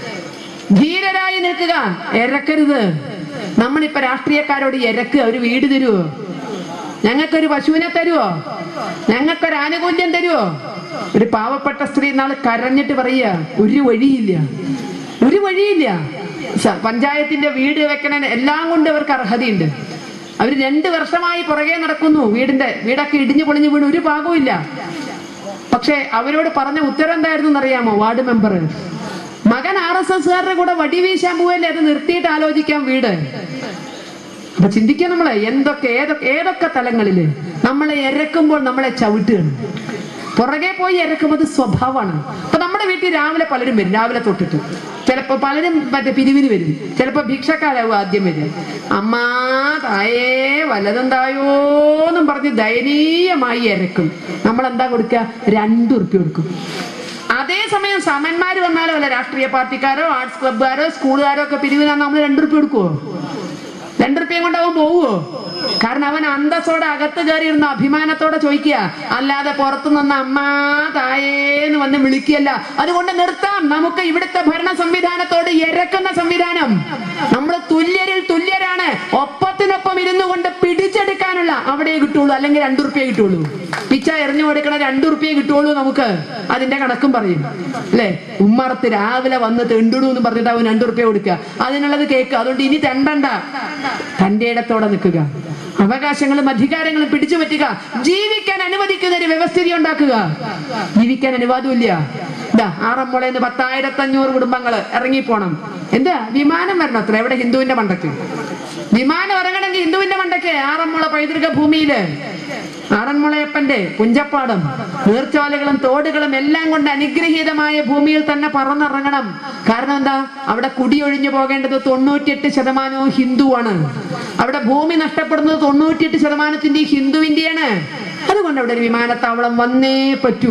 ധീരരായി നിൽക്കുക ഇരക്കരുത് നമ്മളിപ്പോ രാഷ്ട്രീയക്കാരോട് ഇരക്കുക ഒരു വീട് തരുവോ ഞങ്ങൾക്കൊരു പശുവിനെ തരുവോ ഞങ്ങൾക്കൊരു ആനുകൂല്യം തരുവോ ഒരു പാവപ്പെട്ട സ്ത്രീ നാള് കരഞ്ഞിട്ട് പറയുക ഒരു വഴിയില്ല ഒരു വഴിയില്ല സ- പഞ്ചായത്തിന്റെ വീട് വെക്കണ എല്ലാം കൊണ്ട് അവർക്ക് അർഹതയുണ്ട് അവർ രണ്ട് വർഷമായി പുറകെ നടക്കുന്നു വീടിന്റെ വീടൊക്കെ ഇടിഞ്ഞു പൊളിഞ്ഞു വീണ് ഒരു ഭാഗവും ഇല്ല പക്ഷേ അവരോട് പറഞ്ഞ ഉത്തരം എന്തായിരുന്നു എന്നറിയാമോ വാർഡ് മെമ്പർ മകൻ ആർ എസ് എസ്കാരുടെ കൂടെ വടി വീശാൻ പോവല്ലേ അത് നിർത്തിയിട്ട് ആലോചിക്കാം വീട് അപ്പൊ ചിന്തിക്കുക നമ്മളെ എന്തൊക്കെ ഏതൊക്കെ ഏതൊക്കെ തലങ്ങളില് നമ്മളെ ഇരക്കുമ്പോൾ നമ്മളെ ചവിട്ടുകയാണ് പുറകെ പോയി ഇരക്കുമ്പോൾ അത് സ്വഭാവമാണ് അപ്പൊ നമ്മുടെ വീട്ടിൽ രാവിലെ പലരും വരും രാവിലെ തൊട്ടിട്ട് ചിലപ്പോ പലരും മറ്റേ പിരിവിന് വരും ചിലപ്പോ ഭിക്ഷക്കാരാവും ആദ്യം വരും അമ്മാ തായേ വല്ലതും തായോന്നും പറഞ്ഞ് ദയനീയമായി ഇരക്കും നമ്മൾ എന്താ കൊടുക്കുക രണ്ടു ഉറുപ്പ്യ കൊടുക്കും അതേസമയം സമന്മാര് വന്നാലോ അല്ല രാഷ്ട്രീയ പാർട്ടിക്കാരോ ആർട്സ് ക്ലബ്ബുകാരോ സ്കൂളുകാരോ ഒക്കെ പിരിവിനാ നമ്മൾ രണ്ടു ഉറുപ്പ്യ കൊടുക്കുവോ രണ്ടു റുപ്യം കൊണ്ട് അവൻ പോവുമോ കാരണം അവൻ അന്തസ്സോടെ അകത്ത് കയറിയിരുന്ന അഭിമാനത്തോടെ ചോദിക്കുക അല്ലാതെ പുറത്തു നിന്ന് അമ്മ തായേന്ന് വന്ന് വിളിക്കുകയല്ല അതുകൊണ്ട് നിർത്താം നമുക്ക് ഇവിടുത്തെ ഭരണ സംവിധാനത്തോട് ഇരക്കുന്ന സംവിധാനം നമ്മൾ തുല്യരിൽ തുല്യരാണ് ഒപ്പത്തിനൊപ്പം ഇരുന്നു കൊണ്ട് പിടിച്ചെടുക്കാനുള്ള അവിടെ കിട്ടുള്ളൂ അല്ലെങ്കിൽ രണ്ടു റുപ്യ കിട്ടുള്ളൂ പിച്ച എറിഞ്ഞു കൊടുക്കണ രണ്ടു റുപ്യ കിട്ടുള്ളൂ നമുക്ക് അതിന്റെ കണക്കും പറയും അല്ലെ ഉമ്മറത്ത് രാവിലെ വന്ന് തെണ്ടിടൂ എന്ന് പറഞ്ഞിട്ട് അവൻ രണ്ടു റുപ്യ കൊടുക്കുക അതിനുള്ളത് കേക്ക് അതുകൊണ്ട് ഇനി തെണ്ടണ്ട തന്റെ ഇടത്തോടെ നിൽക്കുക അവകാശങ്ങളും അധികാരങ്ങളും പിടിച്ചു പറ്റുക ജീവിക്കാൻ അനുവദിക്കുന്ന ഒരു വ്യവസ്ഥിതി ഉണ്ടാക്കുക ജീവിക്കാൻ അനുവാദമില്ല ഇതാ ആറന്മുളന്ന് പത്തായിരത്തി അഞ്ഞൂറ് കുടുംബങ്ങള് ഇറങ്ങിപ്പോണം എന്താ വിമാനം വരണം അത്ര എവിടെ ഹിന്ദുവിന്റെ മണ്ടയ്ക്ക് വിമാനം ഇറങ്ങണമെങ്കിൽ ഹിന്ദുവിന്റെ മണ്ടയ്ക്ക് ആറന്മുള പൈതൃക ഭൂമിയില് ആറന്മുളയപ്പന്റെ പുഞ്ചപ്പാടം നീർച്ചാലുകളും തോടുകളും എല്ലാം കൊണ്ട് അനുഗ്രഹീതമായ ഭൂമിയിൽ തന്നെ പറന്നിറങ്ങണം കാരണം എന്താ അവിടെ കുടിയൊഴിഞ്ഞു പോകേണ്ടത് തൊണ്ണൂറ്റിയെട്ട് ശതമാനവും ഹിന്ദുവാണ് അവിടെ ഭൂമി നഷ്ടപ്പെടുന്നത് തൊണ്ണൂറ്റിയെട്ട് ശതമാനത്തിന്റെ ഹിന്ദുവിന്റെയാണ് അതുകൊണ്ട് അവിടെ ഒരു വിമാനത്താവളം വന്നേ പറ്റൂ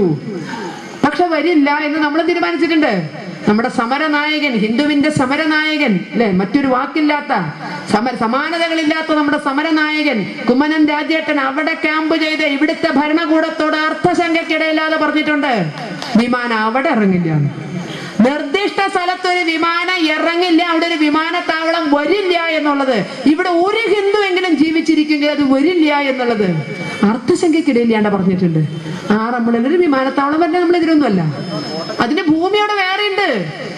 പക്ഷെ വരില്ല എന്ന് നമ്മൾ തീരുമാനിച്ചിട്ടുണ്ട് നമ്മുടെ സമരനായകൻ ഹിന്ദുവിന്റെ സമരനായകൻ അല്ലെ മറ്റൊരു വാക്കില്ലാത്ത സമര സമാനതകളില്ലാത്ത നമ്മുടെ സമരനായകൻ കുമ്മനം രാജേട്ടൻ അവിടെ ക്യാമ്പ് ചെയ്ത് ഇവിടുത്തെ ഭരണകൂടത്തോട് അർത്ഥശങ്കയ്ക്കിടയില്ലാതെ പറഞ്ഞിട്ടുണ്ട് വിമാനം അവിടെ ഇറങ്ങില്ല നിർദ്ദിഷ്ട സ്ഥലത്ത് ഒരു വിമാനം ഇറങ്ങില്ല അവിടെ ഒരു വിമാനത്താവളം വരില്ല എന്നുള്ളത് ഇവിടെ ഒരു ഹിന്ദു എങ്കിലും ജീവിച്ചിരിക്കുമെങ്കിൽ അത് വരില്ല എന്നുള്ളത് അർത്ഥശങ്കയ്ക്കിടയില്ലാണ്ട് പറഞ്ഞിട്ടുണ്ട് ആറന്മുളയിൽ ഒരു വിമാനത്താവളം വരണ്ട നമ്മൾ ഇതിലൊന്നുമല്ല അതിന്റെ ഭൂമി അവിടെ വേറെ ഉണ്ട്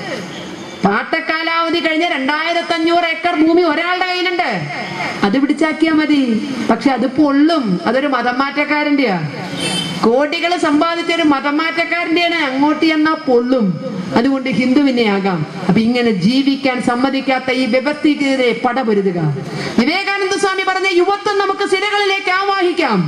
പാട്ടക്കാലാവധി കഴിഞ്ഞ രണ്ടായിരത്തി അഞ്ഞൂറ് ഏക്കർ ഭൂമി ഒരാളുടെ കയ്യിലുണ്ട് അത് പിടിച്ചാക്കിയാ മതി പക്ഷെ അത് പൊള്ളും അതൊരു മതം മാറ്റക്കാരന്റെയാ കോടികൾ സമ്പാദിച്ച ഒരു മതം മാറ്റക്കാരന്റെയാണ് അങ്ങോട്ട് ചെന്നാ പൊള്ളും അതുകൊണ്ട് ഹിന്ദുവിനെ ആകാം അപ്പൊ ഇങ്ങനെ ജീവിക്കാൻ സമ്മതിക്കാത്ത ഈ വ്യവസ്ഥിക്കെതിരെ പടപൊരുതുക വിവേകാനന്ദ സ്വാമി പറഞ്ഞ യുവത്വം നമുക്ക് സിരകളിലേക്ക് ആവാഹിക്കാം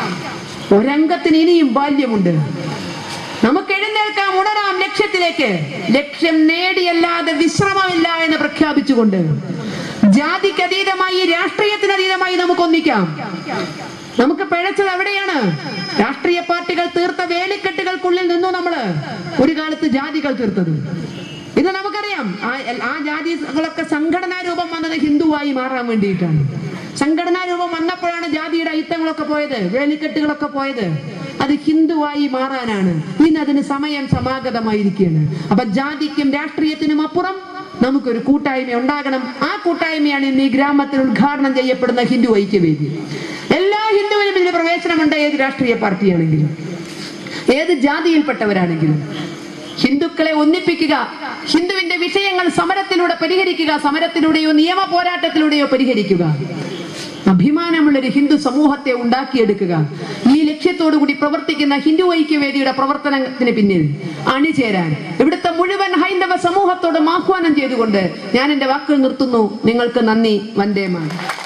ഒരംഗത്തിന് ഇനിയും ബാല്യമുണ്ട് നമുക്ക് എഴുന്നേൽക്കാം ഉണരാം ലക്ഷ്യത്തിലേക്ക് ലക്ഷ്യം നേടിയല്ലാതെ വിശ്രമമില്ല എന്ന് പ്രഖ്യാപിച്ചുകൊണ്ട് ജാതിക്ക് അതീതമായി രാഷ്ട്രീയത്തിന് അതീതമായി നമുക്ക് ഒന്നിക്കാം നമുക്ക് പിഴച്ചത് എവിടെയാണ് രാഷ്ട്രീയ പാർട്ടികൾ തീർത്ത വേലിക്കെട്ടുകൾക്കുള്ളിൽ നിന്നു നമ്മള് ഒരു കാലത്ത് ജാതികൾ തീർത്തത് ഇത് നമുക്കറിയാം ആ ആ ജാതികളൊക്കെ സംഘടനാ രൂപം വന്നത് ഹിന്ദുവായി മാറാൻ വേണ്ടിയിട്ടാണ് സംഘടനാ രൂപം വന്നപ്പോഴാണ് ജാതിയുടെ ഐത്തങ്ങളൊക്കെ പോയത് വേലിക്കെട്ടുകളൊക്കെ പോയത് അത് ഹിന്ദുവായി മാറാനാണ് ഇന്ന് അതിന് സമയം സമാഗതമായിരിക്കുകയാണ് അപ്പൊ ജാതിക്കും രാഷ്ട്രീയത്തിനും അപ്പുറം നമുക്കൊരു കൂട്ടായ്മ ഉണ്ടാകണം ആ കൂട്ടായ്മയാണ് ഇന്ന് ഈ ഗ്രാമത്തിൽ ഉദ്ഘാടനം ചെയ്യപ്പെടുന്ന ഹിന്ദു ഐക്യവേദി എല്ലാ ഹിന്ദുവിനും ഇതിന് പ്രവേശനമുണ്ട് ഏത് രാഷ്ട്രീയ പാർട്ടിയാണെങ്കിലും ഏത് ജാതിയിൽപ്പെട്ടവരാണെങ്കിലും ഹിന്ദുക്കളെ ഒന്നിപ്പിക്കുക ഹിന്ദുവിന്റെ വിഷയങ്ങൾ സമരത്തിലൂടെ പരിഹരിക്കുക സമരത്തിലൂടെയോ നിയമ പോരാട്ടത്തിലൂടെയോ പരിഹരിക്കുക അഭിമാനമുള്ള ഒരു ഹിന്ദു സമൂഹത്തെ ഉണ്ടാക്കിയെടുക്കുക ഈ ലക്ഷ്യത്തോടു കൂടി പ്രവർത്തിക്കുന്ന ഹിന്ദു ഐക്യവേദിയുടെ പ്രവർത്തനത്തിന് പിന്നിൽ അണിചേരാൻ ഇവിടുത്തെ മുഴുവൻ ഹൈന്ദവ സമൂഹത്തോടും ആഹ്വാനം ചെയ്തുകൊണ്ട് ഞാൻ എന്റെ വാക്കുകൾ നിർത്തുന്നു നിങ്ങൾക്ക് നന്ദി വന്ദേമാണ്